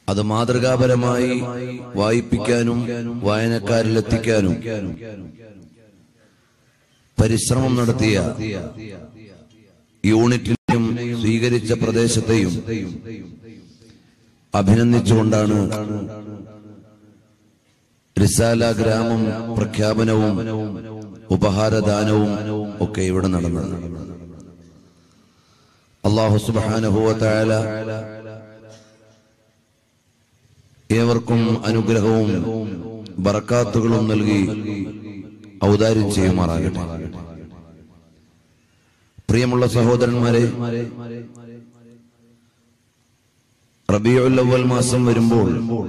അത് മാതൃകാപരമായി വായിപ്പിക്കാനും വായനക്കാരിലെത്തിക്കാനും പരിശ്രമം നടത്തിയ യൂണിറ്റിലും സ്വീകരിച്ച പ്രദേശത്തെയും അഭിനന്ദിച്ചുകൊണ്ടാണ് റിസാല ഗ്രാമം പ്രഖ്യാപനവും ഉപഹാരദാനവും ഒക്കെ ഇവിടെ നടന്നത് അള്ളാഹു സുബാനുഭവത്തായ ഏവർക്കും അനുഗ്രഹവും ബറക്കാത്തുകളും നൽകി ഔദാര്യം ചെയ്യുമാറാകട്ടെ പ്രിയമുള്ള സഹോദരന്മാരെ റബിയുൽ അവൽ മാസം വരുമ്പോൾ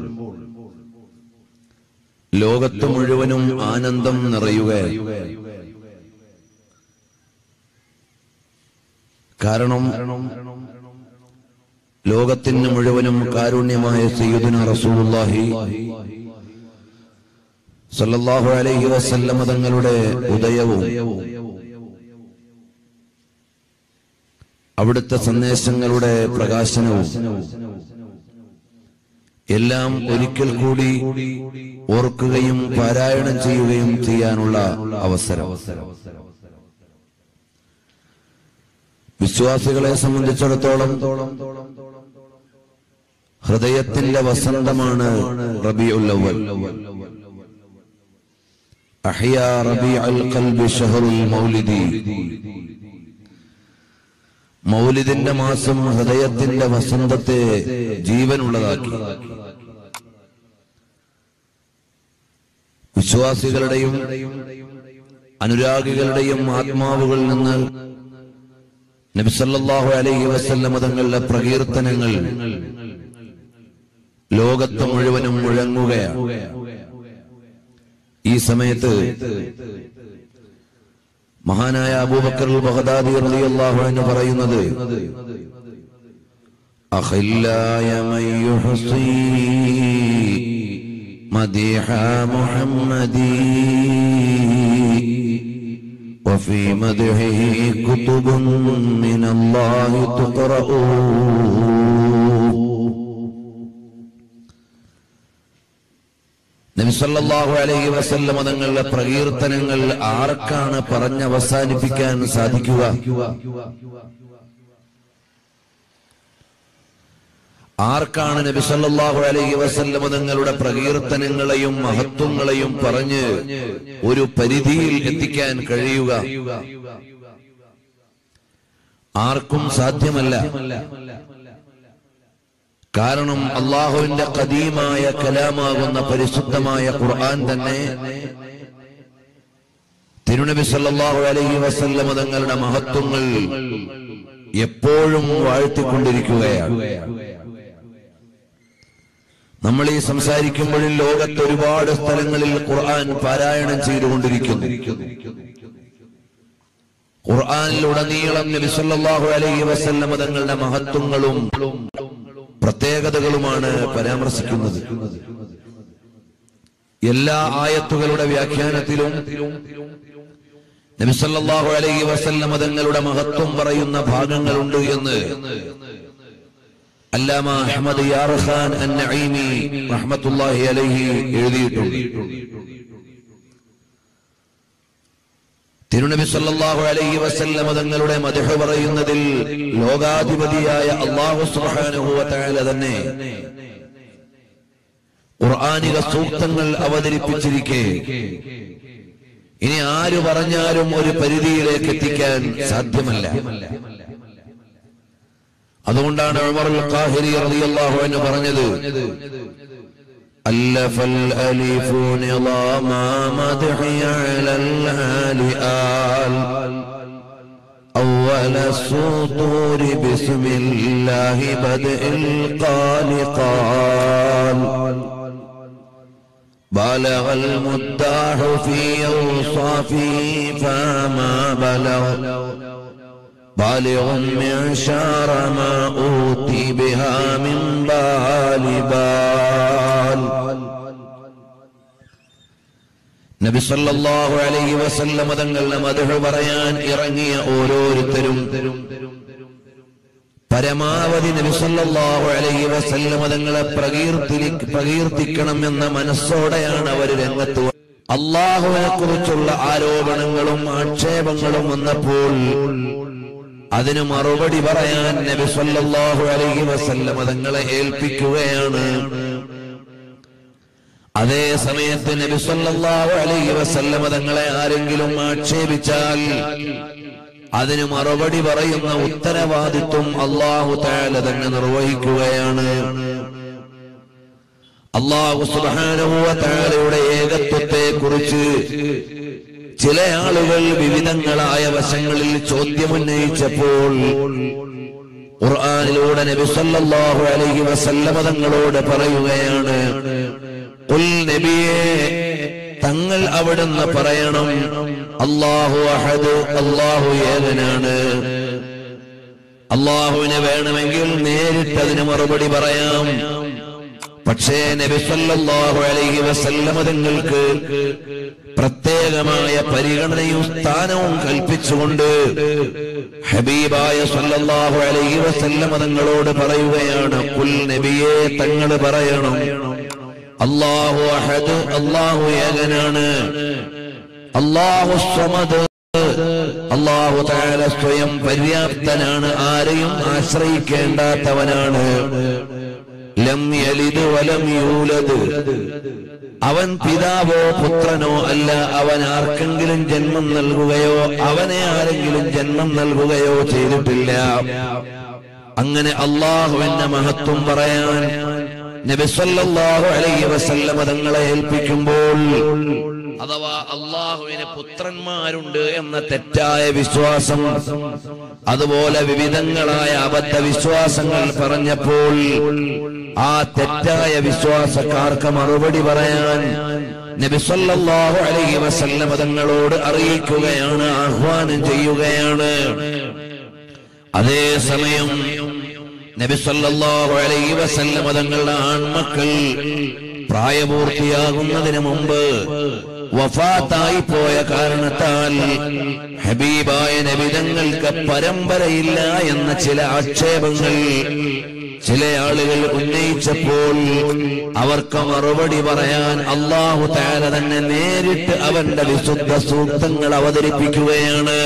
ലോകത്ത് മുഴുവനും ആനന്ദം നിറയുകയാണ് കാരണം ലോകത്തിന് മുഴുവനും കാരുണ്യമായ സയ്യിദുന റസൂലുള്ളാഹി സല്ലല്ലാഹു അലൈഹി വസല്ലമ തങ്ങളുടെ ഉദയവും അവിടുത്തെ സന്ദേശങ്ങളുടെ പ്രകാശനവും എല്ലാം ഒരിക്കൽ കൂടി ഓർക്കുകയും പാരായണം ചെയ്യുകയും ചെയ്യാനുള്ള അവസരം വിശ്വാസികളെ സംബന്ധിച്ചിടത്തോളം ഹൃദയത്തിന്റെ വസന്തമാണ് റബിയുൽ അവൽ അഹ്യാ റബിഉൽ ഖൽബി ഷഹറുൽ മൗലിദി മൗലിദിന്റെ മാസം ഹൃദയത്തിന്റെ വസന്തത്തെ ജീവനുള്ളതാക്കി വിശ്വാസികളുടെയും അനുരാഗികളുടെയും ആത്മാവുകളിൽ നിന്ന് നബിസല്ലാഹു അലൈഹി വസല്ലമ തങ്ങളുടെ പ്രകീർത്തനങ്ങൾ ലോകത്ത് മുഴുവനും മുഴങ്ങുകയാണ് ഈ സമയത്ത് മഹാനായ അബൂബക്കർ ബഹദാദി റളിയല്ലാഹു അൻഹു പറയുന്നത് അഖില്ലായ മൻ യുഹ്സി മദീഹ മുഹമ്മദി وفي مدحه كتب من الله تقرأ നബിസല്ലാഹു അലൈഹി വസല്ലമ തങ്ങളുടെ പ്രകീർത്തനങ്ങൾ ആർക്കാണ് പറഞ്ഞ് അവസാനിപ്പിക്കാൻ സാധിക്കുക ആർക്കാണ് നബിസല്ലാഹു അലൈഹി വസല്ലമ തങ്ങളുടെ പ്രകീർത്തനങ്ങളെയും മഹത്വങ്ങളെയും പറഞ്ഞ് ഒരു പരിധിയിൽ എത്തിക്കാൻ കഴിയുക ആർക്കും സാധ്യമല്ല കാരണം അള്ളാഹുവിന്റെ കദീമായ കലാമാകുന്ന പരിശുദ്ധമായ ഖുർആൻ തന്നെ തിരുനബി സല്ലല്ലാഹു അലൈഹി വസല്ലമ തങ്ങളുടെ മഹത്വങ്ങൾ എപ്പോഴും വാഴ്ത്തിക്കൊണ്ടിരിക്കുകയാണ് നമ്മൾ ഈ സംസാരിക്കുമ്പോഴും ലോകത്ത് ഒരുപാട് സ്ഥലങ്ങളിൽ ഖുർആൻ പാരായണം ചെയ്തുകൊണ്ടിരിക്കുന്നു ഖുർആനിലുടനീളം നബി സല്ലല്ലാഹു അലൈഹി വസല്ലമ തങ്ങളുടെ മഹത്വങ്ങളും പ്രത്യേകതകളുമാണ് പരാമർശിക്കുന്നത് എല്ലാ ആയത്തുകളുടെ വ്യാഖ്യാനത്തിലും നബിസല്ലാഹു അലൈഹി വസല്ലമ തങ്ങളുടെ മഹത്വം പറയുന്ന ഭാഗങ്ങളുണ്ട് എന്ന് അല്ലാമ അഹമ്മദ് യാർഖാൻ അന്നഈമി റഹ്മത്തുള്ളാഹി അലൈഹി എഴുതിയിട്ടുണ്ട് തിരുനബി സല്ലല്ലാഹു അലൈഹി വസല്ലമ തങ്ങളുടെ മദഹ് പറയുന്നതിൽ ലോകാധിപതിയായ അല്ലാഹു സുബ്ഹാനഹു വ തആല തന്നെ ഖുർആനിക സൂക്തങ്ങൾ അവതരിപ്പിച്ചിരിക്കെ ഇനി ആര് പറഞ്ഞാലും ഒരു പരിധിയിലേക്ക് എത്തിക്കാൻ സാധ്യമല്ല അതുകൊണ്ടാണ് ഉമറുൽ ഖാഹിരി റളിയല്ലാഹു അൻഹു പറഞ്ഞത് ألف الأليف نظام مدحي على الآل آل أول السطور بسم الله بدء القال قال بالغ المداح في أوصافه فما بلغ بالغ معشار ما أوتي بها من بال بال നബി സല്ലല്ലാഹു അലൈഹി വസല്ലമ തങ്ങളുടെ മദഹ് പറയാൻ ഇറങ്ങിയ ഓരോരുത്തരും പരമാവധി നബിസല്ലാഹു അലൈഹി വസല്ലമ തങ്ങളെ പ്രകീർത്തി പ്രകീർത്തിക്കണം എന്ന മനസ്സോടെയാണ് അവർ രംഗത്ത് വ- അള്ളാഹുവിനെ കുറിച്ചുള്ള ആരോപണങ്ങളും ആക്ഷേപങ്ങളും വന്നപ്പോൾ അതിന് മറുപടി പറയാൻ നബി സല്ലല്ലാഹു അലൈഹി വസല്ലമ തങ്ങളെ ഏൽപ്പിക്കുകയാണ് അതേ സമയത്ത് നബി സല്ലല്ലാഹു അലൈഹി വസല്ലമ തങ്ങളെ ആരെങ്കിലും ആക്ഷേപിച്ചാൽ അതിന് മറുപടി പറയുന്ന ഉത്തരവാദിത്വം അള്ളാഹു താല തന്നെ നിർവഹിക്കുകയാണ് അള്ളാഹു സുബാനുഭവ താലയുടെ ഏകത്വത്തെ കുറിച്ച് ചില ആളുകൾ വിവിധങ്ങളായ വശങ്ങളിൽ ചോദ്യമുന്നയിച്ചപ്പോൾ ഖുർആനിലൂടെ നബി സല്ലല്ലാഹു അലൈഹി വസല്ലമ തങ്ങളോട് പറയുകയാണ് ഖുൽ നബിയേ തങ്ങൾ അവിടുന്ന് പറയണം അല്ലാഹു അഹദ് അല്ലാഹു ഏകനാണ് അള്ളാഹുവിനെ വേണമെങ്കിൽ നേരിട്ട് അതിന് മറുപടി പറയാം പക്ഷേ നബി സല്ലല്ലാഹു അലൈഹി വസല്ലമ തങ്ങൾക്ക് പ്രത്യേകമായ പരിഗണനയും സ്ഥാനവും കൽപ്പിച്ചുകൊണ്ട് ഹബീബായ സല്ലല്ലാഹു അലൈഹി വസല്ലമ തങ്ങളോട് പറയുകയാണ് കുൽ നബിയെ തങ്ങൾ പറയണം അല്ലാഹു അഹദ് അല്ലാഹു ഏകനാണ് അല്ലാഹു സമദ് അള്ളാഹു താല സ്വയം പര്യാപ്തനാണ് ആരെയും ആശ്രയിക്കേണ്ടാത്തവനാണ് ലം യലിദ് വലം യൂലദ് അവൻ പിതാവോ പുത്രനോ അല്ല അവൻ ആർക്കെങ്കിലും ജന്മം നൽകുകയോ അവനെ ആരെങ്കിലും ജന്മം നൽകുകയോ ചെയ്തിട്ടില്ല അങ്ങനെ അള്ളാഹുവിന്റെ മഹത്വം പറയാൻ നബി സല്ലല്ലാഹു അലൈഹി വസല്ലമ തങ്ങളെ ഏൽപ്പിക്കുമ്പോൾ അഥവാ അള്ളാഹുവിന് പുത്രന്മാരുണ്ട് എന്ന തെറ്റായ വിശ്വാസം അതുപോലെ വിവിധങ്ങളായ അബദ്ധ വിശ്വാസങ്ങൾ പറഞ്ഞപ്പോൾ ആ തെറ്റായ വിശ്വാസക്കാർക്ക് മറുപടി പറയാൻ നബി സല്ലല്ലാഹു അലൈഹി വസല്ലമ തങ്ങളോട് അറിയിക്കുകയാണ് ആഹ്വാനം ചെയ്യുകയാണ് അതേ സമയം നബി സല്ലല്ലാഹു അലൈഹി വസല്ലമ തങ്ങളുടെ ആൺമക്കൾ പ്രായപൂർത്തിയാകുന്നതിന് മുമ്പ് വഫാത്തായി പോയ കാരണത്താൽ ഹബീബായ നബിതങ്ങൾക്ക് പരമ്പരയില്ല എന്ന ചില ആക്ഷേപങ്ങൾ ചില ആളുകൾ ഉന്നയിച്ചപ്പോൾ അവർക്ക് മറുപടി പറയാൻ അള്ളാഹു താല തന്നെ നേരിട്ട് അവന്റെ വിശുദ്ധ സൂക്തങ്ങൾ അവതരിപ്പിക്കുകയാണ്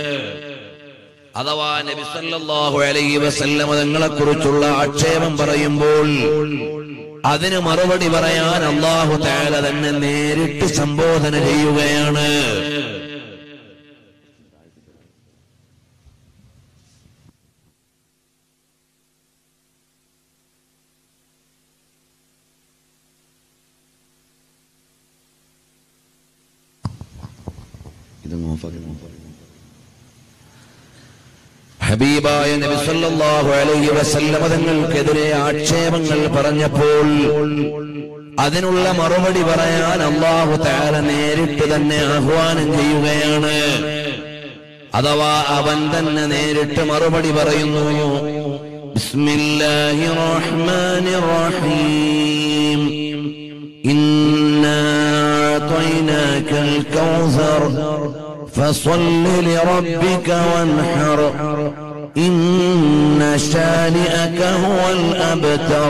അഥവാ നബി സല്ലല്ലാഹു അലൈഹി വസല്ലമ തങ്ങളെ കുറിച്ചുള്ള ആക്ഷേപം പറയുമ്പോൾ അതിന് മറുപടി പറയാൻ അള്ളാഹു താല തന്നെ നേരിട്ട് സംബോധന ചെയ്യുകയാണ് ഇത് ഓഫാക്കി ഹബീബായ നബി സല്ലല്ലാഹു അലൈഹി വസല്ലമ തങ്ങൾക്കെതിരെ ആക്ഷേപങ്ങൾ പറഞ്ഞപ്പോൾ അതിനുള്ള മറുപടി പറയാൻ അള്ളാഹു താല നേരിട്ട് തന്നെ ആഹ്വാനം ചെയ്യുകയാണ് അഥവാ അവൻ തന്നെ നേരിട്ട് മറുപടി പറയുന്നു ബിസ്മില്ലാഹി റഹ്മാനി റഹീം إنا أعطيناك الكوثر فصل لربك وانحر إن شانئك هو الأبتر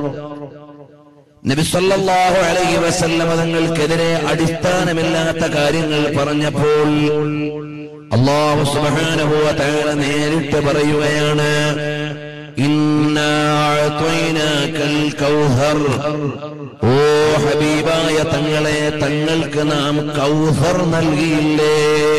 നബി സല്ലല്ലാഹു അലൈഹി വസല്ലമ തങ്ങൾക്കെതിരെ അടിസ്ഥാനമില്ലാത്ത കാര്യങ്ങൾ പറഞ്ഞപ്പോൾ അള്ളാഹു സുബ്ഹാനഹു വ തആല നേരിട്ട് പറയുകയാണ് ഇന്നാ അഅ്തൈനാകൽ കൗസർ ഓ ഹബീബായ തങ്ങളെ തങ്ങൾക്ക് നാം കൗസർ നൽകിയില്ലേ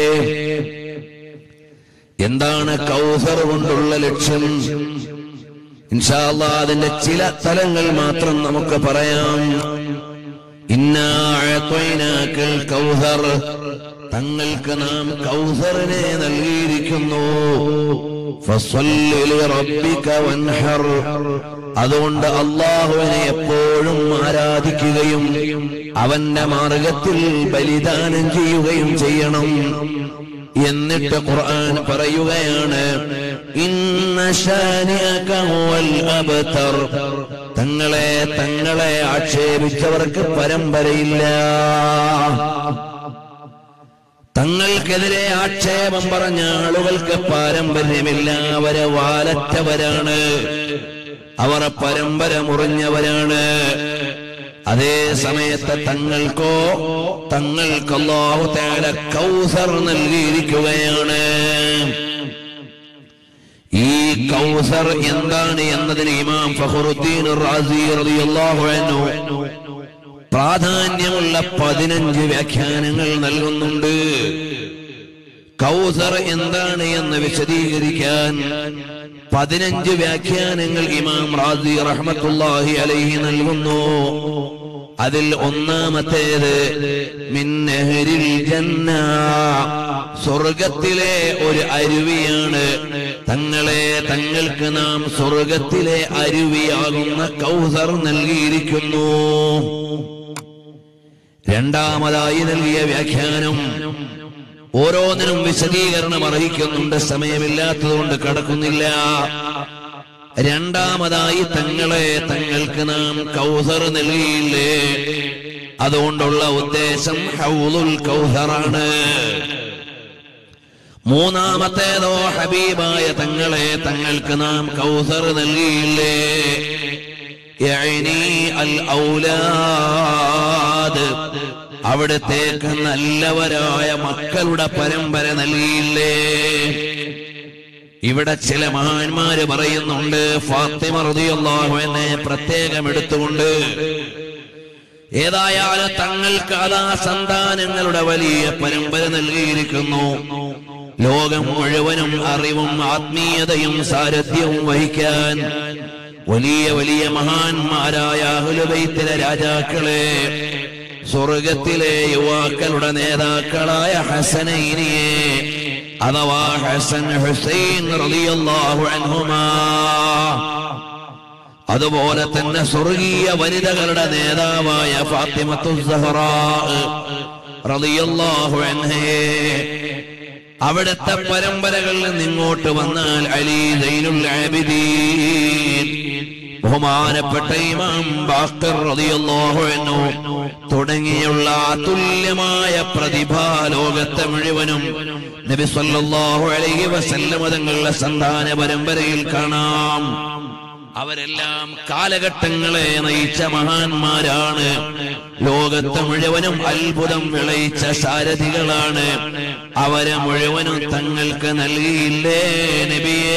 എന്താണ് കൗസർ കൊണ്ടുള്ള ലക്ഷ്യം ഇൻഷാ അല്ലാഹ് അതിന്റെ ചില തലങ്ങൾ മാത്രം നമുക്ക് പറയാം ഇന്നാ അഅ്തൈനാകൽ കൗസർ തങ്ങൾക്ക് നാം കൗസറിനെ നൽകിയിരിക്കുന്നു ഫസ്വല്ലി ലിറബ്ബിക വൻഹർ അതുകൊണ്ട് അള്ളാഹുവിനെ എപ്പോഴും ആരാധിക്കുകയും അവന്റെ മാർഗത്തിൽ ബലിദാനം ചെയ്യുകയും ചെയ്യണം എന്നിട്ട് ഖുർആൻ പറയുകയാണ് ഇന്ന ശാനിഅക ഹുവൽ അബ്തർ തങ്ങളെ തങ്ങളെ ആക്ഷേപിച്ചവർക്ക് പരമ്പരയില്ല തങ്ങൾക്കെതിരെ ആക്ഷേപം പറഞ്ഞ ആളുകൾക്ക് പാരമ്പര്യമില്ല അവരെ വാലറ്റവരാണ് അവർ പരമ്പര മുറിഞ്ഞവരാണ് അതേ സമയത്ത് തങ്ങൾക്കോ തങ്ങൾക്ക് അല്ലാഹു തആല കൗസർ നൽകിയിരിക്കുകയാണ് ഈ കൗസർ എന്താണ് എന്നതിന് ഇമാം ഫഖറുദ്ദീൻ റാസി റളിയല്ലാഹു അൻഹു പ്രാധാന്യമുള്ള പതിനഞ്ച് വ്യാഖ്യാനങ്ങൾ നൽകുന്നുണ്ട് കൗസർ എന്താണ് എന്ന് വിശദീകരിക്കാൻ പതിനഞ്ച് വ്യാഖ്യാനങ്ങൾ ഇമാം റാസി റഹ്മത്തുള്ളാഹി അലൈഹി നൽകുന്നു അതിൽ ഒന്നാമത്തേത് മിന്നഹരിൽ ജന്ന സ്വർഗത്തിലെ ഒരു അരുവിയാണ് തങ്ങളെ തങ്ങൾക്ക് നാം സ്വർഗത്തിലെ അരുവിയാകുന്ന കൗസർ നൽകിയിരിക്കുന്നു രണ്ടാമതായി നൽകിയ വ്യാഖ്യാനം ഓരോന്നിനും വിശദീകരണം അർഹിക്കുന്നുണ്ട് സമയമില്ലാത്തതുകൊണ്ട് കടക്കുന്നില്ല രണ്ടാമതായി തങ്ങളെ തങ്ങൾക്ക് നാം കൗസർ നൽകിയില്ലേ അതുകൊണ്ടുള്ള ഉദ്ദേശം ഹൗലുൽ കൗസറാണ് മൂന്നാമത്തേതോ ഹബീബായ തങ്ങളെ തങ്ങൾക്ക് നാം കൗസർ നൽകിയില്ലേ യഅ്നി അൽ ഔലാദ് അവിടത്തേക്ക് നല്ലവരായ മക്കളുടെ പരമ്പര നൽകിയില്ലേ ഇവിടെ ചില മഹാന്മാര് പറയുന്നുണ്ട് ഫാത്തിമ റളിയല്ലാഹു എന്നെ പ്രത്യേകം എടുത്തുകൊണ്ട് ഏതായാലും തങ്ങൾക്ക് അതാ സന്താനങ്ങളുടെ വലിയ പരമ്പര നൽകിയിരിക്കുന്നു ലോകം മുഴുവനും അറിവും ആത്മീയതയും സാരഥ്യവും വഹിക്കാൻ വലിയ വലിയ മഹാന്മാരായ അഹുലുബൈത്തിലെ രാജാക്കളെ സ്വർഗത്തിലെ യുവാക്കളുടെ നേതാക്കളായ ഹസനൈനിയെ അഥവാ ഹസൻ ഹുസൈൻ റളിയല്ലാഹു അൻഹുമാ അതുപോലെ തന്നെ സ്വർഗീയ വനിതകളുടെ നേതാവായ ഫാത്തിമത്തു സഹറാ റളിയല്ലാഹു അൻഹയെ അവിടുത്തെ പരമ്പരകളിൽ നിന്ന് ഇങ്ങോട്ട് വന്നാൽ അലി സൈനുൽ ആബിദീൻ ബഹുമാനപ്പെട്ട ഇമാം ബാക്കർ റളിയല്ലാഹു അൻഹു തുടങ്ങിയുള്ള അതുല്യമായ പ്രതിഭാ ലോകത്തെ മുഴുവനും നബി സല്ലല്ലാഹു അലൈഹി വസല്ലമ തങ്ങളുടെ സന്താന പരമ്പരയിൽ കാണാം അവരെല്ലാം കാലഘട്ടങ്ങളെ നയിച്ച മഹാന്മാരാണ് ലോകത്തെ മുഴുവനും അത്ഭുതം വിളയിച്ച സാരഥികളാണ് അവരെ മുഴുവനും തങ്ങൾക്ക് നൽകിയില്ലേ നബിയേ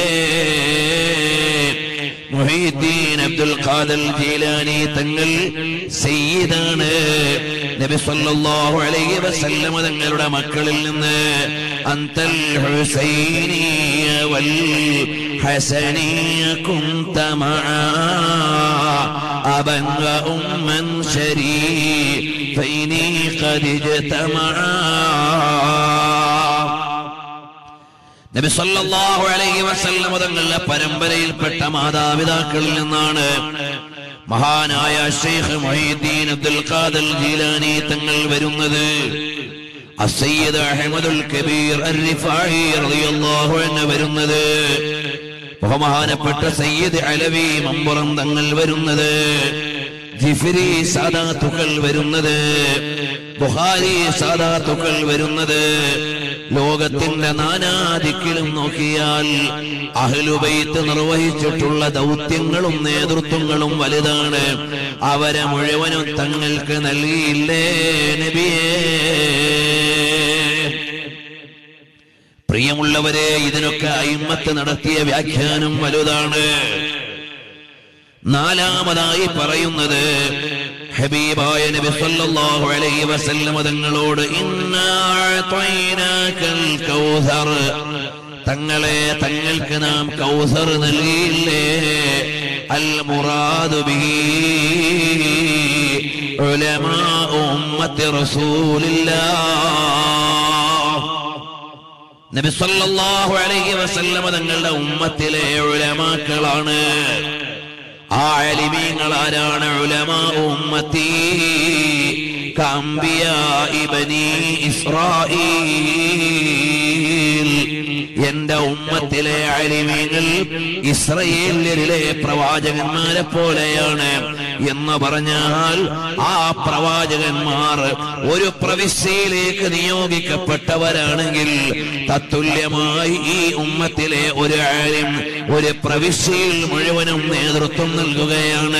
മുഹീദ്ദീൻ അബ്ദുൽ ഖാദർ ജീലാനി തങ്ങൾ സയ്യിദാണ് നബി സല്ലല്ലാഹു അലൈഹി വസല്ലമ തങ്ങളുടെ മക്കളിൽ നിന്ന് അന്തൽ ഹുസൈനിയ വൽ ഹസനിയ കുന്ത മആ അബൻ വഉമ്മൻ ശരീഫൈനി ഖദ് ഇജ്തമആ നബി സല്ലല്ലാഹു അലൈഹി വസല്ലം തങ്ങളുടെ പരമ്പരയിൽപ്പെട്ട മാതാപിതാക്കളിൽ നിന്നാണ് മഹാനായ ഷെയ്ഖ് മൊഹീദ്ദീൻ അബ്ദുൽ ഖാദർ ജീലാനി തങ്ങൾ വരുന്നത് അസയ്യദ് അഹ്മദുൽ കബീർ അർ-റിഫായി റളിയല്ലാഹു അൻഹു വരുന്നത് ബഹുമാനപ്പെട്ട സയ്യിദ് അലവി മമ്പുറം തങ്ങൾ വരുന്നത് ജിഫിരി സാദാത്തുക്കൾ വരുന്നത് ബുഹാരി സാദാത്തുക്കൾ വരുന്നത് ലോകത്തിന്റെ നാനാദിക്കിലും നോക്കിയാൽ അഹ്ലുബൈത്ത് നിർവഹിച്ചിട്ടുള്ള ദൗത്യങ്ങളും നേതൃത്വങ്ങളും വലുതാണ് അവരെ മുഴുവനും തങ്ങൾക്ക് നൽകിയില്ലേ നബിയേ പ്രിയമുള്ളവരെ ഇതിനൊക്കെ അയിമത്ത് നടത്തിയ വ്യാഖ്യാനം വലുതാണ് നാലാമതായി പറയുന്നത് ഹബീബായ നബി സല്ലല്ലാഹു അലൈഹി വസല്ലം തങ്ങളോട് ഇന്നാ അഅ്തൈനാകൽ കൗസർ തങ്ങളെ തങ്ങൾക്ക് നാം കൗസർ നൽകിയില്ലേ അൽ മുറാദു ബിഹി ഉലമാ ഉമ്മത്തി റസൂലില്ലാഹ് നബി സല്ലല്ലാഹു അലൈഹി വസല്ലമ തങ്ങളുടെ ഉമ്മത്തിലെ ഉലമാക്കളാണ് ആ അലിമീങ്ങൾ ആരാണ് ഉലമാ ഉമ്മത്തി കമ്പിയ ഇബനി ഇസ്രായീൽ എന്റെ ഉമ്മത്തിലെ അലിമീങ്ങൾ ഇസ്രയേലിലെ പ്രവാചകന്മാരെ പോലെയാണ് എന്ന് പറഞ്ഞാൽ ആ പ്രവാചകന്മാർ ഒരു പ്രവിശ്യയിലേക്ക് നിയോഗിക്കപ്പെട്ടവരാണെങ്കിൽ തത്തുല്യമായി ഈ ഉമ്മത്തിലെ ഒരു ആലിം ഒരു പ്രവിശ്യയിൽ മുഴുവനും നേതൃത്വം നൽകുകയാണ്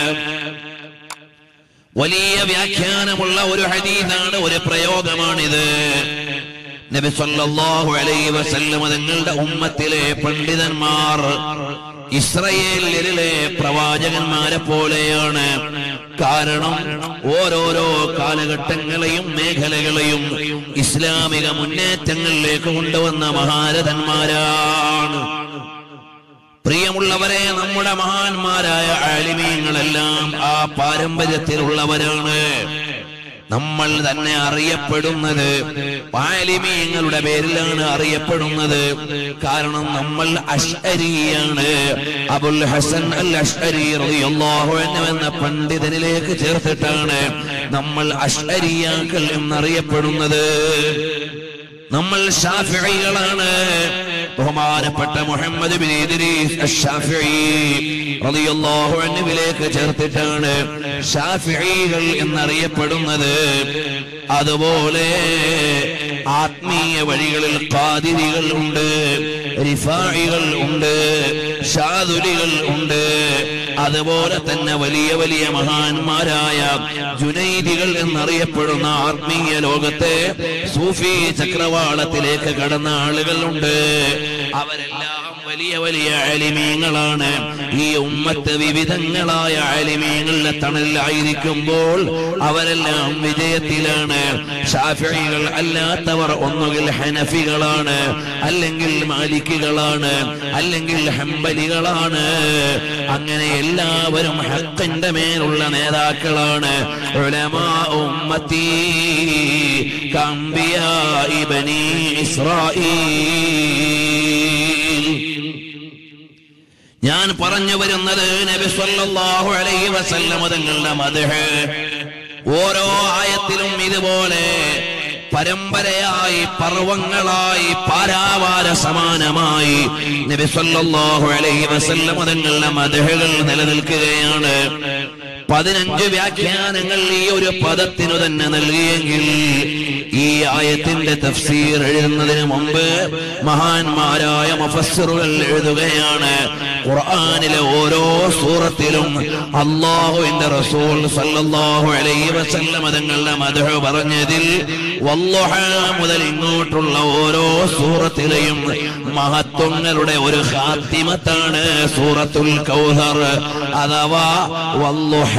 വലിയ വ്യാഖ്യാനമുള്ള ഒരു ഹദീസാണ് ഒരു പ്രയോഗമാണിത് നബി സല്ലല്ലാഹു അലൈഹി വസല്ലം തങ്ങളുടെ ഉമ്മത്തിലെ പണ്ഡിതന്മാർ ഇസ്രയേലിലെ പ്രവാചകന്മാരെ പോലെയാണ് കാരണം ഓരോരോ കാലഘട്ടങ്ങളെയും മേഖലകളെയും ഇസ്ലാമിക മുന്നേറ്റങ്ങളിലേക്ക് കൊണ്ടുവന്ന മഹാരഥന്മാരാണ് പ്രിയമുള്ളവരെ നമ്മുടെ മഹാന്മാരായ ആലിമീങ്ങളെല്ലാം ആ പാരമ്പര്യത്തിലുള്ളവരാണ് നമ്മൾ തന്നെ അറിയപ്പെടുന്നത് ആലിമീങ്ങളുടെ പേരിലാണ് അറിയപ്പെടുന്നത് കാരണം നമ്മൾ അഷ്അരിയാണ് അബുൽ ഹസൻ അൽ അഷ്അരി റളിയല്ലാഹു അൻഹു എന്ന പണ്ഡിതനിലേക്ക് ചേർത്തിട്ടാണ് നമ്മൾ അഷ്അരിയാക്കൾ എന്നറിയപ്പെടുന്നത് നമ്മൾ ഷാഫികളാണ് ബഹുമാനപ്പെട്ട മുഹമ്മദ് ബിൻ ഇദ്രീസ് അഷ്ശാഫിഈ റളിയല്ലാഹു അൻഹുവിലേക്ക് ചേർത്തിട്ടാണ് ഷാഫിഈകൾ എന്നറിയപ്പെടുന്നത് അതുപോലെ ആത്മീയ വഴികളിൽ ഖാദിരികൾ ഉണ്ട് റിഫായികൾ ഉണ്ട് ഷാദുലികൾ ഉണ്ട് അതുപോലെ തന്നെ വലിയ വലിയ മഹാന്മാരായ ജുനൈദികൾ എന്നറിയപ്പെടുന്ന ആത്മീയ ലോകത്തെ സൂഫി ചക്രവാളത്തിലേക്ക് കടന്ന ആളുകളുണ്ട് അവരെല്ലാം വലിയ വലിയ അലിമീങ്ങളാണ് ഈ ഉമ്മത്ത് വിവിധങ്ങളായ അലിമീങ്ങളുടെ തണലിലായിരിക്കുമ്പോൾ അവരെല്ലാം വിജയത്തിലാണ് ഷാഫികൾ അല്ലാത്തവർ ഒന്നുകിൽ ഹനഫികളാണ് അല്ലെങ്കിൽ മാലിക്കുകളാണ് അല്ലെങ്കിൽ ഹംബലികളാണ് അങ്ങനെ എല്ലാവരും ഹക്കിന്റെ മേലുള്ള നേതാക്കളാണ് ഉലമാ ഉമ്മത്തി കമ്പിയായി ബനി ഇസ്രായേൽ ഞാൻ പറഞ്ഞു വരുന്നത് നബി സല്ലല്ലാഹു അലൈഹി വസല്ലമ തങ്ങളുടെ മദ്ഹ് ഓരോ ആയത്തിലും ഇതുപോലെ പരമ്പരയായി പർവങ്ങളായി പാരാവാര സമാനമായി നബി സല്ലല്ലാഹു അലൈഹി വസല്ലമ തങ്ങളുടെ മദ്ഹുകൾ നിലനിൽക്കുകയാണ് പതിനഞ്ച് വ്യാഖ്യാനങ്ങൾ ഈ ഒരു പദത്തിനു തന്നെ നൽകിയെങ്കിൽ ഈ ആയത്തിന്റെ തഫ്സീർ എഴുതുന്നതിന് മുമ്പ് മഹാന്മാരായ മുഫസ്സിറുകൾ എഴുതുകയാണ് ഖുർആനിലെ ഓരോ സൂറത്തിലും അള്ളാഹുവിന്റെ റസൂൽ സല്ലല്ലാഹു അലൈഹി വസല്ലമ തങ്ങളുടെ മദ്ഹ് പറഞ്ഞതിൽ വല്ലുഹ മുതൽ ഇങ്ങോട്ടുള്ള ഓരോ സൂറത്തിലെയും മഹത്വങ്ങളുടെ ഒരു ഹാത്തിമത്താണ് സൂറത്തുൽ കൗഹർ അഥവാ വല്ലുഹ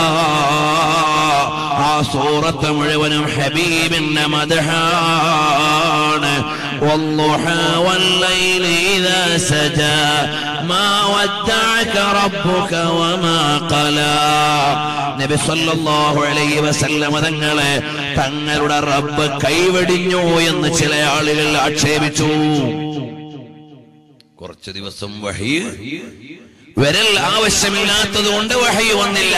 ആ സൂറത്ത് മുഴുവനും ഹബീബിന്റെ മദ്ഹാണ് والضحى والليل إذا سجى ما ودعك ربك وما قلى നബി സല്ലല്ലാഹു അലൈഹി വസല്ലമ തങ്ങളെ തങ്ങളുടെ റബ്ബ് കൈവെടിഞ്ഞു എന്ന് ചില ആളുകൾ ആക്ഷേപിച്ചു കുറച്ച് ദിവസം വഹി വരൽ ആവശ്യമില്ലാത്തത് കൊണ്ട് വഹി വന്നില്ല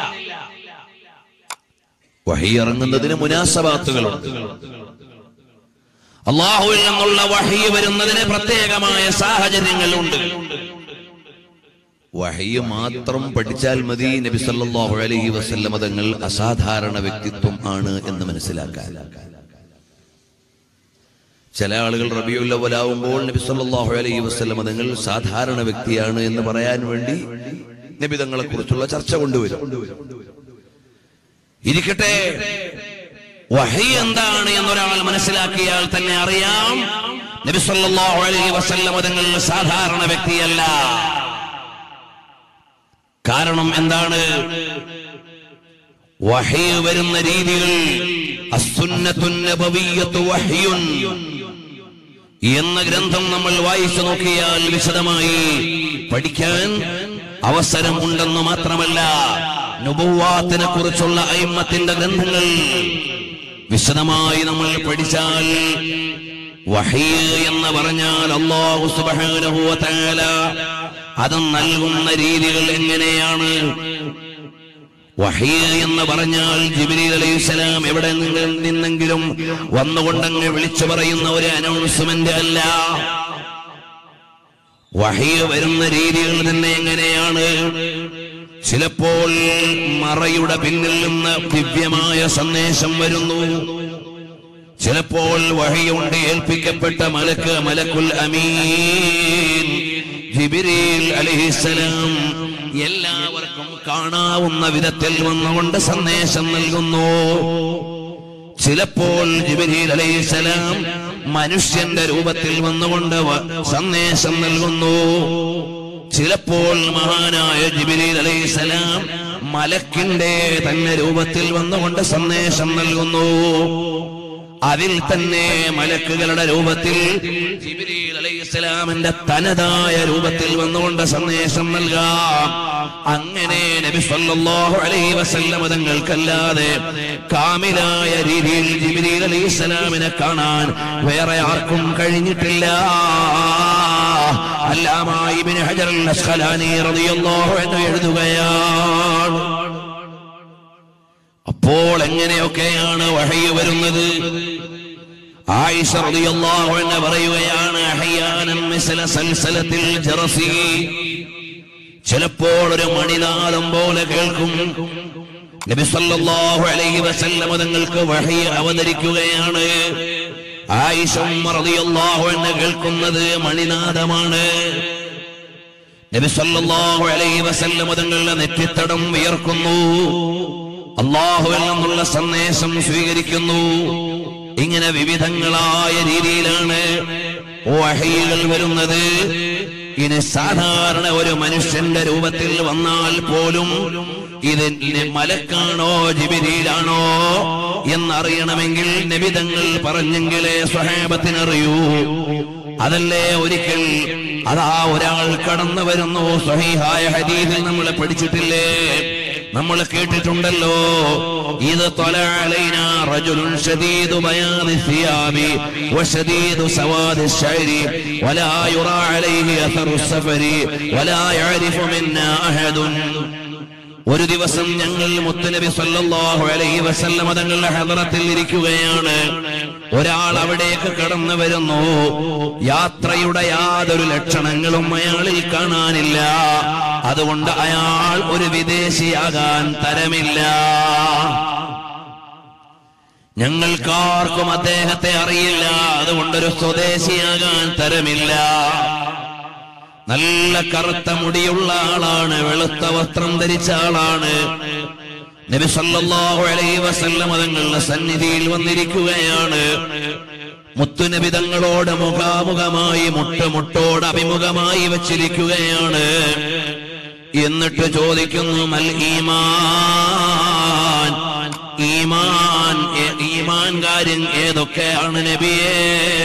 വഹി ഇറങ്ങുന്നതിന് മുനാസബാത്തുകളുണ്ട് അള്ളാഹുവിൽ നിന്നുള്ള വഹി വരുന്നതിന് പ്രത്യേകമായ സാഹചര്യങ്ങളുണ്ട് വഹി മാത്രം പഠിച്ചാൽ മതി നബി സല്ലല്ലാഹു അലൈഹി വസല്ലമ തങ്ങൾ അസാധാരണ വ്യക്തിത്വം ആണ് എന്ന് മനസ്സിലാക്കാൻ ചില ആളുകൾ റബിയുൽ അവലാവുമ്പോൾ നബി സല്ലല്ലാഹു അലൈഹി വസല്ലമ തങ്ങൾ സാധാരണ വ്യക്തിയാണ് എന്ന് പറയാൻ വേണ്ടി നബി തങ്ങളെ കുറിച്ചുള്ള ചർച്ച കൊണ്ടുവരും ഇരിക്കട്ടെ വഹി എന്താണ് എന്നൊരാൾ മനസ്സിലാക്കിയാൽ തന്നെ അറിയാം നബി സല്ലല്ലാഹു അലൈഹി വസല്ലം തങ്ങൾ സാധാരണ വ്യക്തിയല്ല കാരണം എന്താണ് വഹി വരുന്ന രീതികൾ അസ്സുന്നത്തുൻ നബവിയ്യത്തു വഹ്യുൻ എന്ന ഗ്രന്ഥം നമ്മൾ വായിച്ചു നോക്കിയാൽ വിശദമായി പഠിക്കാൻ അവസരം ഉണ്ടെന്ന് മാത്രമല്ല നുബുവാത്തിനെ കുറിച്ചുള്ള അയിമത്തിന്റെ ഗ്രന്ഥങ്ങൾ വിശദമായി നമ്മൾ പഠിച്ചാൽ വഹീ എന്ന് പറഞ്ഞാൽ അള്ളാഹു സുബ്ഹാനഹു വ തആല അത് നൽകുന്ന രീതികൾ എങ്ങനെയാണ് വഹീ എന്ന് പറഞ്ഞാൽ ജിബ്രീൽ അലൈഹിസ്സലാം എവിടെ നിന്ന് നിന്നെങ്കിലും വന്നുകൊണ്ടങ്ങ് വിളിച്ചു പറയുന്ന ഒരു അനൗൺസ്മെന്റ് അല്ല വഹിയ വരുന്ന രീതികൾ തന്നെ എങ്ങനെയാണ് ചിലപ്പോൾ മറയുടെ പിന്നിൽ നിന്ന് ദിവ്യമായ സന്ദേശം വരുന്നു ചിലപ്പോൾ വഹിയുണ്ട് ഏൽപ്പിക്കപ്പെട്ട മലക്ക് മലക്കുൽ അമീൻ ജിബിരിൽ അലഹിസലാം എല്ലാവർക്കും കാണാവുന്ന വിധത്തിൽ വന്നുകൊണ്ട് സന്ദേശം നൽകുന്നു ചിലപ്പോൾ ജിബിരിൽ അലൈഹിസലാം മനുഷ്യന്റെ രൂപത്തിൽ വന്നുകൊണ്ട് വ- സന്ദേശം നൽകുന്നു ചിലപ്പോൾ മഹാനായ ജിബിരിൽ അലൈഹിസലാം മലക്കിന്റെ തന്നെ രൂപത്തിൽ വന്നുകൊണ്ട് സന്ദേശം നൽകുന്നു അതിൽ തന്നെ മലക്കുകളുടെ രൂപത്തിൽ ജിബ്രീൽ അലൈഹിസ്സലാമിന്റെ തനതായ രൂപത്തിൽ വന്നുകൊണ്ട് സന്ദേശം നൽകാം അങ്ങനെ നബി സല്ലല്ലാഹു അലൈഹി വസല്ലമ തങ്ങൾക്കല്ലാതെ കാമിലായ രീതിയിൽ ജിബ്രീൽ അലൈഹിസ്സലാമിനെ കാണാൻ വേറെ ആർക്കും കഴിഞ്ഞിട്ടില്ല അല്ലാമ ഇബ്നു ഹജർ അൽ അസ്ഖലാനി റളിയല്ലാഹു അൻഹു എഴുതുകയാണ് അപ്പോൾ എങ്ങനെയൊക്കെയാണ് വഹയി വരുന്നത് ആയിഷ റളിയല്ലാഹു അൻഹ പറയുകയാണ് അഹ്യാനൻ മിസ്ല സൽസലത്തിൽ ജറസി ചിലപ്പോൾ ഒരു മണിനാദം പോലെ കേൾക്കും നബി സല്ലല്ലാഹു അലൈഹി വസല്ലം തങ്ങൾക്ക് വഹി അവതരിക്കുകയാണ് ആയിഷ ഉമ്മ റളിയല്ലാഹു അൻഹ കേൾക്കുന്നത് മണിനാദമാണ് നബി സല്ലല്ലാഹു അലൈഹി വസല്ലം തങ്ങളുടെ നെറ്റിത്തടം വിയർക്കുന്നു അള്ളാഹുവിൽ നിന്നുള്ള സന്ദേശം സ്വീകരിക്കുന്നു ഇങ്ങനെ വിവിധങ്ങളായ രീതിയിലാണ് വഹയികൾ വരുന്നത് ഇനി സാധാരണ ഒരു മനുഷ്യന്റെ രൂപത്തിൽ വന്നാൽ പോലും ഇത് മലക്കാണോ ജിബിരിയിലാണോ എന്നറിയണമെങ്കിൽ നബിതങ്ങൾ പറഞ്ഞെങ്കിലേ സ്വഹാബത്തിനറിയൂ അതല്ലേ ഒരിക്കൽ അതാ ഒരാൾ കടന്നു വരുന്നു സ്വഹീഹായ ഹദീസിൽ നമ്മൾ പഠിച്ചിട്ടില്ലേ നമ്മൾ കേട്ടിട്ടുണ്ടല്ലോ ഇത് തൊലഅലൈന റജുലുൻ ശദീദു ബയാദി സിയാബി വശദീദു സവാദി ശഅരി വലാ യുറാ അലൈഹി അഥറു സഫരി വലാ യഅരിഫു മിന്നാ അഹദുൻ ഒരു ദിവസം ഞങ്ങൾ മുത്തുനബി സല്ലല്ലാഹു അലൈഹി വസല്ലമ തങ്ങളുടെ ഹദറത്തിൽ ഇരിക്കുകയാണ് ഒരാൾ അവിടേക്ക് കടന്നു വരുന്നു യാത്രയുടെ യാതൊരു ലക്ഷണങ്ങളും അയാളിൽ കാണാനില്ല അതുകൊണ്ട് അയാൾ ഒരു വിദേശിയാകാൻ തരമില്ല ഞങ്ങൾക്കാർക്കും അദ്ദേഹത്തെ അറിയില്ല അതുകൊണ്ടൊരു സ്വദേശിയാകാൻ തരമില്ല നല്ല കറുത്ത മുടിയുള്ള ആളാണ് വെളുത്ത വസ്ത്രം ധരിച്ച ആളാണ് നബി സല്ലല്ലാഹു അലൈഹി വസല്ലം തങ്ങളുടെ സന്നിധിയിൽ വന്നിരിക്കുകയാണ് മുത്തുനബി തങ്ങളോട് മുഖാമുഖമായി മുട്ടുമുട്ടോട് അഭിമുഖമായി വച്ചിരിക്കുകയാണ് എന്നിട്ട് ചോദിക്കുന്നു മൽ ഈമാൻ ഈമാൻ ഏ- ഈമാൻ കാര്യം ഏതൊക്കെയാണ് നബിയേ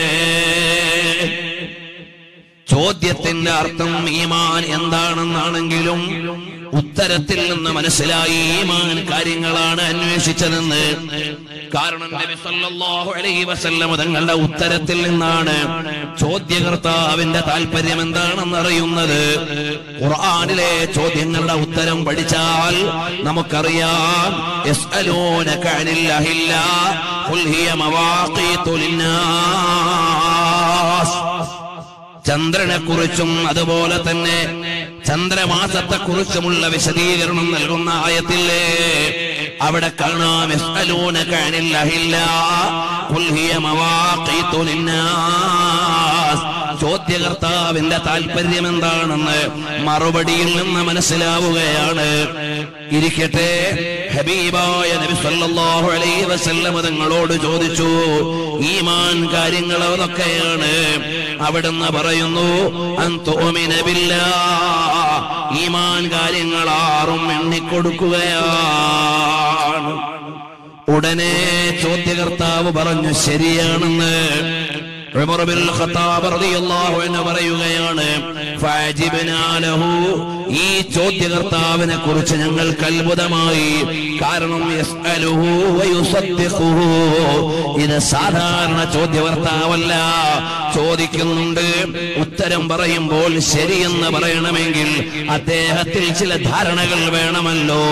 ചോദ്യത്തിന്റെ അർത്ഥം ഈമാൻ എന്താണെന്നാണെങ്കിലും ഉത്തരത്തിൽ നിന്ന് മനസ്സിലായി ഈമാൻ കാര്യങ്ങളാണ് അന്വേഷിച്ചതെന്ന് കാരണം നബി സല്ലല്ലാഹു അലൈഹി വസല്ലം തങ്ങളുടെ ഉത്തരത്തിൽ നിന്നാണ് ചോദ്യകർത്താവിന്റെ താല്പര്യം എന്താണെന്ന് അറിയുന്നത് ഖുർആനിലെ ചോദ്യങ്ങളുടെ ഉത്തരം പഠിച്ചാൽ നമുക്കറിയാം യസ്അലൂനക അനിൽ അഹില്ല ഖുൽ ഹിയ മവാഖീതു ലിന്നാസ് ചന്ദ്രനെ കുറിച്ചും അതുപോലെ തന്നെ ചന്ദ്രമാസത്തെ കുറിച്ചുമുള്ള വിശദീകരണം നൽകുന്ന ആയത്തില്ലേ അവിടെ കാണാം യസ്അലൂനക അനിൽ അഹില്ല ഖുൽ ഹിയ മവാഖീതു ലിന്നാസ് ചോദ്യകർത്താവിന്റെ താല്പര്യം എന്താണെന്ന് മറുപടിയിൽ നിന്ന് മനസ്സിലാവുകയാണ് ഇരിക്കട്ടെ ഹബീബായ നബി സല്ലല്ലാഹു അലൈഹി വസല്ലം തങ്ങളോട് ചോദിച്ചു ഈമാൻ കാര്യങ്ങൾ അതൊക്കെയാണ് അവിടുന്ന് പറയുന്നു അന്തുമിന ബില്ലാ ഈമാൻ കാര്യങ്ങൾ ആറും എണ്ണിക്കൊടുക്കുകയാണ് ഉടനെ ചോദ്യകർത്താവ് പറഞ്ഞു ശരിയാണെന്ന് ഉമർ ബിൻ ഖത്താബ് റളിയല്ലാഹു അൻഹു പറയുകയാണ് ഫഅജിബ്നാ ലഹു ഈ ചോദ്യകർത്താവിനെ കുറിച്ച് ഞങ്ങൾക്ക് അത്ഭുതമായി കാരണം യസ്അലുഹു വയുസദ്ദിഖുഹു ഇത് സാധാരണ ചോദ്യകർത്താവല്ല ചോദിക്കുന്നുണ്ട് ഉത്തരം പറയുമ്പോൾ ശരിയെന്ന് പറയണമെങ്കിൽ അദ്ദേഹത്തിൽ ചില ധാരണകൾ വേണമല്ലോ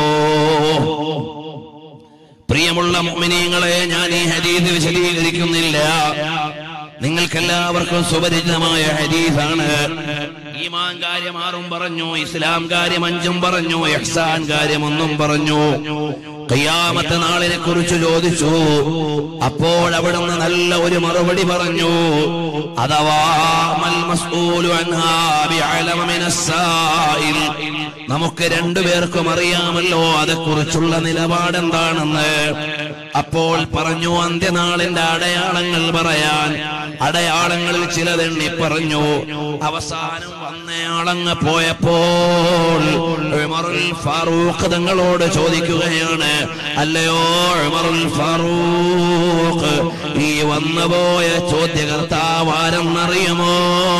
പ്രിയമുള്ള മുഅ്മിനീങ്ങളെ ഞാൻ ഈ ഹദീസ് വിശദീകരിക്കുന്നില്ല നിങ്ങൾക്കെല്ലാവർക്കും സുപരിചിതമായ ഹദീസാണ് ഈമാൻ കാര്യം ആറും പറഞ്ഞു ഇസ്ലാം കാര്യം അഞ്ചും പറഞ്ഞു ഇഹ്സാൻ കാര്യം ഒന്നും പറഞ്ഞു ഖിയാമത്ത് നാളിനെ കുറിച്ച് ചോദിച്ചു അപ്പോൾ അവിടുന്ന് നല്ല ഒരു മറുപടി പറഞ്ഞു അഥവാ മൽ മസ്ഊലു അൻഹാ ബിഅലമ മിനസ് സായിൽ നമുക്ക് രണ്ടുപേർക്കും അറിയാമല്ലോ അതേക്കുറിച്ചുള്ള നിലപാടെന്താണെന്ന് അപ്പോൾ പറഞ്ഞു അന്ത്യനാളിന്റെ അടയാളങ്ങൾ പറയാൻ അടയാളങ്ങളിൽ ചിലതെണ്ണി പറഞ്ഞു അവസാനം വന്നയാളങ്ങ് പോയപ്പോൾ ഉമറുൽ ഫാറൂഖ് തങ്ങളോട് ചോദിക്കുകയാണ് അല്ലയോ ഉമറുൽ ഫാറൂഖ് ഈ വന്നുപോയ ചോദ്യകർത്താവാരെന്നറിയുമോ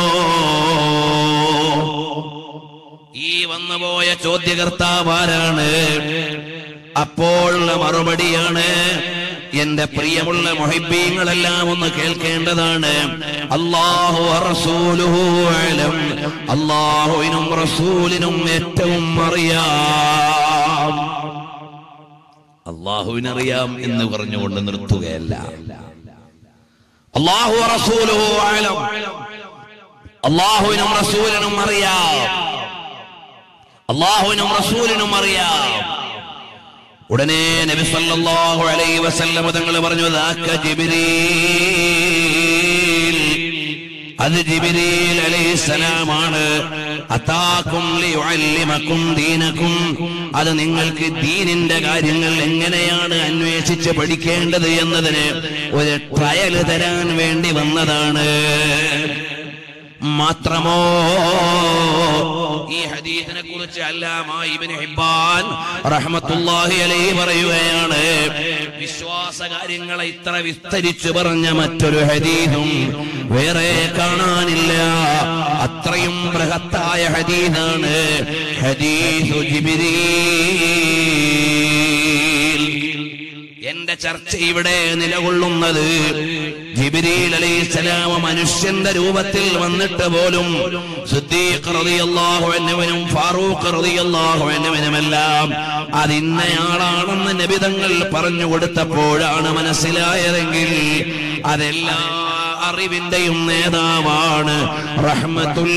ഈ വന്നുപോയ ചോദ്യകർത്താവാരാണ് അപ്പോൾ മറുപടിയാണ് എന്റെ പ്രിയമുള്ള മൊഹിബീങ്ങളെല്ലാം ഒന്ന് കേൾക്കേണ്ടതാണ് അള്ളാഹു റസൂലുഹു അലം അള്ളാഹുവിനും റസൂലിനും ഏറ്റവും അറിയാം അള്ളാഹുവിനറിയാം എന്ന് പറഞ്ഞുകൊണ്ട് നിർത്തുകയല്ല അള്ളാഹു റസൂലുഹു അലം അള്ളാഹുവിനും റസൂലിനും അറിയാം അള്ളാഹുവിനും റസൂലിനും അറിയാം ഉടനെ നബി സല്ലല്ലാഹു അലൈഹി വസല്ലം തങ്ങൾ പറഞ്ഞു "ദാക്ക ജിബ്രീൽ അത് ജിബ്രീൽ അലൈഹിസ്സലാമാണ് അതാക്കും ലിയുഅല്ലിമക്കും ദീനക്കും അത് നിങ്ങൾക്ക് ദീനിന്റെ കാര്യങ്ങൾ എങ്ങനെയാണ് അന്വേഷിച്ച് പഠിക്കേണ്ടത് എന്നതിന് ഒരു ട്രയൽ തരാൻ വേണ്ടി വന്നതാണ് മാത്രമോ ഈ ഹദീസിനെ കുറിച്ച് അല്ലാമ ഇബ്നു ഹിബ്ബാൻ റഹ്മത്തുള്ളാഹി അലൈഹി പറയുകയാണ് വിശ്വാസ കാര്യങ്ങളെ ഇത്ര വിസ്തരിച്ചു പറഞ്ഞ മറ്റൊരു ഹദീസും വേറെ കാണാനില്ല അത്രയും ബൃഹത്തായ ഹദീസാണ് ഹദീസു ജിബ്രീൽ എന്റെ ചർച്ച ഇവിടെ നിലകൊള്ളുന്നത് ജിബിരിൽ അലൈഹിസ്സലാം മനുഷ്യന്റെ രൂപത്തിൽ വന്നിട്ട് പോലും സിദ്ദീഖ് റളിയല്ലാഹു അൻഹുവിനും ഫാറൂഖ് റളിയല്ലാഹു അൻഹുവിനുമെല്ലാം അത് ഇന്നയാളാണെന്ന് നബിതങ്ങൾ പറഞ്ഞു കൊടുത്തപ്പോഴാണ് മനസ്സിലായതെങ്കിൽ അതെല്ലാ അറിവിന്റെയും നേതാവാണ് റഹ്മത്തുൽ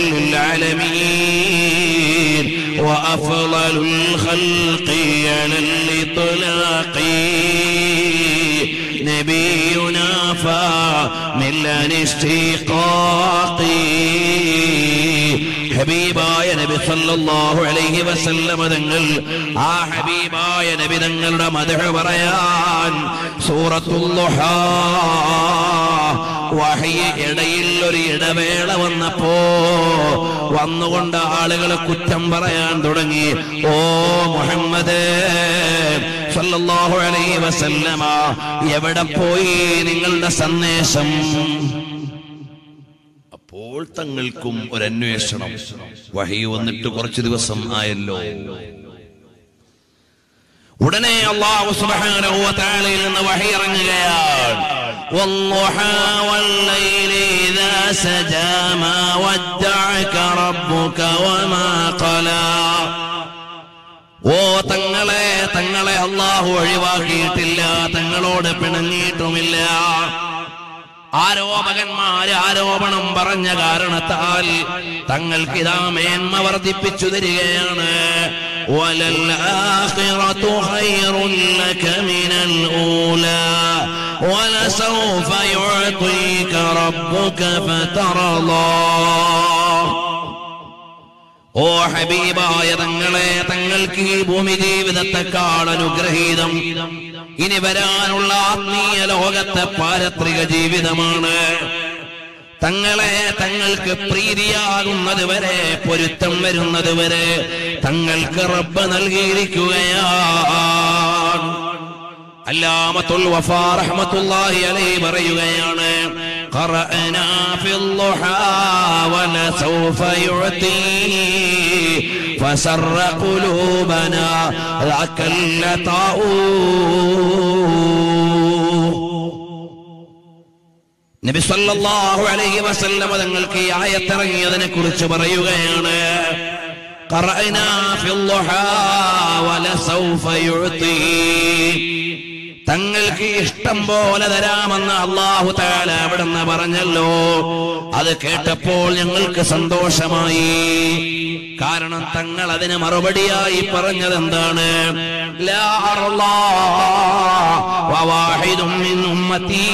ആലമീൻ وأفضل الخلق على الإطلاق نبينا فمن الاشتقاق ഹബീബായ നബി സല്ലല്ലാഹു അലൈഹി വസല്ലമ തങ്ങൾ ആ ഹബീബായ നബി തങ്ങളുടെ മദഹ് പറയാൻ സൂറത്തുൽ ളുഹാ വഹി ഇടയിൽ ഒരു ഇടവേള വന്നപ്പോ വന്നുകൊണ്ട് ആളുകൾ കുറ്റം പറയാൻ തുടങ്ങി ഓ മുഹമ്മദ് സല്ലല്ലാഹു അലൈഹി വസല്ലമ എവിടെ പോയി നിങ്ങളുടെ സന്ദേശം അപ്പോൾ തങ്ങൾക്കും ഒരു അന്വേഷണം വഹി വന്നിട്ട് കുറച്ചു ദിവസം ആയല്ലോ ഉടനെ അള്ളാഹു സുബ്ഹാനഹു വ തആലയിൽ നിന്ന് വഹി ഇറങ്ങുകയാണ് والضحى والليل إذا سجى ما ودعك ربك وما قلى ഓ തങ്ങളെ തങ്ങളെ അള്ളാഹു ഒഴിവാക്കിയിട്ടില്ല തങ്ങളോട് പിണങ്ങിയിട്ടുമില്ല ആരോപകന്മാര് ആരോപണം പറഞ്ഞ കാരണത്താൽ തങ്ങൾക്ക് ഇതാ മേന്മ വർദ്ധിപ്പിച്ചു തരികയാണ് وَلَلْآخِرَةُ خَيْرٌ لَكَ مِنَ الْأُولَى وَلَسَوْفَ يُعْطِيكَ رَبُّكَ فَتَرْضَى ഓ ഹബീബായ തങ്ങളെ തങ്ങൾക്ക് ഈ ഭൂമി ജീവിതത്തെക്കാൾ അനുഗ്രഹീതം ഇനി വരാനുള്ള ആത്മീയ ലോകത്തെ പാരത്രിക ജീവിതമാണ് തങ്ങളെ തങ്ങൾക്ക് പ്രീതിയാകുന്നത് വരെ പൊരുത്തം വരുന്നത് വരെ തങ്ങൾക്ക് റബ്ബ് നൽകിയിരിക്കുകയാണ് അല്ലാമത്തുൽ വഫാ റഹ്മത്തുള്ളാഹി അലൈഹി പറയുകയാണ് ഖറഅനാ ഫിൽ ളുഹാ വലസൗഫ യുഅതി ഫസറ ഖുലൂബനാ ലകൽ നബി സല്ലല്ലാഹു അലൈഹി വസല്ലം തങ്ങൾക്ക് ഈ ആയത്തിറങ്ങിയതിനെ കുറിച്ച് പറയുകയാണ് ഖറഅനാ ഫിൽ ളുഹാ വലസൗഫ യുഅതി തങ്ങൾക്ക് ഇഷ്ടം പോലെ തരാമെന്ന് അള്ളാഹു താല അവിടുന്ന് പറഞ്ഞല്ലോ അത് കേട്ടപ്പോൾ ഞങ്ങൾക്ക് സന്തോഷമായി കാരണം തങ്ങൾ അതിന് മറുപടിയായി പറഞ്ഞത് എന്താണ് ലാ അർളാ വവാഹിദും മിൻ ഉമ്മത്തി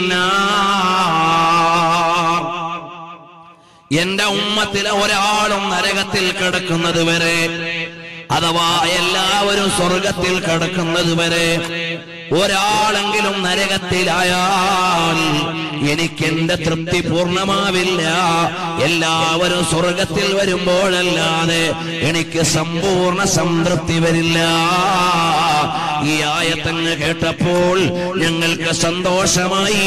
ഫിന്നാർ എന്റെ ഉമ്മത്തിലെ ഒരാളും നരകത്തിൽ കിടക്കുന്നത് വരെ അഥവാ എല്ലാവരും സ്വർഗത്തിൽ കിടക്കുന്നത് വരെ ഒരാളെങ്കിലും നരകത്തിലായാൽ എനിക്ക് എന്റെ തൃപ്തി പൂർണ്ണമാവില്ല എല്ലാവരും സ്വർഗത്തിൽ വരുമ്പോഴല്ലാതെ എനിക്ക് സമ്പൂർണ്ണ സംതൃപ്തി വരില്ല ഈ ആയത്തങ്ങ് കേട്ടപ്പോൾ ഞങ്ങൾക്ക് സന്തോഷമായി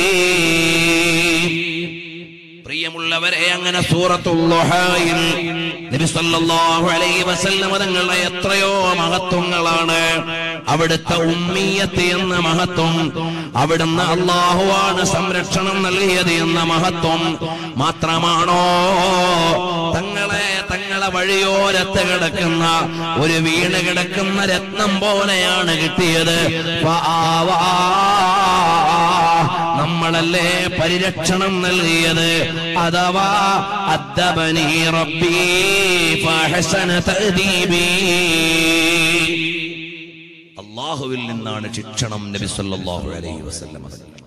പ്രിയമുള്ളവരെ അങ്ങനെ സൂറത്തുൽ നബി സല്ലല്ലാഹു അലൈഹി വസല്ലം തങ്ങളുടെ എത്രയോ മഹത്വങ്ങളാണ് അവിടുത്തെ ഉമ്മീയത്ത് എന്ന മഹത്വം അവിടുന്ന് അള്ളാഹുവാണ് സംരക്ഷണം നൽകിയത് എന്ന മഹത്വം മാത്രമാണോ തങ്ങളെ തങ്ങളെ വഴിയോരത്ത് കിടക്കുന്ന ഒരു വീണ് കിടക്കുന്ന രത്നം പോലെയാണ് കിട്ടിയത് ഫആവാ. നമ്മളല്ലേ പരിരക്ഷണം നൽകിയത് അഥവാ അദ്ദബനി റബ്ബി ഫഹസന തഅദീബി അള്ളാഹുവിൽ നിന്നാണ് ശിക്ഷണം നബി സല്ലല്ലാഹു അലൈഹി വസല്ലം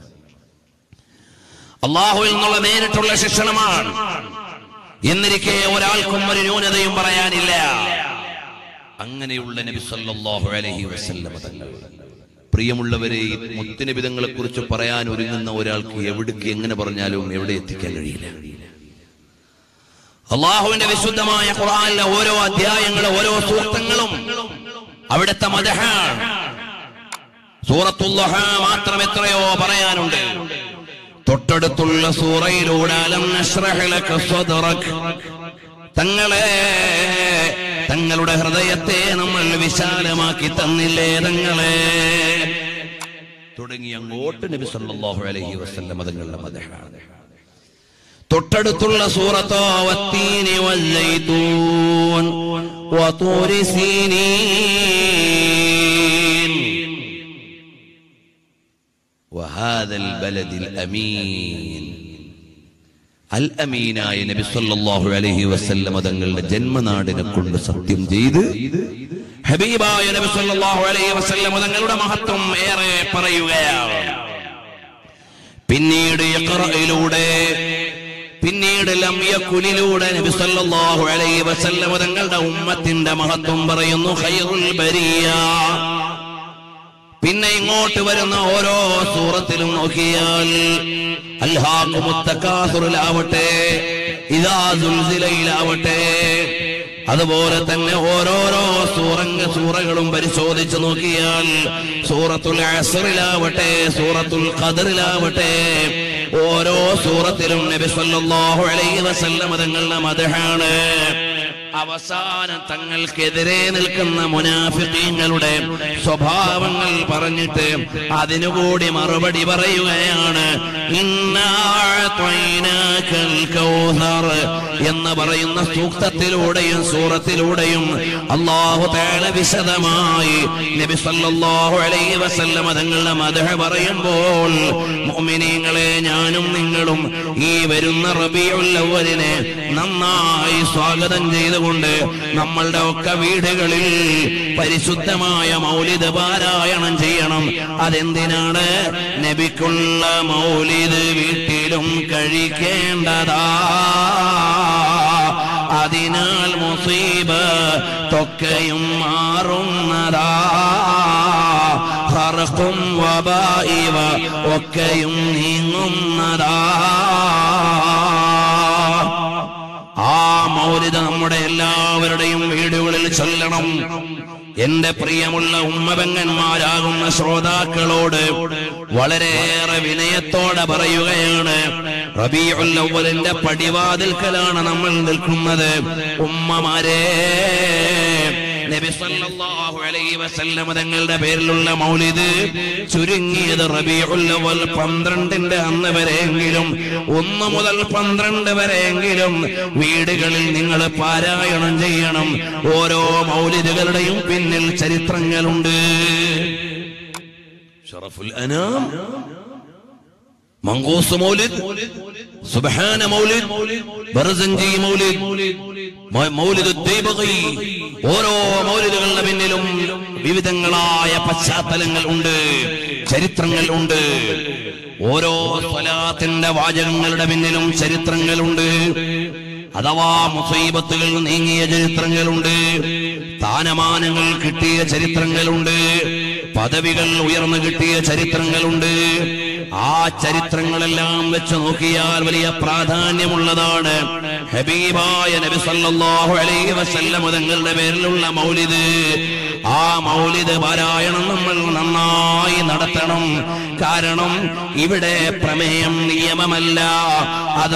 അള്ളാഹുവിൽ നിന്നുള്ള നേരിട്ടുള്ള ശിക്ഷണമാണ് എന്നിരിക്കെ ഒരാൾക്കും ഒരു ന്യൂനതയും പറയാനില്ല അങ്ങനെയുള്ള നബി സല്ലല്ലാഹു അലൈഹി വസല്ലം തങ്ങൾ പ്രിയമുള്ളവരെ ഈ മുത്തുനിബിതങ്ങളെ കുറിച്ച് പറയാൻ ഒരുങ്ങുന്ന ഒരാൾക്ക് എവിടേക്ക് എങ്ങനെ പറഞ്ഞാലും എവിടെ എത്തിക്കാൻ കഴിയില്ല അള്ളാഹുവിന്റെ വിശുദ്ധമായ ഖുർആനിലെ ഓരോ അധ്യായങ്ങളും ഓരോ സൂക്തങ്ങളും അവിടുത്തെ മദഹാണ് സൂറത്തുല്ലഹ മാത്രം എത്രയോ പറയാനുണ്ട് തൊട്ടടുത്തുള്ള സൂറയിലൂടെ അലം നശ്റഹ് ലക സ്വദ്റക് തങ്ങളെ തങ്ങളുടെ ഹൃദയത്തെ നമ്മൾ വിശാലമാക്കി തന്നില്ലേ തങ്ങളെ തുടങ്ങി അങ്ങോട്ട് നബി സല്ലല്ലാഹു അലൈഹി വസല്ലം തങ്ങളുടെ മദഹാണ് തൊട്ടടുത്തുള്ള സൂറത്തോ വത്തീനി വല്ലൈതൂൻ വതൂരി സീനീൻ وهذا البلد الأمين അൽ അമീനായ നബി സല്ലല്ലാഹു അലൈഹി വസല്ലം തങ്ങളുടെ ജന്മനാടിനെ കൊണ്ട് സത്യം ചെയ്ത് ഹബീബായ നബി സല്ലല്ലാഹു അലൈഹി വസല്ലം തങ്ങളുടെ മഹത്വം ഏറെ പറയുകയാണ് പിന്നീട് ഇഖ്റയിലൂടെ പിന്നീട് ലം യകുലിലൂടെ നബി സല്ലല്ലാഹു അലൈഹി വസല്ലം തങ്ങളുടെ ഉമ്മത്തിന്റെ മഹത്വം പറയുന്നു ഖൈറുൽ ബരിയ പിന്നെ ഇങ്ങോട്ട് വരുന്ന ഓരോ സൂറത്തിലും നോക്കിയാൽ അൽഹാഖുമുത്തക്കാസുറിലാവട്ടെ ഇദാ സുൽസിലയിലാവട്ടെ അതുപോലെ തന്നെ ഓരോരോ സൂറങ്ങ സൂറകളും പരിശോധിച്ച് നോക്കിയാൽ സൂറത്തുൽ അസറിലാവട്ടെ സൂറത്തുൽ ഖദറിലാവട്ടെ ഓരോ സൂറത്തിലും നബി സല്ലല്ലാഹു അലൈഹി വസല്ലം തങ്ങളുടെ മദഹാണ് അവസാനം തങ്ങൾക്കെതിരെ നിൽക്കുന്ന മുനാഫിക്കീങ്ങളുടെ സ്വഭാവങ്ങൾ പറഞ്ഞിട്ട് അതിനുകൂടി മറുപടി പറയുകയാണ് ഇന്നാ അഅ്തൈനാക്കൽ കൗസർ എന്ന് പറയുന്ന സൂക്തത്തിലൂടെയും സൂറത്തിലൂടെയും അള്ളാഹു തആല വിശദമായി നബി സല്ലല്ലാഹു അലൈഹി വസല്ലം തങ്ങളുടെ മദഹ പറയുമ്പോൾ മുഅ്മിനീങ്ങളെ ഞാനും നിങ്ങളും ഈ വരുന്ന റബീഉൽ അവ്വലിനെ നന്നായി സ്വാഗതം ചെയ്തുകൊണ്ട് നമ്മളുടെ ഒക്കെ വീടുകളിൽ പരിശുദ്ധമായ മൗലിദ് പാരായണം ചെയ്യണം അതെന്തിനാണ് നബിക്കുള്ള മൗലിദ് വീട്ടിലും കഴിക്കേണ്ടതാ അതിനാൽ മുസീബ് തൊക്കെയും മാറുന്നതാ ഹർക്കും വബായിവ ഒക്കെയും നീങ്ങുന്നതാ ആ മൗലിത നമ്മുടെ എല്ലാവരുടെയും വീടുകളിൽ ചൊല്ലണം എന്റെ പ്രിയമുള്ള ഉമ്മപെങ്ങന്മാരാകുന്ന ശ്രോതാക്കളോട് വളരെയേറെ വിനയത്തോടെ പറയുകയാണ് റബീഉൽ അവ്വലിന്റെ പടിവാതിൽക്കലാണ് നമ്മൾ നിൽക്കുന്നത് ഉമ്മമാരെ നബി സല്ലല്ലാഹു അലൈഹി വസല്ലം തങ്ങളുടെ പേരിലുള്ള മൗലിദ് ചുരുങ്ങിയത് റബീഉൽ അവ്വൽ പന്ത്രണ്ടിന്റെ അന്ന് വരെയെങ്കിലും ഒന്ന് മുതൽ പന്ത്രണ്ട് വരെയെങ്കിലും വീടുകളിൽ നിങ്ങൾ പാരായണം ചെയ്യണം ഓരോ മൗലിദുകളുടെയും പിന്നിൽ ചരിത്രങ്ങളുണ്ട് ഷറഫുൽ അനാം മങ്കൂസ് മൗലിദ് സുബ്ഹാന മൗലിദ് ബർസഞ്ചി മൗലിദ് മ- മൗലിദ് ദൈബഗി ഓരോ മൗലിദുകളുടെ പിന്നിലും വിവിധങ്ങളായ പശ്ചാത്തലങ്ങൾ ഉണ്ട് ചരിത്രങ്ങൾ ഉണ്ട് ഓരോ സ്വലാത്തിന്റെ വാചകങ്ങളുടെ പിന്നിലും ചരിത്രങ്ങളുണ്ട് അഥവാ മുസൈബത്തുകൾ നീങ്ങിയ ചരിത്രങ്ങളുണ്ട് സ്ഥാനമാനങ്ങൾ കിട്ടിയ ചരിത്രങ്ങളുണ്ട് പദവികൾ ഉയർന്നു കിട്ടിയ ചരിത്രങ്ങളുണ്ട് ആ ചരിത്രങ്ങളെല്ലാം വെച്ച് നോക്കിയാൽ വലിയ പ്രാധാന്യമുള്ളതാണ് ഹബീബായ നബി സല്ലല്ലാഹു അലൈഹി വസല്ലം തങ്ങളുടെ പേരിലുള്ള മൗലിദ് ആ മൗലിദ് പാരായണം നമ്മൾ നന്നായി നടത്തണം കാരണം ഇവിടെ പ്രമേയം നിയമമല്ല അത്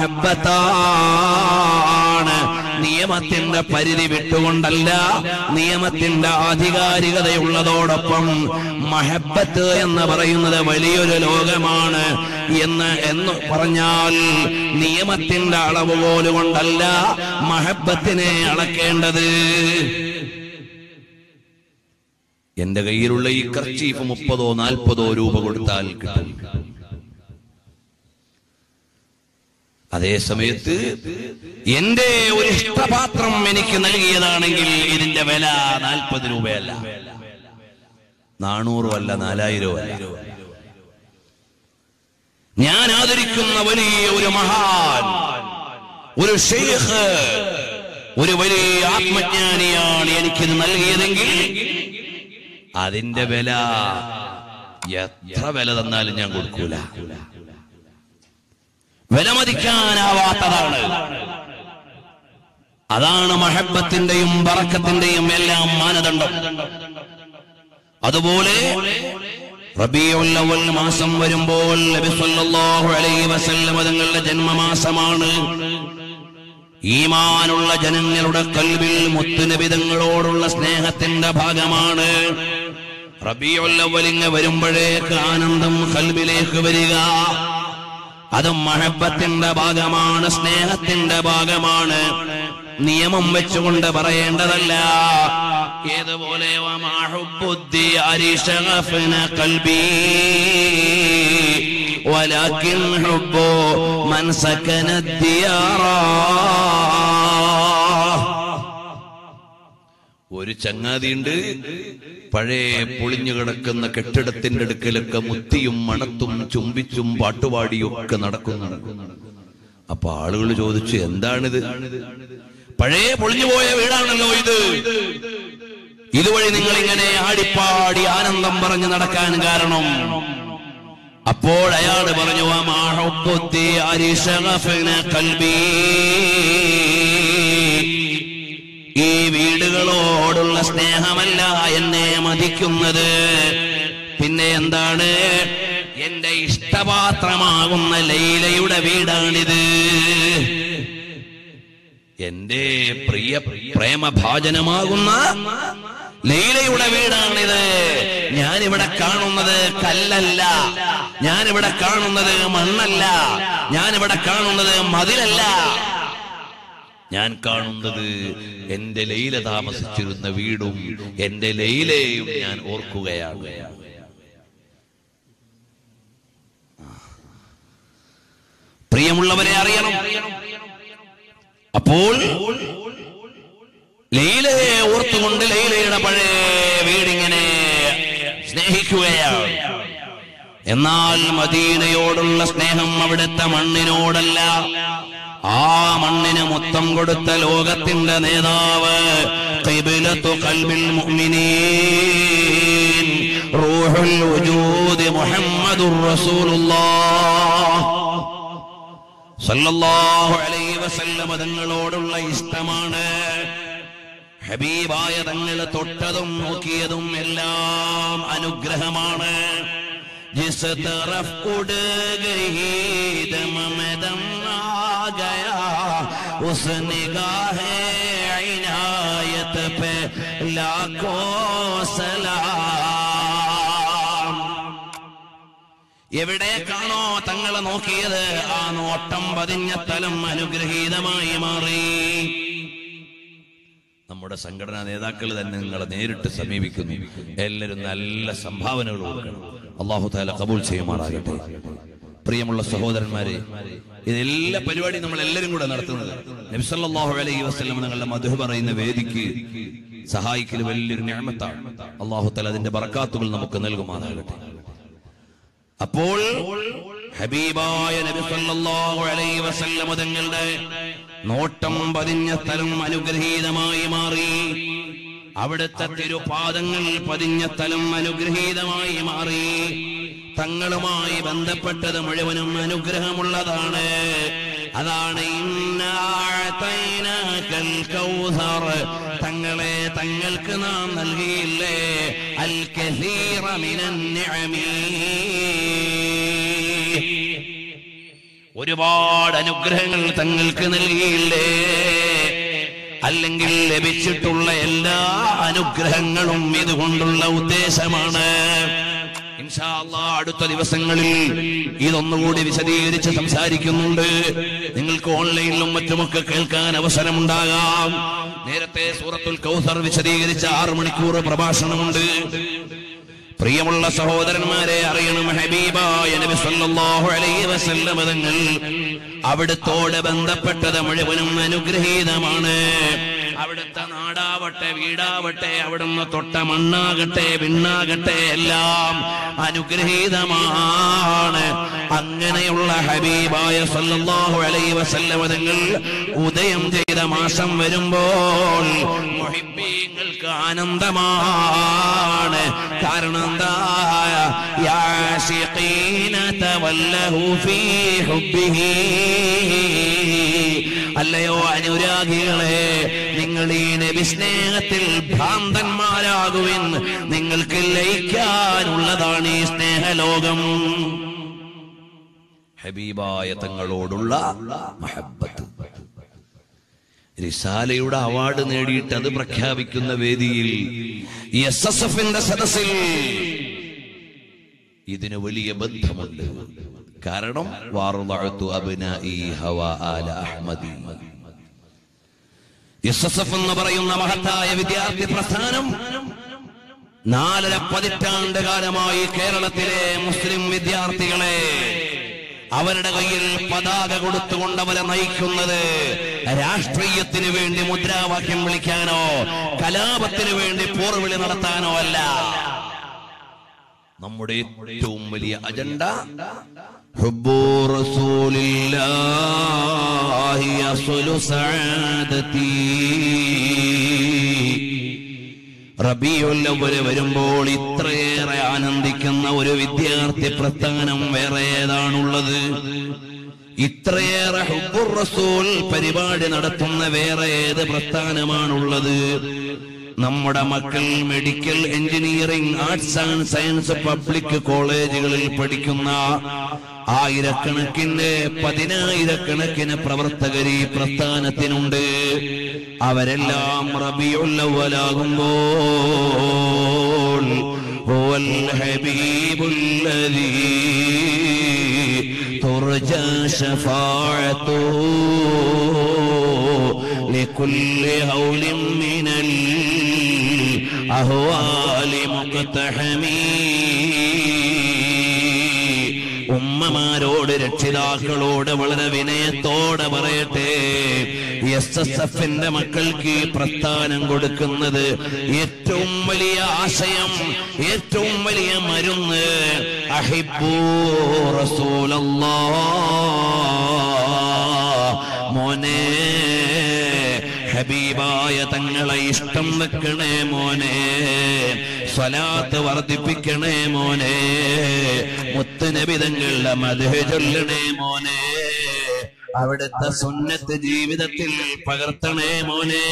മഹബത്താണ് നിയമത്തിന്റെ പരിധി വിട്ടുകൊണ്ടല്ല നിയമത്തിന്റെ ആധികാരികതയുള്ളതോടൊപ്പം മഹബത്ത് എന്ന് പറയുന്നത് വലിയൊരു ലോകമാണ് എന്ന് എന്ന് പറഞ്ഞാൽ നിയമത്തിന്റെ അളവ് പോലുകൊണ്ടല്ല മഹബത്തിനെ അളക്കേണ്ടത് എന്റെ കയ്യിലുള്ള ഈ കർച്ചീഫ് മുപ്പതോ നാൽപ്പതോ രൂപ കൊടുത്താൽ കിട്ടും അതേ സമയത്ത് എന്റെ ഒരു ഇഷ്ടപാത്രം എനിക്ക് നൽകിയതാണെങ്കിൽ ഇതിന്റെ വില നാൽപ്പത് രൂപയല്ല നാനൂറും അല്ല നാലായിരവും അല്ല ഞാൻ ആദരിക്കുന്ന വലിയ ഒരു മഹാൻ ഒരു ഷെയ്ഖ് ഒരു വലിയ ആത്മജ്ഞാനിയാണ് എനിക്കിത് നൽകിയതെങ്കിൽ അതിന്റെ വില എത്ര വില തന്നാലും ഞാൻ കൊടുക്കൂല വിലമതിക്കാനാവാത്തതാണ് അതാണ് മഹബത്തിന്റെയും ബറക്കത്തിന്റെയും എല്ലാം മാനദണ്ഡം അതുപോലെ റബീഉൽ അവൽ മാസം വരുമ്പോൾ നബി സല്ലല്ലാഹു അലൈഹി വസല്ലം തങ്ങളുടെ ജന്മമാസമാണ് ഈമാനുള്ള ജനങ്ങളുടെ കൽവിൽ മുത്തുനബിതങ്ങളോടുള്ള സ്നേഹത്തിന്റെ ഭാഗമാണ് റബീഉൽ അവലിങ് വരുമ്പോഴേക്ക് ആനന്ദം കൽവിലേക്ക് വരിക അത് മഹബത്തിന്റെ ഭാഗമാണ് സ്നേഹത്തിന്റെ ഭാഗമാണ് നിയമം വെച്ചുകൊണ്ട് പറയേണ്ടതല്ല ഏതുപോലെ ولكن حب من سكن الديار ഒരു ചങ്ങാതിയുണ്ട് പഴയ പൊളിഞ്ഞു കിടക്കുന്ന കെട്ടിടത്തിന്റെ അടുക്കലൊക്കെ മുത്തിയും മണത്തും ചുംബിച്ചും പാട്ടുപാടിയും ഒക്കെ നടക്കുന്നു അപ്പൊ ആളുകൾ ചോദിച്ചു എന്താണിത് പഴയ പൊളിഞ്ഞുപോയ വീടാണല്ലോ ഇത് ഇതുവഴി നിങ്ങൾ ഇങ്ങനെ ആടിപ്പാടി ആനന്ദം പറഞ്ഞു നടക്കാൻ കാരണം അപ്പോൾ അയാൾ പറഞ്ഞു "വമാഹുബ്ബുദ്ദി അരിശഗഫന ഖൽബി." ഈ വീടുകളോടുള്ള സ്നേഹമല്ല എന്നെ മതിക്കുന്നത് പിന്നെ എന്താണ് എന്റെ ഇഷ്ടപാത്രമാകുന്ന ലൈലയുടെ വീടാണിത് എന്റെ പ്രിയ പ്രേമഭാജനമാകുന്ന ലൈലയുടെ വീടാണിത് ഞാനിവിടെ കാണുന്നത് കല്ലല്ല ഞാനിവിടെ കാണുന്നത് മണ്ണല്ല ഞാനിവിടെ കാണുന്നത് മതിലല്ല ഞാൻ കാണുന്നത് എന്റെ ലൈല താമസിച്ചിരുന്ന വീടും എന്റെ ലൈലയും ഞാൻ ഓർക്കുകയാണ് പ്രിയമുള്ളവരെ അറിയണം അപ്പോൾ ലൈലയെ ഓർത്തുകൊണ്ട് ലൈലയുടെ പഴയ വീടിങ്ങനെ സ്നേഹിക്കുകയാണ് എന്നാൽ മദീനയോടുള്ള സ്നേഹം അവിടുത്തെ മണ്ണിനോടല്ല ആ മണ്ണിന് മൊത്തം കൊടുത്ത ലോകത്തിന്റെ നേതാവ് ഖിബ്ലത്തു ഖൽബിൽ മുഅ്മിനീൻ റൂഹുൽ വജൂദ് മുഹമ്മദുർ റസൂലുള്ളാഹ് സല്ലല്ലാഹു അലൈഹി വസല്ലമ തങ്ങളോടുള്ള ഇഷ്ടമാണ് ഹബീബായ തങ്ങൾ തൊട്ടതും നോക്കിയതും എല്ലാം അനുഗ്രഹമാണ് ജിസ് തറഫ് ഉഡ് ഗയി ദം में दम आ गया उस निगाह इनायत पे लाखों सलाम എവിടേക്കാണോ തങ്ങളെ നോക്കിയത് ആ നോട്ടം പതിഞ്ഞ സ്ഥലം അനുഗ്രഹീതമായി മാറി നമ്മുടെ സംഘടനാ നേതാക്കൾ തന്നെ നിങ്ങളെ നേരിട്ട് സമീപിക്കുന്നു എല്ലാവരും നല്ല സംഭാവനകൾ കൊടുക്കണം അള്ളാഹു താല കബൂൽ ചെയ്യുമാറാകട്ടെ പ്രിയമുള്ള സഹോദരന്മാരെ ഇതെല്ലാ പരിപാടിയും നമ്മൾ എല്ലാവരും കൂടെ നടത്തുന്നത് നബിസല്ലാഹു അലൈഹി വസ്ലം നിങ്ങളുടെ മധു പറയുന്ന വേദിക്ക് സഹായിക്കൽ വലിയൊരു ഞാമത്താണ് അള്ളാഹു താല അതിന്റെ ബറക്കാത്തുകൾ നമുക്ക് നൽകുമാറാകട്ടെ അപ്പോൾ ഹബീബായ നബി സല്ലല്ലാഹു അലൈഹി വസല്ലം തങ്ങളുടെ നോട്ടം പതിഞ്ഞ സ്ഥലം അനുഗ്രഹീതമായി മാറി അവിടുത്തെ തിരുപാദങ്ങൾ പതിഞ്ഞ സ്ഥലം അനുഗ്രഹീതമായി മാറി തങ്ങളുമായി ബന്ധപ്പെട്ടത് മുഴുവനും അനുഗ്രഹമുള്ളതാണ് അതാണ് ഇന്നാ അഅതൈനാകൽ കൗസർ തങ്ങളെ തങ്ങൾക്ക് നാം നൽകിയില്ലേ അൽ കസീറ മിനൻ നിഅമീ ഒരുപാട് അനുഗ്രഹങ്ങൾ തങ്ങൾക്ക് നൽകിയില്ലേ അല്ലെങ്കിൽ ലഭിച്ചിട്ടുള്ള എല്ലാ അനുഗ്രഹങ്ങളും ഇതുകൊണ്ടുള്ള ഉദ്ദേശമാണ് ഇൻഷാ അല്ലാ അടുത്ത ദിവസങ്ങളിൽ ഇതൊന്നുകൂടി വിശദീകരിച്ച് സംസാരിക്കുന്നുണ്ട് നിങ്ങൾക്ക് ഓൺലൈനിലും മറ്റുമൊക്കെ കേൾക്കാൻ അവസരമുണ്ടാകാം നേരത്തെ സൂറത്തുൽ കൗസർ വിശദീകരിച്ച ആറ് മണിക്കൂർ പ്രഭാഷണമുണ്ട് പ്രിയമുള്ള സഹോദരന്മാരെ അറിയണം ഹബീബായ നബി സല്ലല്ലാഹു അലൈഹി വസല്ലം തങ്ങൾ അവിടുത്തോട് ബന്ധപ്പെട്ടത് മുഴുവനും അനുഗ്രഹീതമാണ് അവിടുത്തെ നാടാവട്ടെ വീടാവട്ടെ അവിടുന്ന് തൊട്ട മണ്ണാകട്ടെ വിണ്ണാകട്ടെ എല്ലാം അനുഗ്രഹീതമാണ് അങ്ങനെയുള്ള ഹബീബായ സല്ലല്ലാഹു അലൈഹി വസല്ലം തങ്ങൾ ഉദയം ചെയ്ത മാസം വരുമ്പോൾ മുഹിബ്ബീങ്ങൾക്ക് ആനന്ദമാണ് കാരണം എന്താ യാശിഖീന തവല്ലഹു ഫീ ഹുബ്ബിഹി അല്ലയോ അനുരാഗികളെ നിങ്ങൾ ഈ നബി സ്നേഹത്തിൽ ഭ്രാന്തന്മാരാകുവിൻ നിങ്ങൾക്ക് ലയിക്കാനുള്ളതാണ് ഈ സ്നേഹലോകം ഹബീബായ തങ്ങളോടുള്ള മഹബത്ത് റിസാലയുടെ അവാർഡ് നേടിയിട്ട് അത് പ്രഖ്യാപിക്കുന്ന വേദിയിൽ എസ് എസ് എഫിന്റെ സദസ്സിൽ ഇതിന് വലിയ ബന്ധമുണ്ട് കാരണം വാറുളഅത്തു അബ്നാഇ ഹവാ ആല അഹ്മദി എസ് എസ് എഫ് എന്ന് പറയുന്ന മഹത്തായ വിദ്യാർത്ഥി പ്രസ്ഥാനം നാലര പതിറ്റാണ്ട് കാലമായി കേരളത്തിലെ മുസ്ലിം വിദ്യാർത്ഥികളെ അവരുടെ കയ്യിൽ പതാക കൊടുത്തുകൊണ്ട് അവരെ നയിക്കുന്നത് രാഷ്ട്രീയത്തിന് വേണ്ടി മുദ്രാവാക്യം വിളിക്കാനോ കലാപത്തിന് വേണ്ടി പോർവിളി നടത്താനോ അല്ല നമ്മുടെ ഏറ്റവും വലിയ അജണ്ട ഹുബ്ബു റസൂലില്ലാഹി അസ്ലു സഅദതി റബിയുൽ അവ്വൽ വരുമ്പോൾ ഇത്രയേറെ ആനന്ദിക്കുന്ന ഒരു വിദ്യാർത്ഥി പ്രസ്ഥാനം വേറെ ഏതാണുള്ളത് ഇത്രയേറെ ഹുബ്ബുർ റസൂൽ പരിപാടി നടത്തുന്ന വേറെ ഏത് പ്രസ്ഥാനമാണുള്ളത് നമ്മുടെ മക്കൾ medical engineering arts and science public കോളേജുകളിൽ പഠിക്കുന്ന ആയിരക്കണക്കിന് പതിനായിരക്കണക്കിന് പ്രവർത്തകർ ഈ പ്രസ്ഥാനത്തിനുണ്ട് അവരെല്ലാം റബിയുള്ളവലാകുമ്പോൾ هو الحبيب الذي ترجى شفاعته لكل هول من الأهوال مقتحمين ഉമ്മമാരോട് രക്ഷിതാക്കളോട് വളരെ വിനയത്തോടെ പറയട്ടെ എസ് എസ് എഫിന്റെ മക്കൾക്ക് ഈ പ്രസ്ഥാനം കൊടുക്കുന്നത് ഏറ്റവും വലിയ ആശയം ഏറ്റവും വലിയ മരുന്ന് അഹിബൂ റസൂലല്ലാ മോനെ ഹബീബായ തങ്ങളെ ഇഷ്ടം വെക്കണേ മോനെ സ്വലാത്ത് വർദ്ധിപ്പിക്കണേ മോനെ മുത്തുനബി തങ്ങളുടെ മധു ചൊല്ലണേ മോനെ അവിടുത്തെ സുന്നത്ത് ജീവിതത്തിൽ പകർത്തണേ മോനെ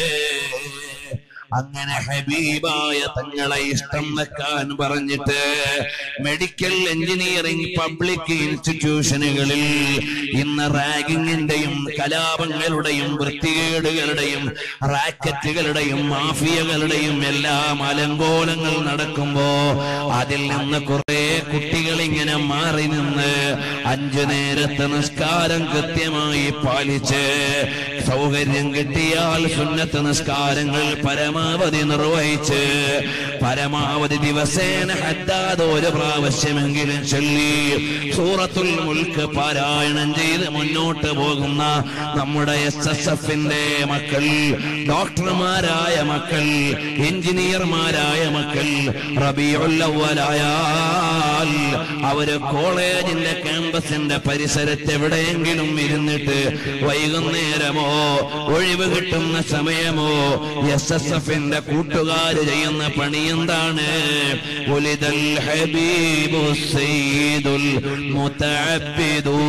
അങ്ങനെ ഹബീബായ തങ്ങളെ ഇഷ്ടം വെക്കാൻ പറഞ്ഞിട്ട് മെഡിക്കൽ എഞ്ചിനീയറിംഗ് പബ്ലിക് ഇൻസ്റ്റിറ്റ്യൂഷനുകളിൽ ഇന്ന് റാഗിങ്ങിന്റെയും കലാപങ്ങളുടെയും വൃത്തികേടുകളുടെയും റാക്കറ്റുകളുടെയും മാഫിയകളുടെയും എല്ലാം അലങ്കോലങ്ങൾ നടക്കുമ്പോ അതിൽ നിന്ന് കുറെ കുട്ടികൾ ഇങ്ങനെ മാറി നിന്ന് അഞ്ചു നേരത്തെ നിസ്കാരം കൃത്യമായി പാലിച്ച് സൗകര്യം കിട്ടിയാൽ സുന്നത്ത് നിസ്കാരങ്ങൾ പരമാവധി നിർവഹിച്ച് പരമാവധി ദിവസേന ഹദ്ദാദ് ഒരു പ്രാവശ്യമെങ്കിലും ചൊല്ലി സൂറത്തുൽ മുൽക്ക് പാരായണം ചെയ്ത് മുന്നോട്ട് പോകുന്ന നമ്മുടെ എസ് എസ് എഫിന്റെ മക്കൾ ഡോക്ടർമാരായ മക്കൾ എഞ്ചിനീയർമാരായ മക്കൾ റബിയുള്ളവരായാൽ അവര് കോളേജിന്റെ ക്യാമ്പസിന്റെ പരിസരത്ത് എവിടെയെങ്കിലും ഇരുന്നിട്ട് വൈകുന്നേരമോ ഒഴിവ് കിട്ടുന്ന സമയമോ എസ് എസ് എഫിന്റെ കൂട്ടുകാര് ചെയ്യുന്ന പണി എന്താണ് ഒലിതൽ ഹബീബു സയ്യിദുൽ മുതഅബ്ബിദൂ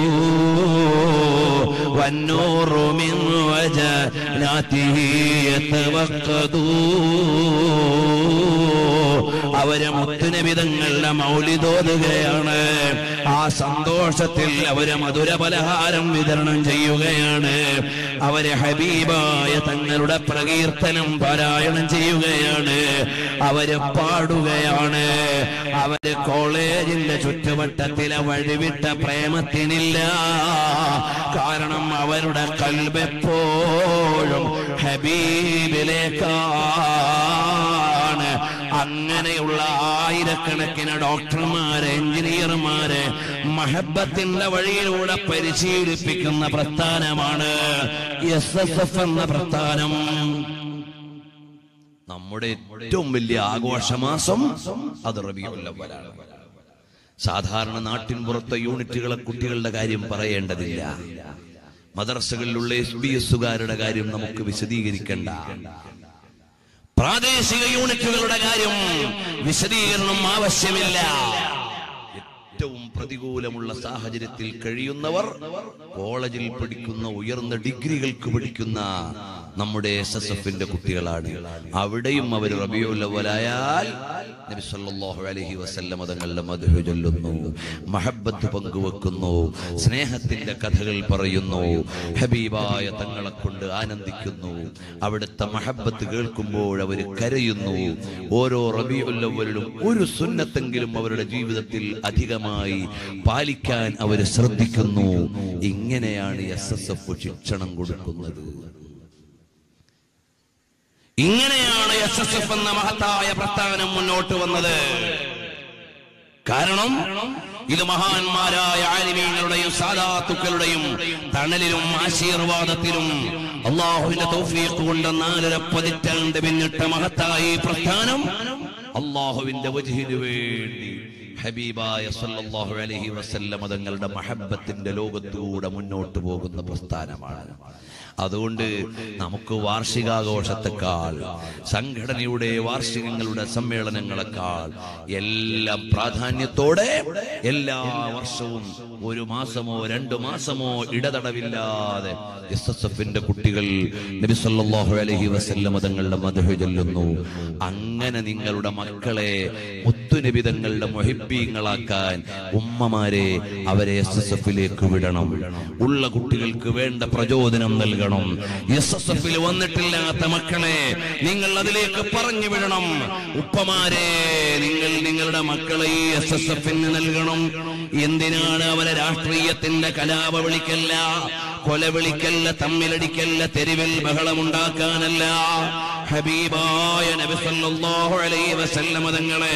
والنور من وجناته يتوقدوا അവര് മുത്തുനബിതങ്ങളുടെ മൗലിതോതുകയാണ് ആ സന്തോഷത്തിൽ അവര് മധുര പലഹാരം വിതരണം ചെയ്യുകയാണ് അവര് ഹബീബായ തങ്ങളുടെ പ്രകീർത്തനം പാരായണം ചെയ്യുകയാണ് അവര് പാടുകയാണ് അവര് കോളേജിന്റെ ചുറ്റുവട്ടത്തിലെ വഴിവിട്ട പ്രേമത്തിനില്ല കാരണം അവരുടെ കൽബെപ്പോഴും ഹബീബിലേക്കാണ് അങ്ങനെയുള്ള ആയിരക്കണക്കിന് ഡോക്ടർമാര് എഞ്ചിനീയർമാര് മഹബത്തിന്റെ വഴിയിലൂടെ പരിശീലിപ്പിക്കുന്ന പ്രസ്ഥാനമാണ് എസ് എസ് എഫ് എന്ന പ്രസ്ഥാനം നമ്മുടെ ഏറ്റവും വലിയ ആഘോഷമാസം അത് റബിയുള്ളവരാണ് സാധാരണ നാട്ടിൻ പുറത്തെ യൂണിറ്റുകളെ കുട്ടികളുടെ കാര്യം പറയേണ്ടതില്ല മദർസകളിലുള്ള എസ് ബി എസുകാരുടെ കാര്യം നമുക്ക് വിശദീകരിക്കണ്ട പ്രാദേശിക യൂണിറ്റുകളുടെ കാര്യം വിശദീകരണം ആവശ്യമില്ല ഏറ്റവും പ്രതികൂലമുള്ള സാഹചര്യത്തിൽ കഴിയുന്നവർ കോളേജിൽ പഠിക്കുന്ന ഉയർന്ന ഡിഗ്രികൾക്ക് പഠിക്കുന്ന നമ്മുടെ എസ് എസ് എഫിന്റെ കുട്ടികളാണ് അവിടെയും അവർ റബിയുള്ളവരായാൽ നബി സല്ലല്ലാഹു അലൈഹി വസല്ലമ തങ്ങളുടെ മധു ചൊല്ലുന്നു മഹബത്ത് പങ്കുവെക്കുന്നു സ്നേഹത്തിന്റെ കഥകൾ പറയുന്നു ഹബീബായ തങ്ങളെ കൊണ്ട് ആനന്ദിക്കുന്നു അവിടുത്തെ മഹബത്ത് കേൾക്കുമ്പോൾ അവർ കരയുന്നു ഓരോ റബിയുള്ളവരിലും ഒരു സുന്നത്തെങ്കിലും അവരുടെ ജീവിതത്തിൽ അധികമായി പാലിക്കാൻ അവർ ശ്രദ്ധിക്കുന്നു ഇങ്ങനെയാണ് എസ് എസ് എഫ് ശിക്ഷണം കൊടുക്കുന്നത് ഇങ്ങനെയാണ് എസ് എസ് എഫ് എന്ന മഹത്തായ പ്രസ്ഥാനം മുന്നോട്ട് വന്നത് കാരണം ഇത് മഹാന്മാരായ ആലിമീങ്ങളുടെയും സാധാത്തുക്കളുടെയും തണലിലും ആശീർവാദത്തിലും അള്ളാഹുവിന്റെ തൗഫീഖ് കൊണ്ട് നാലര പതിറ്റാണ്ട് പിന്നിട്ട മഹത്തായ ഈ പ്രസ്ഥാനം അള്ളാഹുവിന്റെ വജഹിന് വേണ്ടി ഹബീബായ സല്ലല്ലാഹു അലൈഹി വസല്ലമ തങ്ങളുടെ മഹബത്തിന്റെ ലോകത്തൂടെ മുന്നോട്ട് പോകുന്ന പ്രസ്ഥാനമാണ് അതുകൊണ്ട് നമുക്ക് വാർഷികാഘോഷത്തെക്കാൾ സംഘടനയുടെ വാർഷികങ്ങളുടെ സമ്മേളനങ്ങളെക്കാൾ എല്ലാം പ്രാധാന്യത്തോടെ എല്ലാ വർഷവും ഒരു മാസമോ രണ്ടു മാസമോ ഇടതടവില്ലാതെ എസ് എസ് എഫിന്റെ കുട്ടികൾ നബി സല്ലല്ലാഹു അലൈഹി വസല്ലമ തങ്ങളുടെ മധു ചൊല്ലുന്നു അങ്ങനെ നിങ്ങളുടെ മക്കളെ മുത്തുനബി തങ്ങളുടെ മൊഹിബീങ്ങളാക്കാൻ ഉമ്മമാരെ അവരെ എസ് എസ് എഫിലേക്ക് വിടണം ഉള്ള കുട്ടികൾക്ക് വേണ്ട പ്രചോദനം നൽകണം എസ് എസ് എഫിൽ വന്നിട്ടില്ലാത്ത മക്കളെ നിങ്ങൾ അതിലേക്ക് പറഞ്ഞു വിടണം ഉപ്പമാരെ നിങ്ങൾ നിങ്ങളുടെ മക്കളെ ഈ എസ് എസ് എഫിന് നൽകണം എന്തിനാണ് അവരെ രാഷ്ട്രീയത്തിന്റെ കലാപ വിളിക്കല്ല കൊല വിളിക്കല്ല തമ്മിലടിക്കല്ല തെരുവിൽ ബഹളമുണ്ടാക്കാനല്ല ഹബീബായ നബി സല്ലല്ലാഹു അലൈഹി വസല്ലമ തങ്ങളെ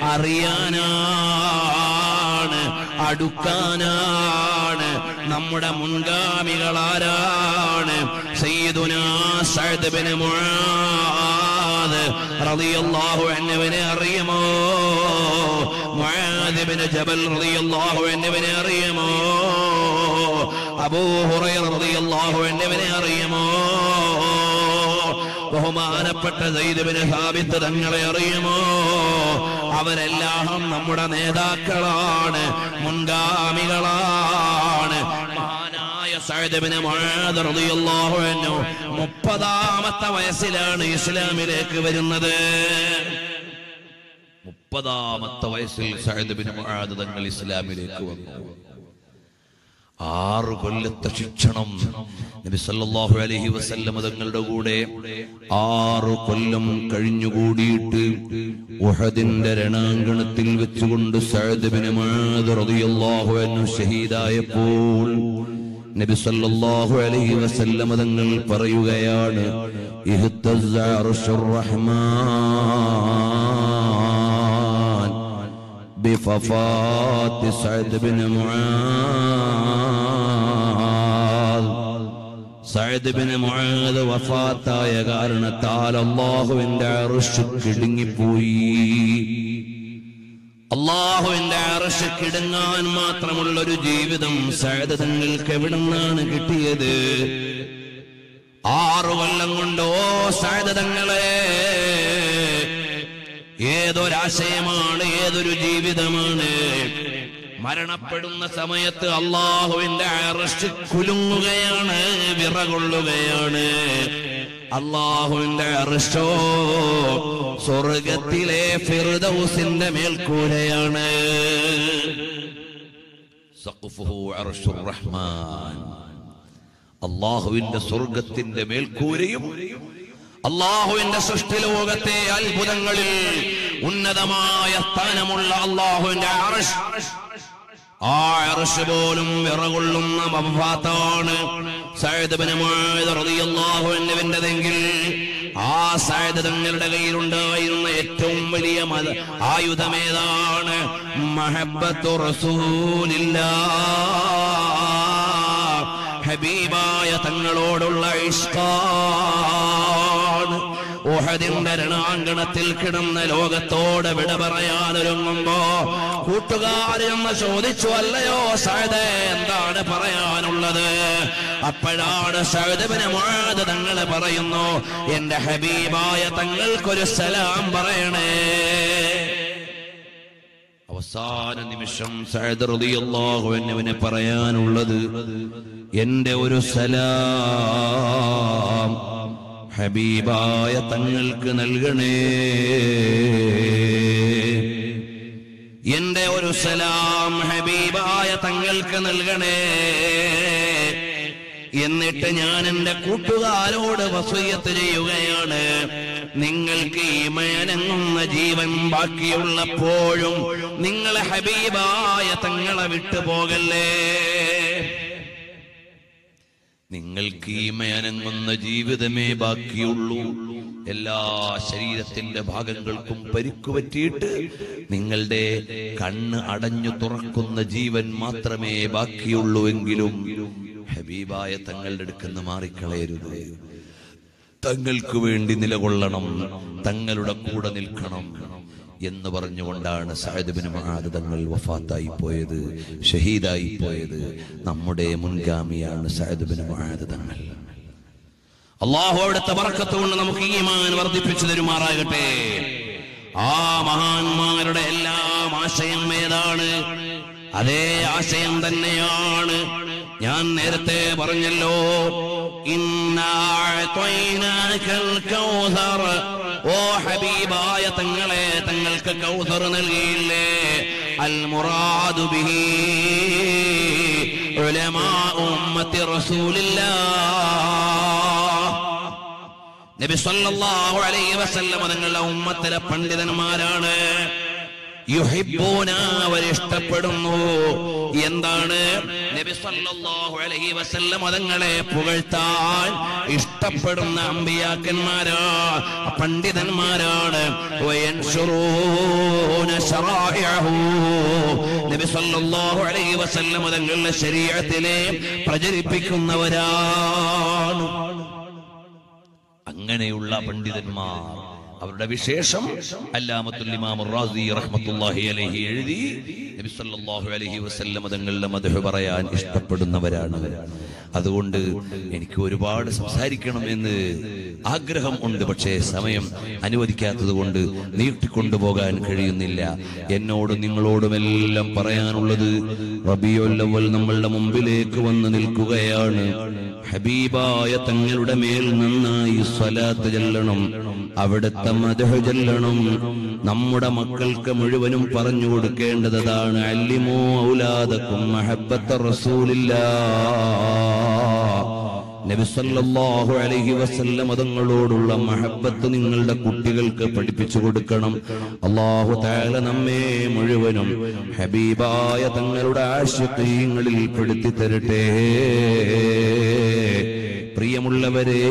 അറിയാനാണ് അടുക്കാനാണ് നമ്മുടെ മുൻഗാമികൾ ആരാണ് സയ്യിദുനാ സഅദ് ബിൻ മുആദ് റളിയല്ലാഹു അൻഹുവിനെ അറിയുമോ മുആദ് ബിൻ ജബൽ റളിയല്ലാഹു അൻഹുവിനെ അറിയുമോ അബൂ ഹുറൈറ റളിയല്ലാഹു അൻഹുവിനെ അറിയുമോ ബഹുമാനപ്പെട്ട സൈദബിന് സാബിത്ത് തങ്ങളെ അറിയുമോ അവരെല്ലാം നമ്മുടെ നേതാക്കളാണ് മുൻഗാമികളാണ് മഹാനായ സഅദബിന് മുആദ് റളിയല്ലാഹു അൻഹു മുപ്പതാമത്തെ വയസ്സിലാണ് ഇസ്ലാമിലേക്ക് വരുന്നത് മുപ്പതാമത്തെ വയസ്സിൽ സഅദ് ബിൻ മുആദ് തങ്ങൾ ഇസ്ലാമിലേക്ക് വന്നു ആറു കൊല്ലത്തെ ശിക്ഷണം നബി സല്ലല്ലാഹു അലൈഹി വസല്ലം തങ്ങളുടെ കൂടെ ആറു കൊല്ലം കഴിഞ്ഞുകൂടിയിട്ട് ഉഹദിന്റെ രണാങ്കണത്തിൽ വെച്ചുകൊണ്ട് സഅദ് ബിൻ മുആദ് റളിയല്ലാഹു അൻഹു ഷഹീദായപ്പോൾ നബി സല്ലല്ലാഹു അലൈഹി വസല്ലം തങ്ങൾ പറയുകയാണ് ഇഹ്തസ്സ അർശുർ റഹ്മാൻ بففات سعد بن معاذ സഅദ് ബിൻ മുആദ് വഫാത്തായ കാരണത്താൽ അല്ലാഹുവിന്റെ അർശ് കിടുങ്ങിപ്പോയി അള്ളാഹുവിന്റെ അറശ് കിടങ്ങാൻ മാത്രമുള്ള ഒരു ജീവിതം സഅദ് തങ്ങൾക്ക് എവിടുന്നാണ് കിട്ടിയത് ആറു കൊല്ലം കൊണ്ടോ സഅദ് തങ്ങളെ ഏതൊരാശയമാണ് ഏതൊരു ജീവിതമാണ് മരണപ്പെടുന്ന സമയത്ത് അള്ളാഹുവിന്റെ അറസ്റ്റ് കുലുങ്ങുകയാണ് വിറകൊള്ളുകയാണ് അള്ളാഹുവിന്റെ അറസ്റ്റോ സ്വർഗത്തിലെ ഫിർദൗസിന്റെ മേൽക്കൂരയാണ് സഖ്ഫുഹു അർശുർ റഹ്മാൻ അള്ളാഹുവിന്റെ സ്വർഗത്തിന്റെ മേൽക്കൂരയും അള്ളാഹുവിന്റെ സൃഷ്ടി ലോകത്തെ അത്ഭുതങ്ങളിൽ ഉന്നതമായ സ്ഥാനമുള്ള അള്ളാഹുവിന്റെ അർഷ് ആ അർഷ് പോലും വിറകൊള്ളുന്ന വഫാത്താണ് സഅദ് ഇബ്നു മുആദ് റളിയല്ലാഹു അൻഹുവിന്റെതെങ്കിൽ ആ സഅദ് തങ്ങളുടെ കയ്യിലുണ്ടായിരുന്ന ഏറ്റവും വലിയ മത ആയുധമേതാണ് മഹബ്ബത്തു റസൂലില്ലാ ഹബീബായ തങ്ങളോടുള്ള ഇഷ്കാണ് ഉഹദിന്റെ രണാങ്കണത്തിൽ കിടന്ന ലോകത്തോട് വിട പറയാനൊരുങ്ങുമ്പോ കൂട്ടുകാരെന്ന് ചോദിച്ചു അല്ലയോ സഹദ് എന്താണ് പറയാനുള്ളത് അപ്പോഴാണ് സഹദബിന് മുഴത് തങ്ങൾ പറയുന്നു എന്റെ ഹബീബായ തങ്ങൾക്കൊരു സലാം പറയണേ അവസാന നിമിഷം സഅദ് റളിയല്ലാഹു അൻഹുവിനെ പറയാനുള്ളത് എന്റെ ഒരു സലാം ഹബീബായ തങ്ങൾക്ക് നൽകണേ എന്റെ ഒരു സലാം ഹബീബായ തങ്ങൾക്ക് നൽകണേ എന്നിട്ട് ഞാൻ എന്റെ കൂട്ടുകാരോട് വസൂയത്ത് ചെയ്യുകയാണ് നിങ്ങൾക്ക് ഈ മേനങ്ങുന്ന ജീവൻ ബാക്കിയുള്ളപ്പോഴും നിങ്ങളെ ഹബീബായ തങ്ങളെ വിട്ടുപോകല്ലേ നിങ്ങൾക്ക് ഈ മേനങ്ങുന്ന ജീവിതമേ ബാക്കിയുള്ളൂ എല്ലാ ശരീരത്തിന്റെ ഭാഗങ്ങൾക്കും പരിക്കു പറ്റിയിട്ട് നിങ്ങളുടെ കണ്ണ് അടഞ്ഞു തുറക്കുന്ന ജീവൻ മാത്രമേ ബാക്കിയുള്ളൂവെങ്കിലും ഹബീബായ തങ്ങളുടെ അടുക്കുന്ന മാറിക്കളയരുത് തങ്ങൾക്ക് വേണ്ടി നിലകൊള്ളണം തങ്ങളുടെ കൂടെ നിൽക്കണം എന്ന് പറഞ്ഞുകൊണ്ടാണ് സഹദബിന് മഹാദ് തങ്ങൾ വഫാത്തായി പോയത് ഷഹീദായി പോയത് നമ്മുടെ മുൻഗാമിയാണ് സഹദബിന് മഹാദ് തങ്ങൾ അള്ളാഹു അവിടുത്തെ ബർക്കത്ത് കൊണ്ട് നമുക്ക് ഈമാൻ വർദ്ധിപ്പിച്ചു തരുമാറാകട്ടെ ആ മഹാന്മാരുടെ എല്ലാം ആശയം ഏതാണ് അതേ ആശയം തന്നെയാണ് ഞാൻ നേരത്തെ പറഞ്ഞല്ലോ ഇന്നാ അഅ്തൈനാകൽ കൗസർ. ഓ ഹബീബായ തങ്ങളെ തങ്ങൾക്ക് കൗസർ നൽകിയില്ലേ അൽ മുറാദു ബിഹി ഉലമാ ഉമ്മത്തി റസൂലില്ലാ നബി സല്ലല്ലാഹു അലൈഹി വസല്ലം തങ്ങളുടെ ഉമ്മത്തിലെ പണ്ഡിതന്മാരാണ് യുഹിബ്ബൂന അവർ ഇഷ്ടപ്പെടുന്നു എന്താണ് നബി സല്ലല്ലാഹു അലൈഹി വസല്ലം തങ്ങളെ പുകഴ്ത്താൻ ഇഷ്ടപ്പെടുന്ന അമ്പിയാക്കന്മാരാ പണ്ഡിതന്മാരാണ് വയൻഷുറൂന ശറാഇഅഹു. നബി സല്ലല്ലാഹു അലൈഹി വസല്ലം തങ്ങളുടെ ശരീഅത്തിനെ പ്രചരിപ്പിക്കുന്നവരാണ് അങ്ങനെയുള്ള പണ്ഡിതന്മാർ അവരുടെ വിശേഷം അല്ലാമത്തുൽ ഇമാം റാസി റഹ്മത്തുള്ളാഹി അലൈഹി എഴുതി നബി സല്ലല്ലാഹു അലൈഹി വസല്ലം തങ്ങളുടെ മദ്ഹ് പറയാൻ ഇഷ്ടപ്പെടുന്നവരാണ് അതുകൊണ്ട് എനിക്ക് ഒരുപാട് സംസാരിക്കണം എന്ന് ആഗ്രഹം ഉണ്ട് പക്ഷേ സമയം അനുവദിക്കാത്തത് കൊണ്ട് നീട്ടിക്കൊണ്ടുപോകാൻ കഴിയുന്നില്ല എന്നോട് നിങ്ങളോടുമെല്ലാം പറയാനുള്ളത് റബിയുൽ അവൽ നമ്മളുടെ മുമ്പിലേക്ക് വന്ന് നിൽക്കുകയാണ് ഹബീബായ തങ്ങളുടെ മേൽ നന്നായി സ്വലാത്ത് ചെല്ലണം അവിടുത്തെ മദഹ് ചെല്ലണം നമ്മുടെ മക്കൾക്ക് മുഴുവനും പറഞ്ഞു കൊടുക്കേണ്ടത് അതാണ് അല്ലിമോ ഔലാദക്കും മഹബത്ത റസൂലില്ലാ നബിസല്ലാഹു അലൈഹി വസല്ലം തങ്ങളോടുള്ള മഹബത്ത് നിങ്ങളുടെ കുട്ടികൾക്ക് പഠിപ്പിച്ചു കൊടുക്കണം അള്ളാഹു താല നമ്മെ മുഴുവനും ഹബീബായ തങ്ങളുടെ ആശുക്രീയങ്ങളിൽ പെടുത്തി തരട്ടെ പ്രിയമുള്ളവരെ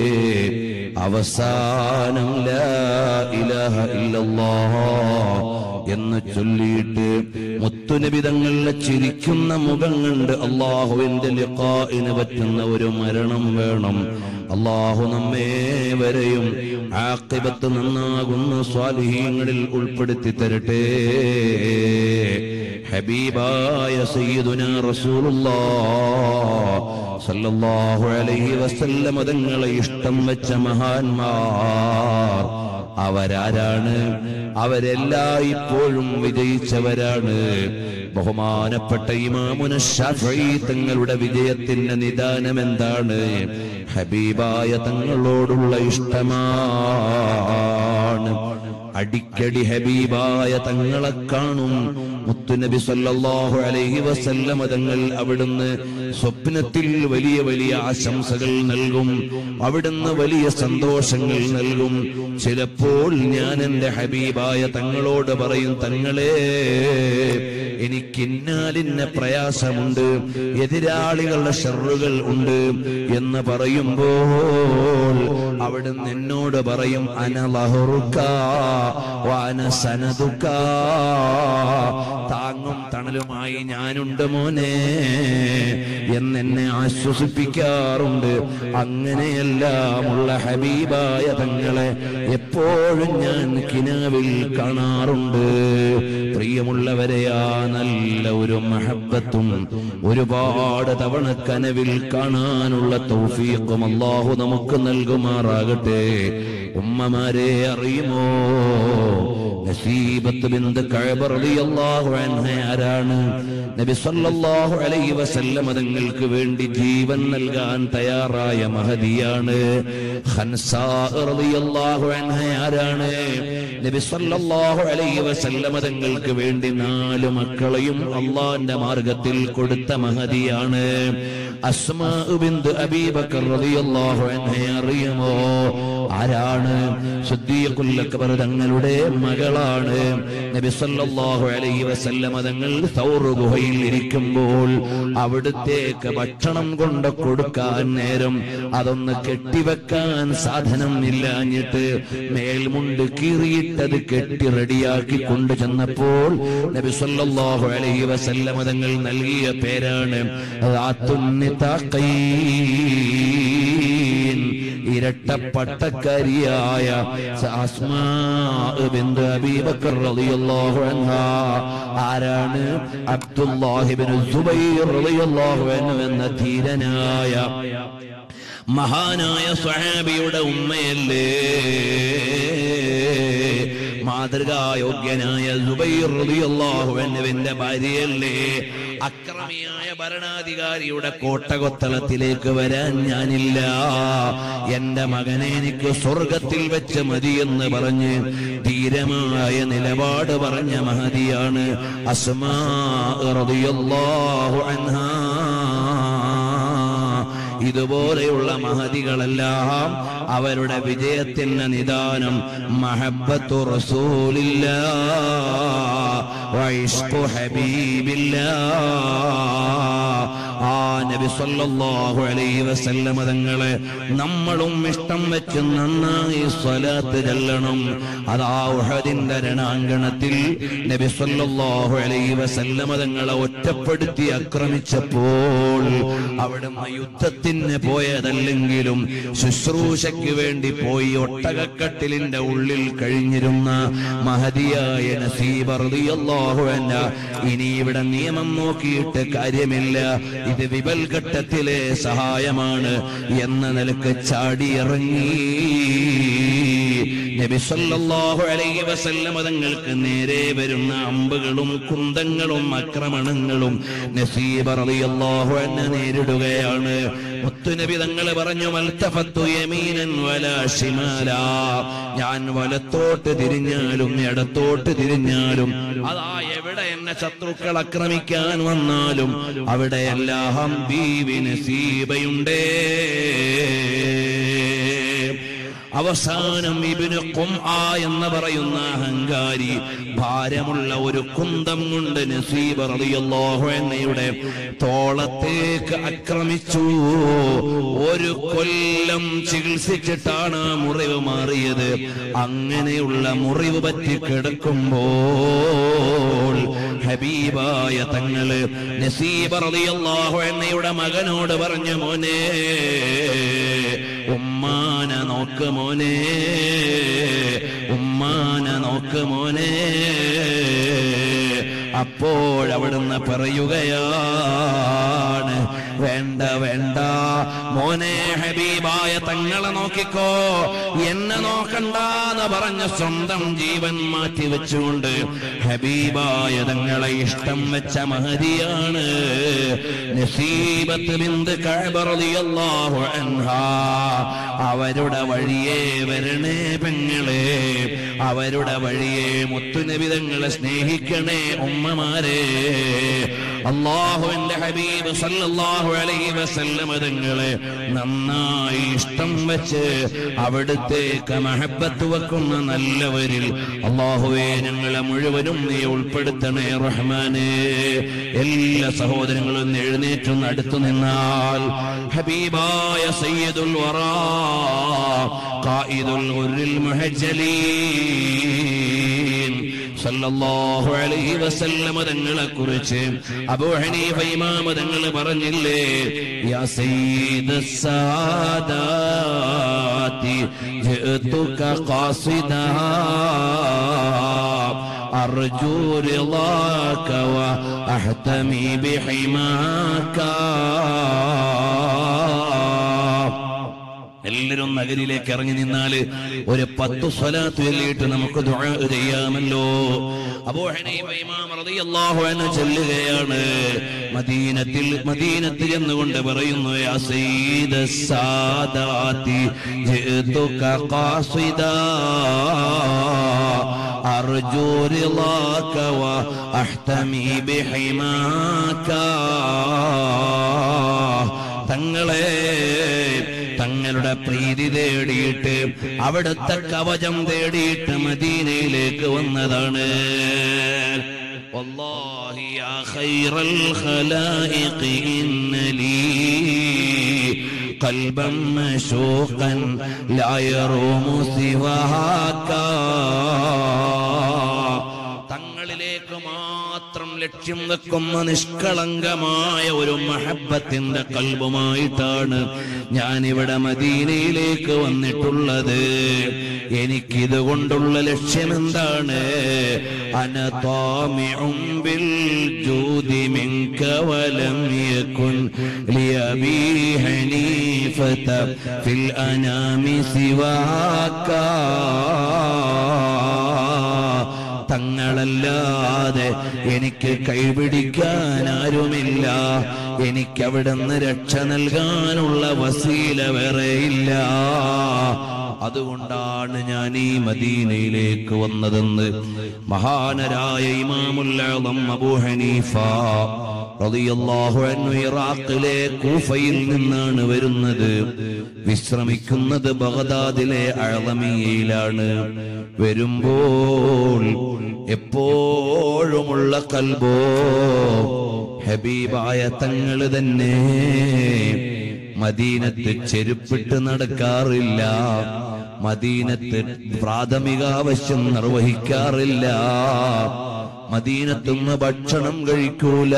അവസാനം ലാ ഇലാഹ ഇല്ലല്ലാഹ് എന്ന് ചൊല്ലിയിട്ട് മുത്തുനിബിതങ്ങളിലെ ചിരിക്കുന്ന മുഖം കണ്ട് അള്ളാഹുവിന്റെ ലിഖാഇന് പറ്റുന്ന ഒരു മരണം വേണം അള്ളാഹു നമ്മേ വരെയും ആക്കിബത്ത് നന്നാകുന്ന സ്വാലിഹീങ്ങളിൽ ഉൾപ്പെടുത്തി തരട്ടെ ഹബീബായ സയ്യിദുന റസൂലുള്ളാഹ് സല്ലല്ലാഹു അലൈഹി വസല്ലം തങ്ങളെ ഇഷ്ടം വെച്ച മഹാന്മാർ അവരാരാണ് അവരെല്ലാ ഇപ്പോഴും വിജയിച്ചവരാണ് ബഹുമാനപ്പെട്ട ഇമാമുന ഷാഫി തങ്ങളുടെ വിജയത്തിന്റെ നിദാനം എന്താണ് ഹബീബായ തങ്ങളോടുള്ള ഇഷ്ടമാണ് അടിക്കടി ഹബീബായ തങ്ങളെ കാണും മുത്തുനബി സല്ലല്ലാഹു അലൈഹി വസല്ലമ തങ്ങൾ അവിടുന്ന് സ്വപ്നത്തിൽ വലിയ വലിയ ആശംസകൾ നൽകും അവിടുന്ന് വലിയ സന്തോഷങ്ങൾ നൽകും ചിലപ്പോൾ ഞാൻ എന്റെ ഹബീബായ തങ്ങളോട് പറയും തങ്ങളെ എനിക്ക് ഇന്നാലിന്ന പ്രയാസമുണ്ട് എതിരാളികളുടെ ഷെറുകൾ ഉണ്ട് എന്ന് പറയുമ്പോൾ അവിടുന്ന് എന്നോട് പറയും അനലഹുറുക്ക വാന സനതുക്ക താങ്ങും തണലുമായി ഞാനുണ്ട് മോനെ എന്നെന്നെ ആശ്വസിപ്പിക്കാറുണ്ട് അങ്ങനെയെല്ലാമുള്ള ഹബീബായ തങ്ങളെ എപ്പോഴും ഞാൻ കിനാവിൽ കാണാറുണ്ട് പ്രിയമുള്ളവരെ ആ നല്ല ഒരു മഹബത്തും ഒരുപാട് തവണ കനവിൽ കാണാനുള്ള തൗഫീഖും അള്ളാഹു നമുക്ക് നൽകുമാറാകട്ടെ ഉമ്മമാരെ അറിയുമോ നസീബത്ത് ബിന്ത് കഅബ റളിയല്ലാഹു അൻഹ ആരാണ് നബി സല്ലല്ലാഹു അലൈഹി വസല്ലം തങ്ങൾക്ക് വേണ്ടി ജീവൻ നൽകാൻ തയ്യാറായ മഹദിയാണ് ഖൻസാ റളിയല്ലാഹു അൻഹ ആരാണ് നബി സല്ലല്ലാഹു അലൈഹി വസല്ലം തങ്ങൾക്ക് വേണ്ടി നാല് മക്കളെയും അള്ളാന്റെ മാർഗത്തിൽ കൊടുത്ത മഹദിയാണ് അസ്മാ ബിന്ത് അബീബക്കർ റളിയല്ലാഹു അൻഹ അറിയുമോ ആരാണ് സിദ്ദീഖുൽ അക്ബർ തങ്ങളുടെ മകളാണ് നബി സല്ലല്ലാഹു അലൈഹി വസല്ലമ തങ്ങൾ സൗർ ഗുഹയിൽ ഇരിക്കുമ്പോൾ അവിടുത്തേക്ക് ഭക്ഷണം കൊണ്ട് കൊടുക്കാൻ നേരം അതൊന്ന് കെട്ടിവെക്കാൻ സാധനം ഇല്ലാഞ്ഞിട്ട് മേൽമുണ്ട് കീറിയിട്ടത് കെട്ടി റെഡിയാക്കി കൊണ്ടു ചെന്നപ്പോൾ നബി സല്ലല്ലാഹു അലൈഹി വസല്ലമ തങ്ങൾ നൽകിയ പേരാണ് റാത്തുന്നിത്താഖീൻ ഇരട്ട പട്ടക്കാരിയായ അസ്മാ ബിന്ത് അബീബക്കർ റളിയല്ലാഹു അൻഹ ആരാണ് അബ്ദുല്ലാഹിബ്നു സുബൈർ റളിയല്ലാഹു അൻഹു എന്ന ധീരനായ മഹാനായ സ്വഹാബിയുടെ ഉമ്മയല്ലേ മാതൃകായോഗ്യനായ സുബൈർ റളിയല്ലാഹു അൻഹുവിന്റെ ഭാര്യയല്ലേ അക്രമിയായ ഭരണാധികാരിയുടെ കോട്ടകൊത്തളത്തിലേക്ക് വരാൻ ഞാനില്ല എന്റെ മകനെ എനിക്ക് സ്വർഗത്തിൽ വെച്ച് മതിയെന്ന് പറഞ്ഞ് ധീരമായ നിലപാട് പറഞ്ഞ മഹതിയാണ് അസ്മാ റളിയല്ലാഹു അൻഹാ ഇതുപോലെയുള്ള മഹതികളെല്ലാം അവരുടെ വിജയത്തിന്റെ നിദാനം മഹബത്തു റസൂലില്ല വൈഷ്കു ഹബീബില്ല ആ നബി സല്ലല്ലാഹു അലൈഹി വസല്ലമ തങ്ങളെ നമ്മളും ഇഷ്ടം വെച്ച് നന്നായി സ്വലാത്ത് ചെല്ലണം അതാ ഉഹദിന്റെ രണാങ്കണത്തിൽ നബി സല്ലല്ലാഹു അലൈഹി വസല്ലമ തങ്ങളെ ഒറ്റപ്പെടുത്തി ആക്രമിച്ചപ്പോൾ അവിടുന്ന് യുദ്ധത്തിന് പോയതല്ലെങ്കിലും ശുശ്രൂഷയ്ക്ക് വേണ്ടി പോയി ഒട്ടകക്കട്ടിലിന്റെ ഉള്ളിൽ കഴിഞ്ഞിരുന്ന മഹതിയായ നസീബ് റളിയല്ലാഹു അൻഹ ഇനി ഇവിടെ നിയമം നോക്കിയിട്ട് കാര്യമില്ല ഇത് വിപൽഘട്ടത്തിലെ സഹായമാണ് എന്ന നിലക്ക് ചാടിയിറങ്ങി നബി സല്ലല്ലാഹു അലൈഹി വസല്ലം തങ്ങൾക്ക് നേരെ വരുന്ന അമ്പുകളും കുന്തങ്ങളും ആക്രമണങ്ങളും നസീബ് റളിയല്ലാഹു അൻഹു നേരിടുകയാണ് മുത്തുനബി തങ്ങൾ പറഞ്ഞു മൽതഫത്തു യമീനൻ വലാ ശിമാല ഞാൻ വലത്തോട്ട് തിരിഞ്ഞാലും ഇടത്തോട്ട് തിരിഞ്ഞാലും അതാ എവിടെ എന്നെ ശത്രുക്കൾ ആക്രമിക്കാൻ വന്നാലും അവിടെയെല്ലാം ബീവി നസീബയുണ്ടേ അവസാനം ഇബിന് കുംആ എന്ന് പറയുന്ന അഹങ്കാരി ഭാരമുള്ള ഒരു കുന്തം കൊണ്ട് നസീബ് റളിയല്ലാഹു അൻഹയുടെ തോളത്തേക്ക് ആക്രമിച്ചു ഒരു കൊല്ലം ചികിത്സിച്ചിട്ടാണ് ആ മുറിവ് മാറിയത് അങ്ങനെയുള്ള മുറിവ് പറ്റി കിടക്കുമ്പോൾ ഹബീബായ തങ്ങള് നസീബ് റളിയല്ലാഹു അൻഹയുടെ മകനോട് പറഞ്ഞു മോനെ ഉമ്മാന നോക്ക് മോനെ ഉമ്മാന നോക്ക് മോനെ അപ്പോഴവിടുന്ന് പറയുകയാണ് വേണ്ട വേണ്ട മോനെ ഹബീബായ തങ്ങളെ നോക്കിക്കോ എന്നെ നോക്കണ്ട എന്ന് പറഞ്ഞ സ്വന്തം ജീവൻ മാറ്റി വെച്ചുകൊണ്ട് ഹബീബായ തങ്ങളെ ഇഷ്ടം വെച്ച മഹതിയാണ് നസീബത്ത് ബിന്ദു കഅബറളിയല്ലാഹു അൻഹാ അവരുടെ വഴിയെ വരണേ പെങ്ങളെ അവരുടെ വഴിയെ മുത്തുനബിതങ്ങളെ സ്നേഹിക്കണേ ഉമ്മമാരെ അള്ളാഹുവിന്റെ ഹബീബ് സല്ലല്ലാഹു അലൈഹി വസല്ലമ തങ്ങളെ നന്നായി ഇഷ്ടം വെച്ച് അവിടുത്തേക്ക് മഹബത്ത് വെക്കുന്ന നല്ലവരിൽ അള്ളാഹുവെ ഞങ്ങളെ മുഴുവനും നീ ഉൾപ്പെടുത്തണേ റഹ്മാനെ എല്ലാ സഹോദരങ്ങളും ഒന്ന് എഴുന്നേറ്റൊന്ന് അടുത്തു നിന്നാൽ ഹബീബായ സയ്യിദുൽ വറാ ഖായിദുൽ ഗുർരിൽ മുഹജ്ജലീൻ സല്ലല്ലാഹു അലൈഹി വസല്ലമ തങ്ങളെ കുറിച്ച് അബൂ ഹനീഫ ഇമാമ തങ്ങൾ പറഞ്ഞില്ലേ യാ സയ്യിദ സാദാതി ജിഅതുക ഖാസിദാ അർജു റിളാക വഅഹ്തമി ബിഹിമാക എല്ലാവരും നഗരിലേക്ക് ഇറങ്ങി നിന്നാല് ഒരു പത്ത് സ്വലാത്ത് ചൊല്ലിയിട്ട് നമുക്ക് ദുആ ചെയ്യാമല്ലോ അബൂ ഹനീഫ ഇമാം റളിയല്ലാഹു അൻഹു ചൊല്ലുകയാണ് മദീനത്തിൽ മദീനത്തിൽ എന്നുകൊണ്ട് പറയുന്നു യാ സയ്യിദ സാദാതി ജിഅതുക ഖാസിദാ അർജു റിളാക വ അഹ്തമി ബിഹിമാക തങ്ങളെ തങ്ങളുടെ പ്രീതി തേടിയിട്ട് അവിടുത്തെ കവചം തേടിയിട്ട് മദീനയിലേക്ക് വന്നതാണ് والله يا خير الخلائق إن لي قلبا مشوقا لا يروم سواك തങ്ങളിലേക്ക് മാത്രം ലക്ഷ്യം വെക്കുന്ന നിഷ്കളങ്കമായ ഒരു മഹബത്തിന്റെ കൽബുമായിട്ടാണ് ഞാൻ ഇവിടെ മദീനയിലേക്ക് വന്നിട്ടുള്ളത് എനിക്കിത് കൊണ്ടുള്ള ലക്ഷ്യം എന്താണ് അനതാമിഉം ബിൽ ജൂദി മിൻക വലം യകുൻ ലിയബി ഹനീഫത ഫിൽ അനാമി സിവാക തങ്ങളല്ലാതെ എനിക്ക് കൈപിടിക്കാൻ ആരുമില്ല എനിക്ക് അവിടുന്ന് രക്ഷ നൽകാനുള്ള വസീല വേറെയില്ല അതുകൊണ്ടാണ് ഞാൻ ഈ മദീനയിലേക്ക് വന്നതെന്ന് മഹാനരായ ഇമാമുല്ലാദം അബൂ ഹനീഫ റളിയല്ലാഹു അൻഹു ഇറാഖിലെ കൂഫയിൽ നിന്നാണ് വരുന്നത് വിശ്രമിക്കുന്നത് ബഗദാദിലെ അഴലമിയയിലാണ് വരുമ്പോൾ എപ്പോഴുമുള്ള കൽബോ ഹബീബായ തങ്ങള് തന്നെ മദീനത്ത് ചെരുപ്പിട്ട് നടക്കാറില്ല മദീനത്ത് പ്രാഥമിക ആവശ്യം നിർവഹിക്കാറില്ല മദീനത്തുനിന്ന് ഭക്ഷണം കഴിക്കൂല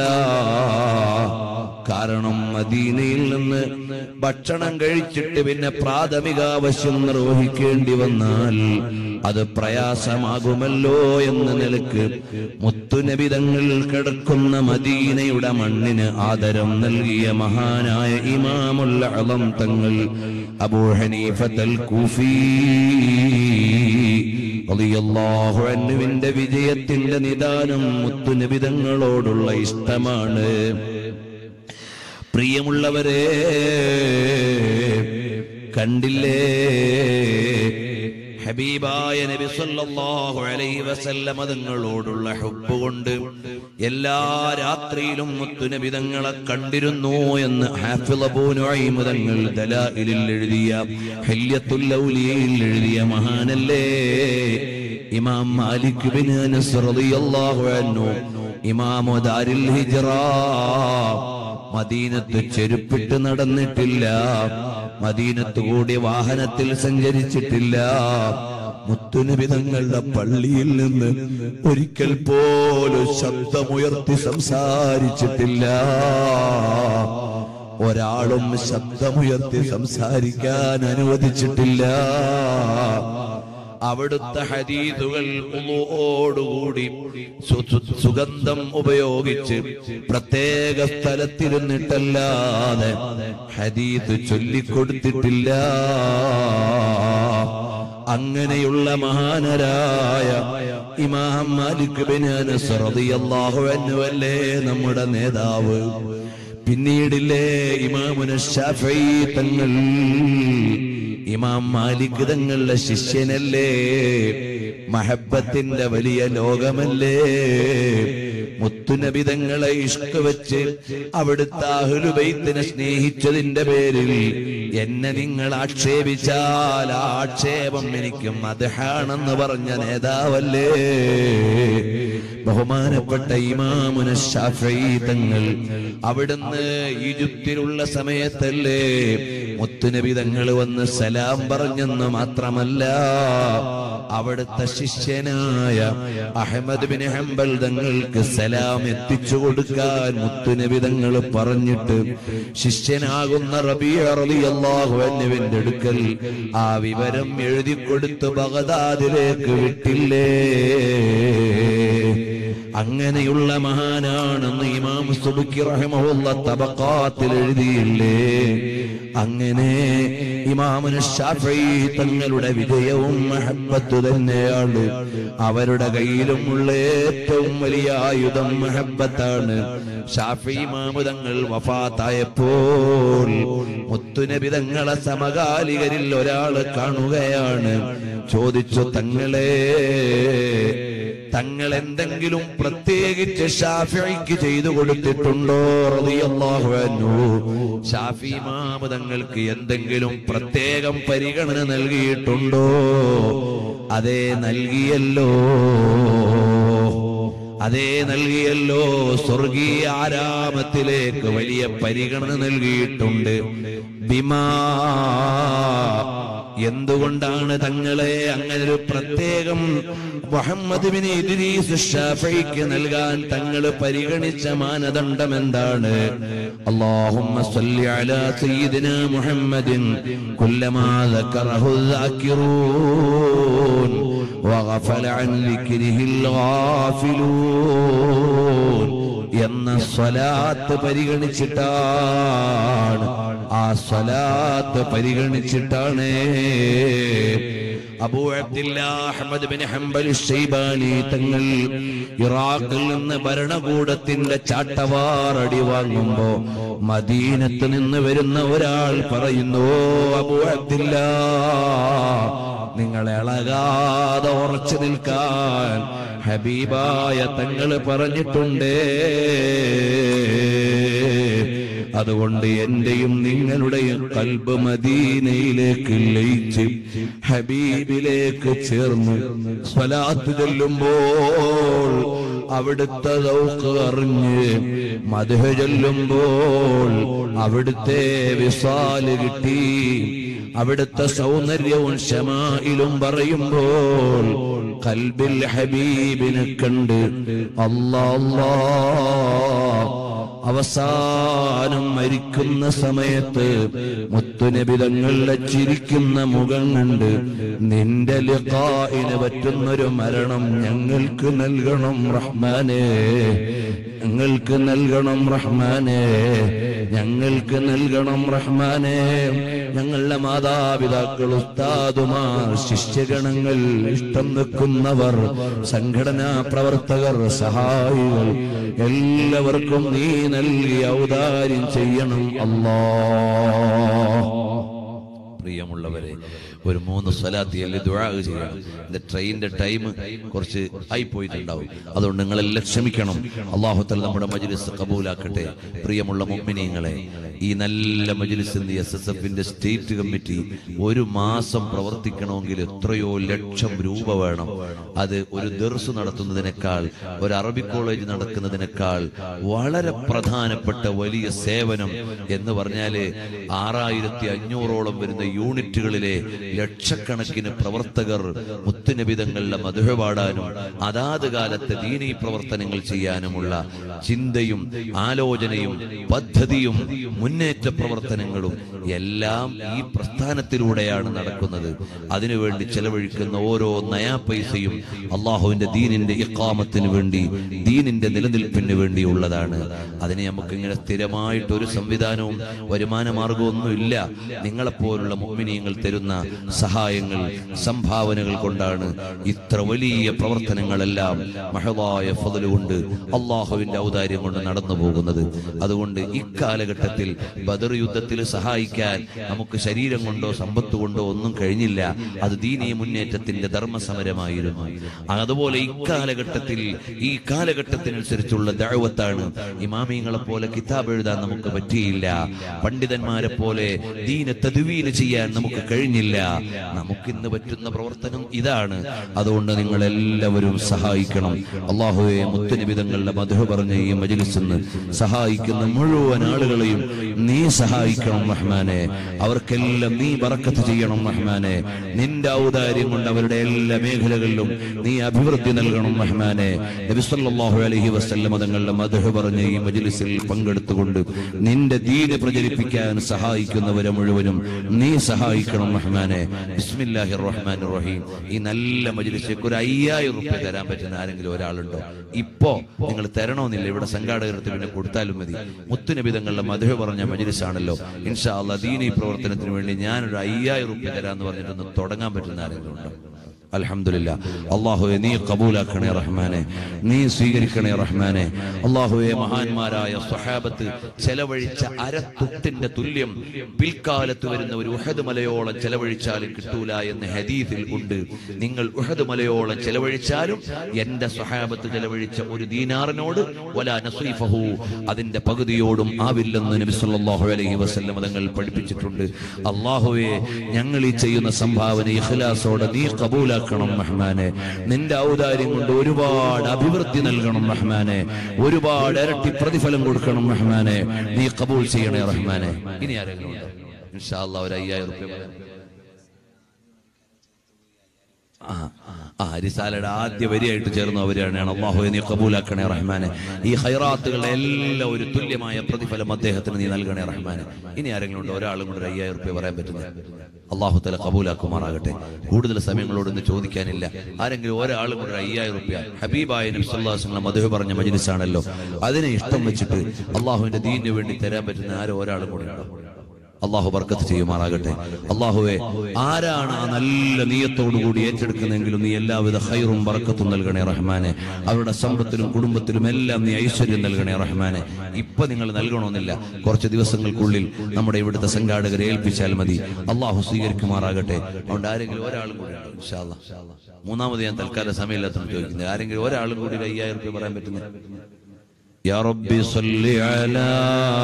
കാരണം മദീനയിൽ നിന്ന് ഭക്ഷണം കഴിച്ചിട്ട് പിന്നെ പ്രാഥമിക ആവശ്യം നിർവഹിക്കേണ്ടി വന്നാൽ അത് പ്രയാസമാകുമല്ലോ എന്ന നിലക്ക് മുത്തുനബിതങ്ങൾ കിടക്കുന്ന മദീനയുടെ മണ്ണിന് ആദരം നൽകിയ മഹാനായ ഇമാമുൽ അളം തങ്ങൾ അബൂ ഹനീഫത്തൽ കൂഫീ റളിയല്ലാഹു അൻഹുവിന്റെ വിജയത്തിന്റെ നിദാനം മുത്തുനബിതങ്ങളോടുള്ള ഇഷ്ടമാണ് പ്രിയമുള്ളവരെ കണ്ടില്ലേ ഹബീബായ നബി സല്ലല്ലാഹു അലൈഹി വസല്ലമ തങ്ങളോടുള്ള ഹുബ്ബ് കൊണ്ട് എല്ലാ രാത്രിയിലും മുത്തുനബി തങ്ങളെ കണ്ടിരുന്നു എന്ന് ഹാഫിള് അബൂ നുഐം തങ്ങൾ ദലായിലിൽ എഴുതിയ ഹല്യത്തുൽ ഔലിയയിൽ എഴുതിയ മഹാനല്ലേ ഇമാം മാലിക് ബിൻ അനസ് റളിയല്ലാഹു അൻഹു ഇമാമു ദാരിൽ ഹിജ്റ മദീനത്ത് ചെരുപ്പിട്ട് നടന്നിട്ടില്ല മദീനത്ത് കൂടി വാഹനത്തിൽ സഞ്ചരിച്ചിട്ടില്ല മുത്തുനബി തങ്ങളുടെ പള്ളിയിൽ നിന്ന് ഒരിക്കൽ പോലും ശബ്ദമുയർത്തി സംസാരിച്ചിട്ടില്ല ഒരാളും ശബ്ദമുയർത്തി സംസാരിക്കാൻ അനുവദിച്ചിട്ടില്ല അവിടുത്തെ ഹദീദുകൾ ഉളുവോടുകൂടി സു- സു- സുഗന്ധം ഉപയോഗിച്ച് പ്രത്യേക സ്ഥലത്തിരുന്നിട്ടല്ലാതെ ഹദീദ് ചൊല്ലിക്കൊടുത്തിട്ടില്ല അങ്ങനെയുള്ള മഹാനരായ ഇമാം മാലിക് ബിൻ അനസ് റളിയല്ലാഹു അൻഹു അല്ലേ നമ്മുടെ നേതാവ് പിന്നീടില്ലേ ഇമാമുന ഷാഫി തങ്ങൾ ഇമാം മാലിക് തങ്ങളുടെ ശിഷ്യനല്ലേ മഹബത്തിന്റെ വലിയ ലോകമല്ലേ മുത്തുനബി തങ്ങളെ ഇഷ്ക വെച്ച് അവിടുത്തെ അഹ്ലുബൈത്തിനെ സ്നേഹിച്ചതിന്റെ പേരിൽ എന്നെ നിങ്ങൾ ആക്ഷേപിച്ചാൽ ആ ആക്ഷേപം എനിക്ക് മതഹാണെന്ന് പറഞ്ഞ നേതാവല്ലേ ബഹുമാനപ്പെട്ട ഇമാമുന ഷാഫി തങ്ങൾ അവിടുന്ന് ഈജിപ്തിലുള്ള സമയത്തല്ലേ മുത്തുനബി തങ്ങൾ വന്ന് സലാം പറഞ്ഞെന്ന് മാത്രമല്ല അവിടുത്തെ ശിഷ്യനായ അഹമ്മദ് ബിൻ ഹംബൽ തങ്ങൾക്ക് സലാം എത്തിച്ചു കൊടുക്കാൻ മുത്തുനബി തങ്ങൾ പറഞ്ഞിട്ട് ശിഷ്യനാകുന്ന റബിയ റളിയല്ലാഹു അൻഹുവിന്റെ അടുക്കൽ ആ വിവരം എഴുതി കൊടുത്ത് ബഗദാദിലേക്ക് വിട്ടില്ലേ അങ്ങനെയുള്ള മഹാനാണെന്ന് ഇമാം സുബുക്കി റഹിമഹുള്ള തബക്കാത്തിൽ എഴുതിയില്ലേ അങ്ങനെ ഇമാമുന ഷാഫി തങ്ങളുടെ വിജയവും മഹബത്ത് തന്നെയാണ് അവരുടെ കയ്യിലും ഉള്ള ഏറ്റവും വലിയ ആയുധം മഹബത്താണ് ഷാഫി ഇമാമു തങ്ങൾ വഫാത്തായപ്പോൾ മുത്തുനബി തങ്ങളെ സമകാലികരിൽ ഒരാള് കാണുകയാണ് ചോദിച്ചു തങ്ങളെ തങ്ങൾ എന്തെങ്കിലും പ്രത്യേകിച്ച് ഷാഫിക്ക് ചെയ്തു കൊടുത്തിട്ടുണ്ടോ റളിയല്ലാഹു അൻഹു ഷാഫി ഇമാമ് തങ്ങൾക്ക് എന്തെങ്കിലും പ്രത്യേകം പരിഗണന നൽകിയിട്ടുണ്ടോ അതേ നൽകിയല്ലോ അതേ നൽകിയല്ലോ സ്വർഗീയ ആരാമത്തിലേക്ക് വലിയ പരിഗണന നൽകിയിട്ടുണ്ട് ബിമാ എന്തുകൊണ്ടാണ് തങ്ങളെ അങ്ങനെ ഒരു പ്രത്യേകം മുഹമ്മദ് ബിൻ ഇദ്രീസ് ഷാഫിക്ക് നൽകാൻ തങ്ങൾ പരിഗണിച്ച മാനദണ്ഡം എന്താണ് اللهم صل على سيدنا محمد كلما ذكره الذاكرون وغفل عن ذكره الغافلون എന്ന സ്വലാത്ത് പരിഗണിച്ചിട്ടാണ് ആ സ്വലാത്ത് പരിഗണിച്ചിട്ടാണ് Abu Abdillah Ahmad bin Hanbal Shaybani തങ്ങൾ ഇറാഖിൽ നിന്ന് ഭരണകൂടത്തിന്റെ ചാട്ടവാർ അടി വാങ്ങുമ്പോ മദീനത്ത് നിന്ന് വരുന്ന ഒരാൾ പറയുന്നു "ഓ അബൂ അബ്ദില്ലാ നിങ്ങൾ ഇളകാതെ ഉറച്ചു നിൽക്കാൻ ഹബീബായ തങ്ങൾ പറഞ്ഞിട്ടുണ്ടേ അതുകൊണ്ട് എന്റെയും നിങ്ങളുടെയും കൽബ് മദീനയിലേക്ക് ലയിച്ച് ഹബീബിലേക്ക് ചേർന്ന് സ്വലാത്ത് ചൊല്ലുമ്പോൾ അവിടുത്തെ ദൗക്ക് അറിഞ്ഞ് മധുഹ ചൊല്ലുമ്പോൾ അവിടുത്തെ വിസാല് കിട്ടി അവിടുത്തെ സൗന്ദര്യവും ഷമായിലും പറയുമ്പോൾ കൽബിൽ ഹബീബിനെ കണ്ട് അല്ലാ അല്ലാ അവസാനം മരിക്കുന്ന സമയത്ത് മുത്തുനബിതങ്ങളുടെ ചിരിക്കുന്ന മുഖം കണ്ട് നിന്റെ ലിഖായിന് പറ്റുന്നൊരു മരണം ഞങ്ങൾക്ക് നൽകണം റഹ്മാനേ ഞങ്ങൾക്ക് നൽകണം റഹ്മാനേ ഞങ്ങൾക്ക് നൽകണം റഹ്മാനേ ഞങ്ങളുടെ മാതാപിതാക്കൾ ഉസ്താദുമാർ ശിഷ്യഗണങ്ങൾ ഇഷ്ടം വെക്കുന്നവർ സംഘടനാ പ്രവർത്തകർ സഹായികൾ എല്ലാവർക്കും നീ നൽകി ഔദാര്യം ചെയ്യണം അല്ലാ പ്രിയമുള്ളവരെ ഒരു മൂന്ന് സ്വലാത്തിയല്ലേ ദുആ ചെയ്യണം എന്റെ ട്രെയിനിന്റെ ടൈം കുറച്ച് ആയി പോയിട്ടുണ്ടാവും അതുകൊണ്ട് നിങ്ങളെല്ലാം ക്ഷമിക്കണം അള്ളാഹുത്തൽ നമ്മുടെ മജ്ലിസ് കബൂലാക്കട്ടെ പ്രിയമുള്ള മുമ്മിനീങ്ങളെ ഈ നല്ല മജ്ലിസ് എസ് എസ് എഫിന്റെ സ്റ്റേറ്റ് കമ്മിറ്റി ഒരു മാസം പ്രവർത്തിക്കണമെങ്കിൽ എത്രയോ ലക്ഷം രൂപ വേണം അത് ഒരു ദർസ് നടത്തുന്നതിനേക്കാൾ ഒരു അറബി കോളേജ് നടക്കുന്നതിനേക്കാൾ വളരെ പ്രധാനപ്പെട്ട വലിയ സേവനം എന്ന് പറഞ്ഞാല് ആറായിരത്തി അഞ്ഞൂറോളം വരുന്ന യൂണിറ്റുകളിലെ ലക്ഷക്കണക്കിന് പ്രവർത്തകർ മുത്തുനിബിതങ്ങളുടെ മധുര പാടാനും അതാത് കാലത്തെ ദീനീ പ്രവർത്തനങ്ങൾ ചെയ്യാനുമുള്ള ചിന്തയും ആലോചനയും പദ്ധതിയും മുന്നേറ്റ പ്രവർത്തനങ്ങളും എല്ലാം ഈ പ്രസ്ഥാനത്തിലൂടെയാണ് നടക്കുന്നത് അതിനുവേണ്ടി ചെലവഴിക്കുന്ന ഓരോ നയാ പൈസയും അള്ളാഹുവിന്റെ ദീനിന്റെ ഇക്കാമത്തിന് വേണ്ടി ദീനിന്റെ നിലനിൽപ്പിന് വേണ്ടിയുള്ളതാണ് അതിന് നമുക്ക് ഇങ്ങനെ സ്ഥിരമായിട്ട് ഒരു സംവിധാനവും വരുമാന മാർഗവും ഒന്നുമില്ല നിങ്ങളെപ്പോലുള്ള മുമ്മിനിയങ്ങൾ തരുന്ന സഹായങ്ങൾ സംഭാവനകൾ കൊണ്ടാണ് ഇത്ര വലിയ പ്രവർത്തനങ്ങളെല്ലാം മഹവായ ഫضل കൊണ്ട് അള്ളാഹുവിന്റെ ഔദാര്യം കൊണ്ട് നടന്നു പോകുന്നത് അതുകൊണ്ട് ഇക്കാലഘട്ടത്തിൽ ബദർ യുദ്ധത്തിൽ സഹായിക്കാൻ നമുക്ക് ശരീരം കൊണ്ടോ സമ്പത്ത് കൊണ്ടോ ഒന്നും കഴിഞ്ഞില്ല അത് ദീനീ മുന്നേറ്റത്തിന്റെ ധർമ്മസമരമായിരുന്നു അതുപോലെ ഇക്കാലഘട്ടത്തിൽ ഈ കാലഘട്ടത്തിനനുസരിച്ചുള്ള ദഴവത്താണ് ഇമാമിയങ്ങളെ പോലെ കിതാബ് എഴുതാൻ നമുക്ക് പറ്റിയില്ല പണ്ഡിതന്മാരെ പോലെ ദീന തദ്വീന് ചെയ്യാൻ നമുക്ക് കഴിഞ്ഞില്ല നമുക്കിന്ന് പറ്റുന്ന പ്രവർത്തനം ഇതാണ് അതുകൊണ്ട് നിങ്ങൾ എല്ലാവരും സഹായിക്കണം അള്ളാഹുവെ മുത്തനിബിതങ്ങളുടെ മധു പറഞ്ഞ ഈ മജിലിസിന്ന് സഹായിക്കുന്ന മുഴുവൻ ആളുകളെയും നീ സഹായിക്കണം റഹ്മാനെ അവർക്കെല്ലാം നീ ബറക്കത്ത് ചെയ്യണം റഹ്മാനെ നിന്റെ ഔദാര്യം കൊണ്ട് അവരുടെ എല്ലാ മേഖലകളിലും നീ അഭിവൃദ്ധി നൽകണം റഹ്മാനെ നബി സല്ലല്ലാഹു അലൈഹി വസല്ലം തങ്ങളുടെ മധു പറഞ്ഞ ഈ മജിലിസിൽ പങ്കെടുത്തുകൊണ്ട് നിന്റെ ദീന് പ്രചരിപ്പിക്കാൻ സഹായിക്കുന്നവരെ മുഴുവനും നീ സഹായിക്കണം റഹ്മാനെ ബിസ്മില്ലാഹിർ റഹ്മാനിർ റഹീം ഈ നല്ല മജിലിസിലേക്ക് ഒരു അയ്യായിരം റുപ്യ തരാൻ പറ്റുന്ന ആരെങ്കിലും ഒരാളുണ്ടോ ഇപ്പോ നിങ്ങൾ തരണമെന്നില്ല ഇവിടെ സംഘാടകർക്ക് പിന്നെ കൊടുത്താലും മതി മുത്തുനബി തങ്ങളുടെ മധു പറഞ്ഞ മജിലിസാണല്ലോ ഇൻഷാ അല്ലാ ദീനി പ്രവർത്തനത്തിന് വേണ്ടി ഞാനൊരു അയ്യായിരം റുപ്യ തരാന്ന് പറഞ്ഞിട്ടൊന്ന് തുടങ്ങാൻ പറ്റുന്ന ആരെങ്കിലും ഉണ്ടോ അൽഹംദുലില്ല അള്ളാഹുവെ നീ കബൂലാക്കണേ റഹ്മാനെ നീ സ്വീകരിക്കണേ റഹ്മാനെ അള്ളാഹുവെ മഹാന്മാരായ സ്വഹാബത്ത് ചെലവഴിച്ച അരത്തുട്ടിന്റെ തുല്യം പിൽക്കാലത്ത് വരുന്ന ഒരു ഉഹദ് മലയോളം ചെലവഴിച്ചാലും കിട്ടൂല എന്ന് ഹദീസിൽ ഉണ്ട് നിങ്ങൾ ഉഹദ് മലയോളം ചെലവഴിച്ചാലും എന്റെ സ്വഹാബത്ത് ചെലവഴിച്ച ഒരു ദീനാറിനോട് വല നസീഫഹു അതിന്റെ പകുതിയോടും ആവില്ലെന്ന് നബി സല്ലല്ലാഹു അലൈഹി വസല്ലം തങ്ങൾ പഠിപ്പിച്ചിട്ടുണ്ട് അള്ളാഹുവെ ഞങ്ങൾ ഈ ചെയ്യുന്ന സംഭാവന ഇഖ്ലാസോടെ നീ കബൂലാക്കണം റഹ്മാനെ നിന്റെ ഔദാര്യം കൊണ്ട് ഒരുപാട് അഭിവൃദ്ധി നൽകണം റഹ്മാനെ ഒരുപാട് ഇരട്ടി പ്രതിഫലം കൊടുക്കണം റഹ്മാനെ നീ കബൂൽ ചെയ്യണേ റഹ്മാനെ ഇനി ആരെങ്കിലും ഉണ്ടോ ഇൻഷാ അല്ലാ ഒരു അയ്യായിരം റുപ്യ ആ ആ റിസാലയുടെ ആദ്യ വരിയായിട്ട് ചേർന്നവരാണ് അള്ളാഹു നീ കബൂലാക്കണേ റഹ്മാനെ ഈ ഹൈറാത്തുകളുടെ എല്ലാം ഒരു തുല്യമായ പ്രതിഫലം അദ്ദേഹത്തിന് നീ നൽകണേ റഹ്മാനെ ഇനി ആരെങ്കിലും ഉണ്ടോ ഒരാളും കൂടെ ഒരു അയ്യായിരം റുപ്യ പറയാൻ പറ്റുന്നത് അള്ളാഹു തല കബൂലാക്കുമാറാകട്ടെ കൂടുതൽ സമയങ്ങളോട് ഇന്ന് ചോദിക്കാനില്ല ആരെങ്കിലും ഒരാളും കൂടെ ഒരു അയ്യായിരം റുപ്യ ഹബീബായ നബ്സുല്ലാസ്ങ്ങളെ മധു പറഞ്ഞ മജിലിസാണല്ലോ അതിനെ ഇഷ്ടം വെച്ചിട്ട് അള്ളാഹുവിന്റെ ദീനിന് വേണ്ടി തരാൻ പറ്റുന്ന ആരോ ഒരാളും കൂടെ ഉണ്ടോ അള്ളാഹു ബർക്കത്ത് ചെയ്യുമാറാകട്ടെ അള്ളാഹുവെ ആരാണ് ആ നല്ല നീയത്തോടുകൂടി ഏറ്റെടുക്കുന്നതെങ്കിലും നീ എല്ലാവിധ ഹൈറും ബർക്കത്തും നൽകണേ റഹ്മാനെ അവരുടെ സമ്പത്തിലും കുടുംബത്തിലും എല്ലാം നീ ഐശ്വര്യം നൽകണേ റഹ്മാനെ ഇപ്പൊ നിങ്ങൾ നൽകണമെന്നില്ല കുറച്ച് ദിവസങ്ങൾക്കുള്ളിൽ നമ്മുടെ ഇവിടുത്തെ സംഘാടകരെ ഏൽപ്പിച്ചാൽ മതി അള്ളാഹു സ്വീകരിക്കുമാറാകട്ടെ അതുകൊണ്ട് ആരെങ്കിലും ഒരാളും കൂടി ഉണ്ടോ? ഇൻഷാ അല്ലാ. മൂന്നാമത് ഞാൻ തൽക്കാല സമയമില്ലാത്തത് ചോദിക്കുന്നത് ആരെങ്കിലും ഒരാളും കൂടി ഒരു അയ്യായിരം രൂപ പറയാൻ പറ്റുന്നത് يا رب صل على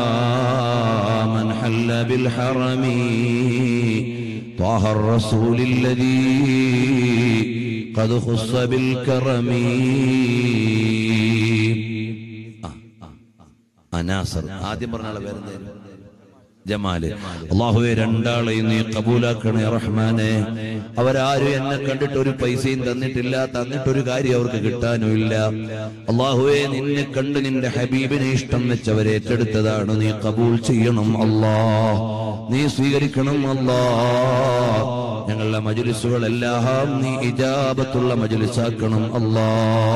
من حل بالحرم طه الرسول الذي قد خص بالكرم ആ, ആ, ആ. അനാസർ ആദ്യം പറഞ്ഞ ആളെ പേരെന്തായിരുന്നു ജമാല് അള്ളാഹുവെ രണ്ടാളെയും നീ കബൂലാക്കണേ റഹ്മാനെ അവരാരും എന്നെ കണ്ടിട്ട് ഒരു പൈസയും തന്നിട്ടില്ല തന്നിട്ടൊരു കാര്യം അവർക്ക് കിട്ടാനും ഇല്ല അള്ളാഹുവെ നിന്നെ കണ്ട് നിന്റെ ഹബീബിനെ ഇഷ്ടം വെച്ചവരെ ഏറ്റെടുത്തതാണ് നീ കബൂൽ ചെയ്യണം അല്ലാ നീ സ്വീകരിക്കണം അല്ലാ ഞങ്ങളുടെ മജുലിസുകളെല്ലാം നീ ഇജാബത്തുള്ള മജുലിസാക്കണം അല്ലാ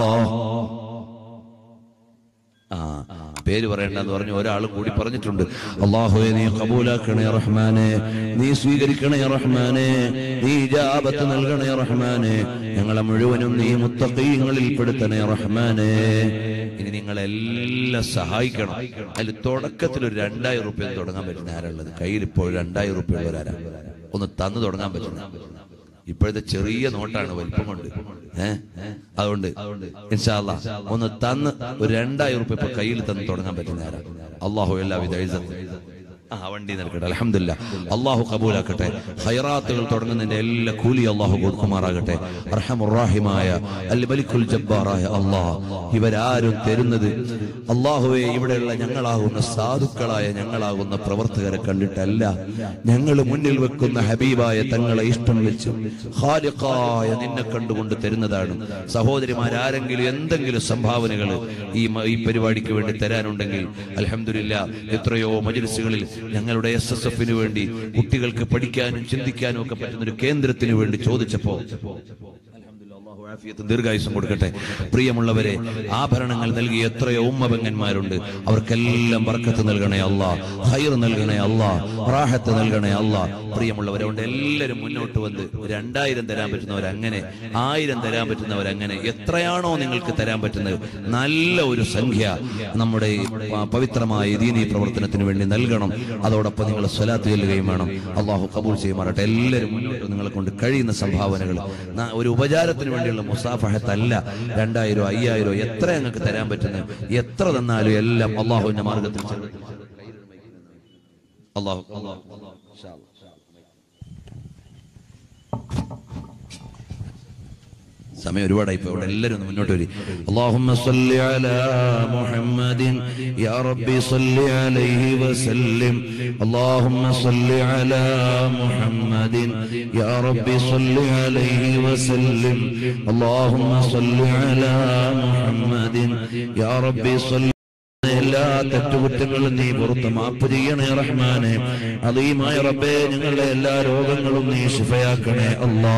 ആ പേര് പറയണ്ടെന്ന് പറഞ്ഞു ഒരാൾ കൂടി പറഞ്ഞിട്ടുണ്ട് അള്ളാഹുവെ നീ കബൂലാക്കണേ റഹ്മാനെ നീ സ്വീകരിക്കണേ റഹ്മാനെ നീ ഇജാബത്ത് നൽകണേ റഹ്മാനെ ഞങ്ങളെ മുഴുവനും നീ മുത്തഖീങ്ങളിൽ പെടുത്തണേ റഹ്മാനെ ഇനി നിങ്ങളെല്ലാം സഹായിക്കണം അതിൽ തുടക്കത്തിൽ ഒരു രണ്ടായിരം റുപ്യ തുടങ്ങാൻ പറ്റുന്ന ആരുള്ളത് കയ്യിൽ ഇപ്പോൾ രണ്ടായിരം റുപ്യ ഉള്ളവരാരാ ഒന്ന് തന്നു തുടങ്ങാൻ പറ്റുന്ന ഇപ്പോഴത്തെ ചെറിയ നോട്ടാണ് വലിപ്പം കൊണ്ട് ഏഹ് അതുകൊണ്ട് ഇൻഷാല്ല ഒന്ന് തന്ന് ഒരു രണ്ടായിരം റുപ്യ ഇപ്പൊ കയ്യിൽ തന്ന് തുടങ്ങാൻ പറ്റുന്ന ആരാ അള്ളാഹു എല്ലാവിധ എഴുതുന്നു ആ വണ്ടി നിൽക്കട്ടെ അലഹമില്ല അള്ളാഹു കബൂലാക്കട്ടെ ഹൈറാത്തുകൾ തുടങ്ങുന്നതിന്റെ എല്ലാ കൂലി അള്ളാഹു കൊടുക്കുമാറാകട്ടെ അർഹമുറാഹിമായ അൽ മലിക്കുൽ ജബ്ബാറായ അള്ളാഹ് ഇവരാരും തരുന്നത് അള്ളാഹുവെ ഇവിടെയുള്ള ഞങ്ങളാകുന്ന സാധുക്കളായ ഞങ്ങളാകുന്ന പ്രവർത്തകരെ കണ്ടിട്ടല്ല ഞങ്ങൾ മുന്നിൽ വെക്കുന്ന ഹബീബായ തങ്ങളെ ഇഷ്ടം വെച്ച് ഖാലിഖായ നിന്നെ കണ്ടുകൊണ്ട് തരുന്നതാണ് സഹോദരിമാരാരെങ്കിലും എന്തെങ്കിലും സംഭാവനകൾ ഈ മ- ഈ പരിപാടിക്ക് വേണ്ടി തരാനുണ്ടെങ്കിൽ അലഹമില്ല എത്രയോ മജലിസുകളിൽ ഞങ്ങളുടെ എസ് എസ് എഫിന് വേണ്ടി കുട്ടികൾക്ക് പഠിക്കാനും ചിന്തിക്കാനും ഒക്കെ പറ്റുന്ന ഒരു കേന്ദ്രത്തിന് വേണ്ടി ചോദിച്ചപ്പോ അല്ലാഹു ആഫിയത്തും ദീർഘായുസും കൊടുക്കട്ടെ പ്രിയമുള്ളവരെ ആഭരണങ്ങൾ നൽകിയ എത്രയോ ഉമ്മപെങ്ങന്മാരുണ്ട് അവർക്കെല്ലാം ബർക്കത്ത് നൽകണേ അല്ലാ ഹൈർ നൽകണേ അല്ലാ റാഹത്ത് നൽകണേ അല്ലാ പ്രിയമുള്ളവരെ കൊണ്ട് എല്ലാവരും മുന്നോട്ട് വന്ന് രണ്ടായിരം തരാൻ പറ്റുന്നവർ അങ്ങനെ ആയിരം തരാൻ പറ്റുന്നവർ അങ്ങനെ എത്രയാണോ നിങ്ങൾക്ക് തരാൻ പറ്റുന്നത് നല്ല ഒരു സംഖ്യ നമ്മുടെ ഈ പ- പവിത്രമായ ദീനീ പ്രവർത്തനത്തിന് വേണ്ടി നൽകണം അതോടൊപ്പം നിങ്ങൾ സ്വലാത്ത് ചെല്ലുകയും വേണം അള്ളാഹു കബൂൾ ചെയ്യുമാറട്ടെ എല്ലാവരും മുന്നോട്ട് നിങ്ങളെ കൊണ്ട് കഴിയുന്ന സംഭാവനകൾ ന- ഒരു ഉപചാരത്തിന് വേണ്ടിയുള്ള മുസാഫഹത്തല്ല രണ്ടായിരോ അയ്യായിരോ എത്ര ഞങ്ങൾക്ക് തരാൻ പറ്റുന്നത് എത്ര തന്നാലും എല്ലാം അള്ളാഹുവിന്റെ മാർഗത്തിൽ ചെന്ന് അള്ളാഹു അള്ളാഹു ഇൻഷാ അല്ലാ. സമയം ഒരുപാടായി ഇപ്പൊ ഇവിടെ എല്ലാവരും ഒന്ന് മുന്നോട്ട് വരി അല്ലാഹുമ്മ സല്ലി അലാ മുഹമ്മദിൻ യാ റബ്ബി സല്ലി അലൈഹി വസല്ലിം അല്ലാഹുമ്മ സല്ലി അലാ മുഹമ്മദിൻ യാ റബ്ബി സല്ലി അലൈഹി വസല്ലിം അല്ലാഹുമ്മ സല്ലി അലാ മുഹമ്മദിൻ യാ റബ്ബി സല്ലി എല്ലാ തെറ്റുകുറ്റങ്ങളും നീ പുറത്ത് മാപ്പ് ചെയ്യണേ റഹ്മാനെ അതീമായ റബ്ബേ ഞങ്ങളുടെ എല്ലാ രോഗങ്ങളും നീ ശിഫയാക്കണേ അല്ലാ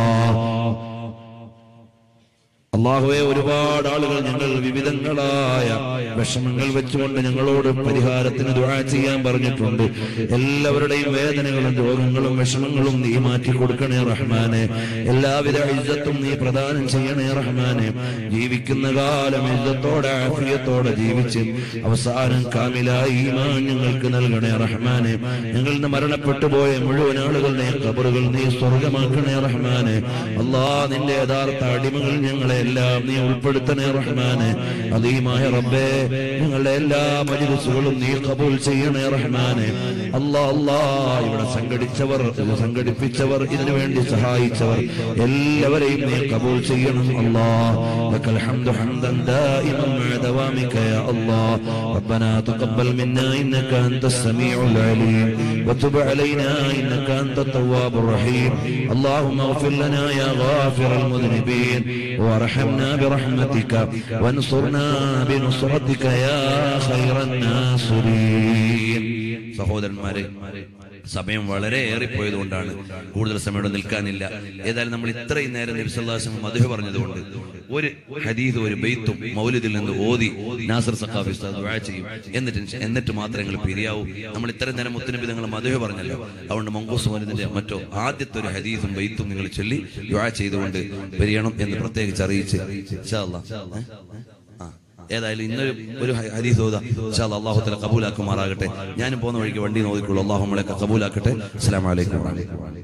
അള്ളാഹുവെ ഒരുപാട് ആളുകൾ ഞങ്ങൾ വിവിധങ്ങളായ വിഷമങ്ങൾ വെച്ചുകൊണ്ട് ഞങ്ങളോട് പരിഹാരത്തിന് ദുആ ചെയ്യാൻ പറഞ്ഞിട്ടുണ്ട് എല്ലാവരുടെയും വേദനകളും രോഗങ്ങളും വിഷമങ്ങളും നീ മാറ്റി കൊടുക്കണേ റഹ്മാനെ എല്ലാവിധ ഇജ്ജത്തും നീ പ്രദാനം ചെയ്യണേ റഹ്മാനെ ജീവിക്കുന്ന കാലം ഇജ്ജത്തോടെ ആഫിയത്തോടെ ജീവിച്ച് അവസാനം കാമിലായി ഈമാൻ ഞങ്ങൾക്ക് നൽകണേ റഹ്മാനെ ഞങ്ങൾ ഇന്ന് മരണപ്പെട്ടു പോയ മുഴുവൻ ആളുകളുടെ കബറുകൾ നീ സ്വർഗമാക്കണേ റഹ്മാനെ അല്ലാ നിന്റെ യഥാർത്ഥ അടിമകൾ ഞങ്ങളെ എല്ലാം നീ ഉൾപ്പെടുത്തണേ റഹ്മാനെ അതീമായ റബ്ബേ ഞങ്ങളുടെ എല്ലാ മജിലിസുകളും നീ കബൂൽ ചെയ്യണേ റഹ്മാനെ അല്ലാ അല്ലാ ഇവിടെ സംഘടിച്ചവർ ഇത് സംഘടിപ്പിച്ചവർ ഇതിനു വേണ്ടി സഹായിച്ചവർ എല്ലാവരെയും നീ കബൂൽ ചെയ്യണം അല്ലാ لك الحمد حمدا دائما مع دوامك يا الله ربنا تقبل منا انك انت السميع العليم وتب علينا انك انت التواب الرحيم اللهم اغفر لنا يا غافر المذنبين وارحمنا برحمتك وانصرنا بنصرتك يا خير الناصرين സഹോദരന്മാരെ സമയം വളരെ ഏറിപ്പോയതുകൊണ്ടാണ് കൂടുതൽ സമയം ഇവിടെ നിൽക്കാനില്ല ഏതായാലും നമ്മൾ ഇത്രയും നേരം നബിസല്ലാസം മധു പറഞ്ഞതുകൊണ്ട് ഒരു ഹദീദ് ഒരു ബെയ്ത്തും മൗലിദിൽ നിന്ന് ഓതി നാസർ സഖാഫി ഉസ്താദ് ദുആ ചെയ്യും എന്നിട്ട് ഇൻഷാ- എന്നിട്ട് മാത്രമേ നിങ്ങൾ പിരിയാവൂ നമ്മൾ ഇത്രയും നേരം മുത്തനബി നിങ്ങൾ മധു പറഞ്ഞല്ലോ അതുകൊണ്ട് മങ്കൂസ് മൗലിദിന്റെ മറ്റോ ആദ്യത്തെ ഒരു ഹദീസും ബെയ്ത്തും നിങ്ങൾ ചൊല്ലി ദുആ ചെയ്തുകൊണ്ട് പിരിയണം എന്ന് പ്രത്യേകിച്ച് അറിയിച്ച് ഇൻഷാ അല്ലാ. ഏ? ആ ഏതായാലും ഇന്നൊരു ഒരു ഹ- ഹദീസ് ഓതാ ഇൻഷാ അല്ലാ അല്ലാഹു തആല കബൂലാക്കുമാറാകട്ടെ ഞാനും പോകുന്ന വഴിക്ക് വണ്ടി നോക്കിക്കോളൂ അല്ലാഹു നമ്മളെയൊക്കെ കബൂലാക്കട്ടെ അസ്സലാമു അലൈക്കും വറഹ്മത്തുള്ളാഹി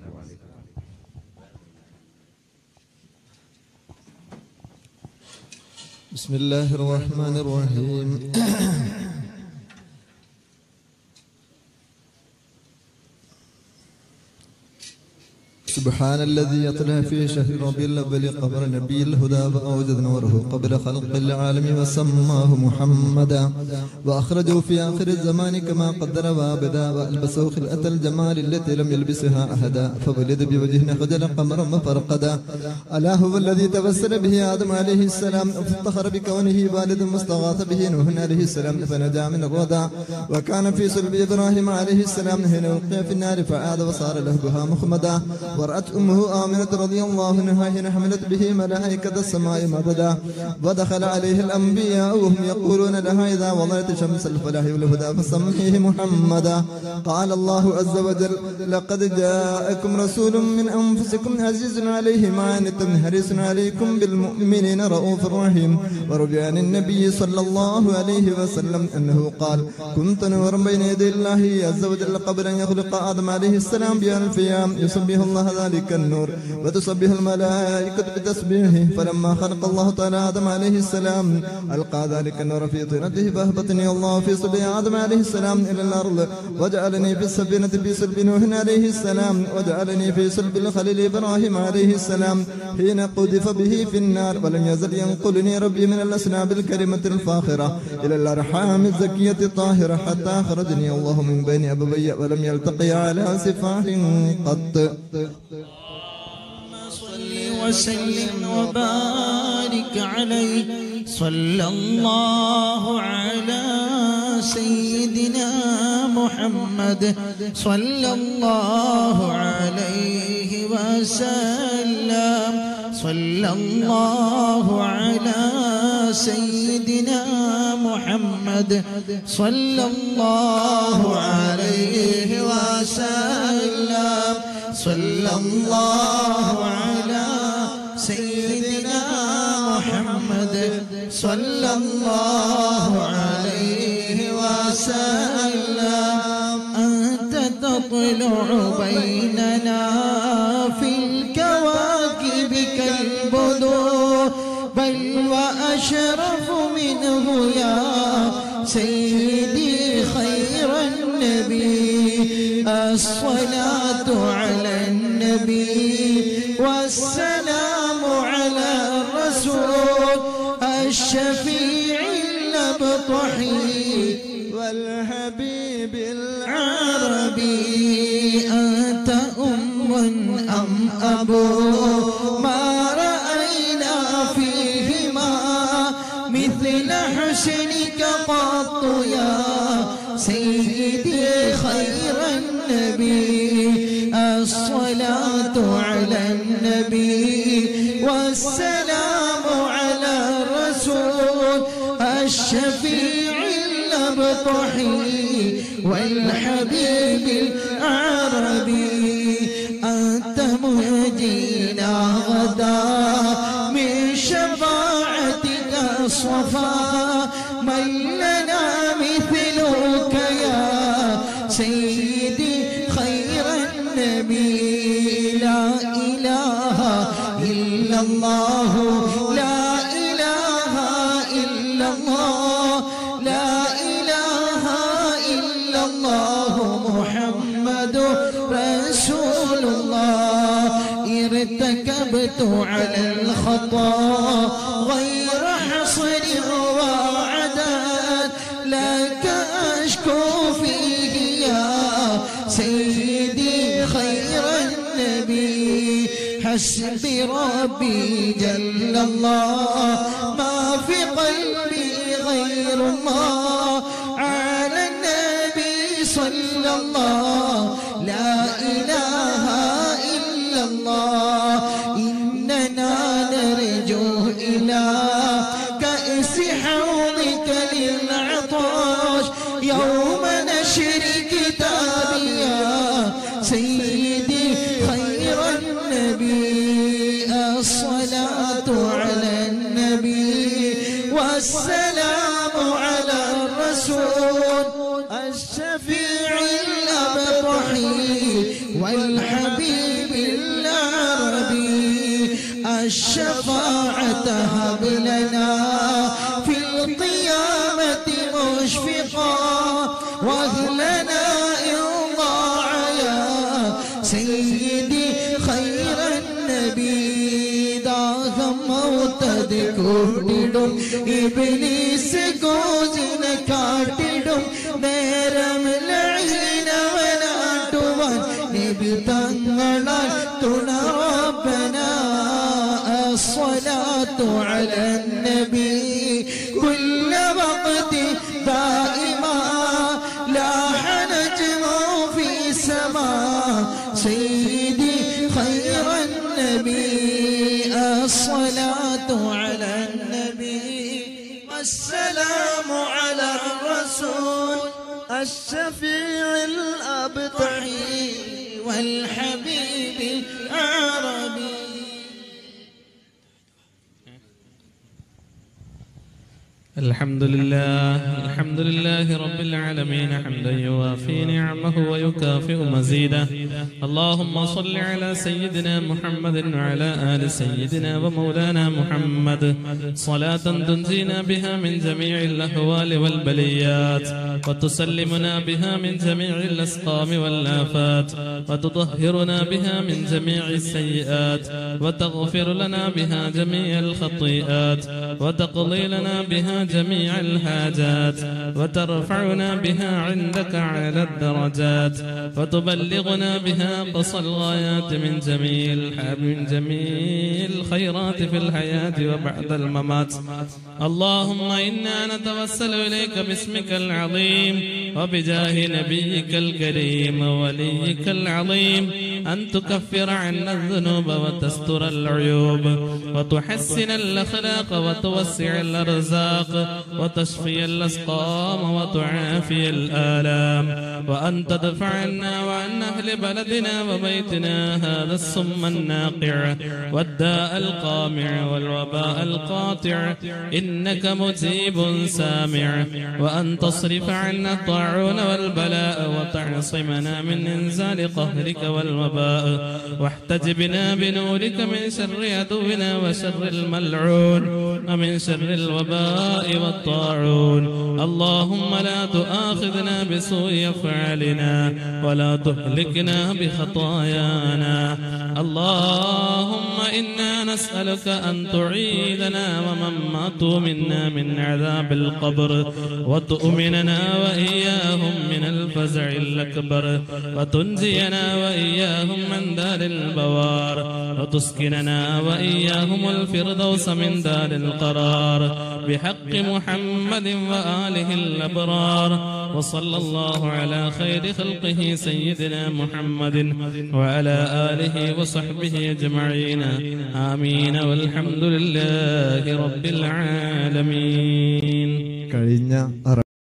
بسم الله الرحمن الرحيم سبحان الذي يطلع في شهر ربيع الأول قبر نبي الهدى وأوجد نوره قبل خلق العالم وسماه محمدا وأخرجه في آخر الزمان كما قدر وابدا وألبسه خلقة الجمال التي لم يلبسها أحدا فولد بوجه خجل قمرا وفرقدا ألا هو الذي توسل به آدم عليه السلام فافتخر بكونه والد مستغاث به نوح عليه السلام فنجا من الردى وكان في صلب إبراهيم عليه السلام حين ألقي في النار فعاد وصار لهبها مخمدا ورأت أمه آمنة رضي الله عنها حين حملت به ملائكة السماء مددا ودخل عليه الأنبياء وهم يقولون لها إذا وضعت شمس الفلاح والهدى فسميه محمدا قال الله عز وجل لقد جاءكم رسول من أنفسكم عزيز عليه ما عنتم حريص عليكم بالمؤمنين رؤوف رحيم ورجع عن النبي صلى الله عليه وسلم أنه قال كنت نورا بين يدي الله عز وجل قبل أن يخلق آدم عليه السلام بألف أيام يسبح الله ذلك النور وتسبح الملائكة بتسبيحه فلما خلق الله تعالى آدم عليه السلام ألقى ذلك النور في طينته فأهبطني الله في صلب آدم عليه السلام إلى الأرض وجعلني في السفينة في صلب نوح عليه السلام وجعلني في صلب الخليل إبراهيم عليه السلام حين قذف به في النار ولم يزل ينقلني ربي من الأسناب الكريمة الفاخرة إلى الأرحام الزكية الطاهرة حتى أخرجني الله من بين أبوي ولم يلتقي على سفاح قط صل وسلم وبارك عليه صلى الله على سيدنا محمد صلى الله عليه وسلم صلى الله على سيدنا محمد صلى الله عليه وسلم صلى الله على سيدنا محمد صلى الله عليه وسلم أنت تطلع بيننا في الكواكب كالبدور بل وأشرف منه يا سيدي خير النبي الصلاة على النبي والسلام على الرسول الشفيع الأبطحي والحبيب العربي أنت أم أم أبو ما رأينا فيهما مثل حسنك قط يا سيدي خير النبي الصلاة على النبي والسلام على الرسول الشفيع الأبطحي والحبيب العربي أنت مهدينا غدا من شفاعتك الصفا من لنا مثلك يا سيدي خير النبي لا إله إلا الله لا إله إلا الله لا إله إلا الله محمد رسول الله ارتكبت على الخطا غير حصر وعدد لك أشكو فيه يا سيدي خير النبي حسبي ربي جل الله ما في قلبي غير الله على النبي صلى الله لا إله إلا الله إننا نرجو إلى كأس حوضك للعطاش يوم نشر كتابي يا سيدي خير النبي الصلاة على النبي والسلام على الرسول الشفيع الأبطحي والحبيب العربي الشفاعة هب لنا في القيامة مشفقا واهلنا إن ضاع يا سيدي خير കാട്ടിടും ഇബിലീസ് ഗോജിനെ കാട്ടിടും നേരം ലഴീനവനാട്ടുവാൻ നബി തങ്ങളാൽ തുണറബന الصلاة على النبي كل وقت دائما لاح نجم في سماء سيدي خير النبي الصلاة على النبي والسلام على الرسول الشفيع الأبطحي والحبيب العربي الحمد لله الحمد لله رب العالمين حمدا يوافي نعمه ويكافئ مزيده اللهم صل على سيدنا محمد وعلى آل سيدنا ومولانا محمد صلاة تنجينا بها من جميع الأهوال والبليات وتسلمنا بها من جميع الأسقام والآفات وتطهرنا بها من جميع السيئات وتغفر لنا بها جميع الخطيئات وتقضي لنا بها جميع الحاجات وترفعنا بها عندك على الدرجات وتبلغنا بها قصى الغايات من جميع الح- من جميع الخيرات في الحياة وبعد الممات اللهم إنا نتوسل إليك باسمك العظيم وبجاه نبيك الكريم ووليك العظيم أن تكفر عنا الذنوب وتستر العيوب وتحسن الأخلاق وتوسع الأرزاق وتشفي الأسقام وتعافي الآلام وأن تدفع عنا وعن أهل بلدنا وبيتنا هذا السم الناقع والداء القامع والوباء القاطع إنك مجيب سامع وأن تصرف عنا الطاعون والبلاء وتعصمنا من إنزال قهرك والوباء واحتجبنا بنورك من شر عدونا وشر الملعون ومن شر الوباء والطاعون اللهم لا تؤاخذنا بسوء أفعالنا ولا تهلكنا بخطايانا اللهم إنا نسألك أن تعيدنا ومن ماتوا منا من عذاب القبر وتؤمننا وإياهم من الفزع الأكبر وتنجينا وإياهم من دار البوار وتسكننا وإياهم الفردوس من دار القرار بحق محمد وآله الأبرار وصلى الله على خير خلقه سيدنا محمد وعلى آله وصحبه أجمعين آمين والحمد لله رب العالمين കഴിഞ്ഞ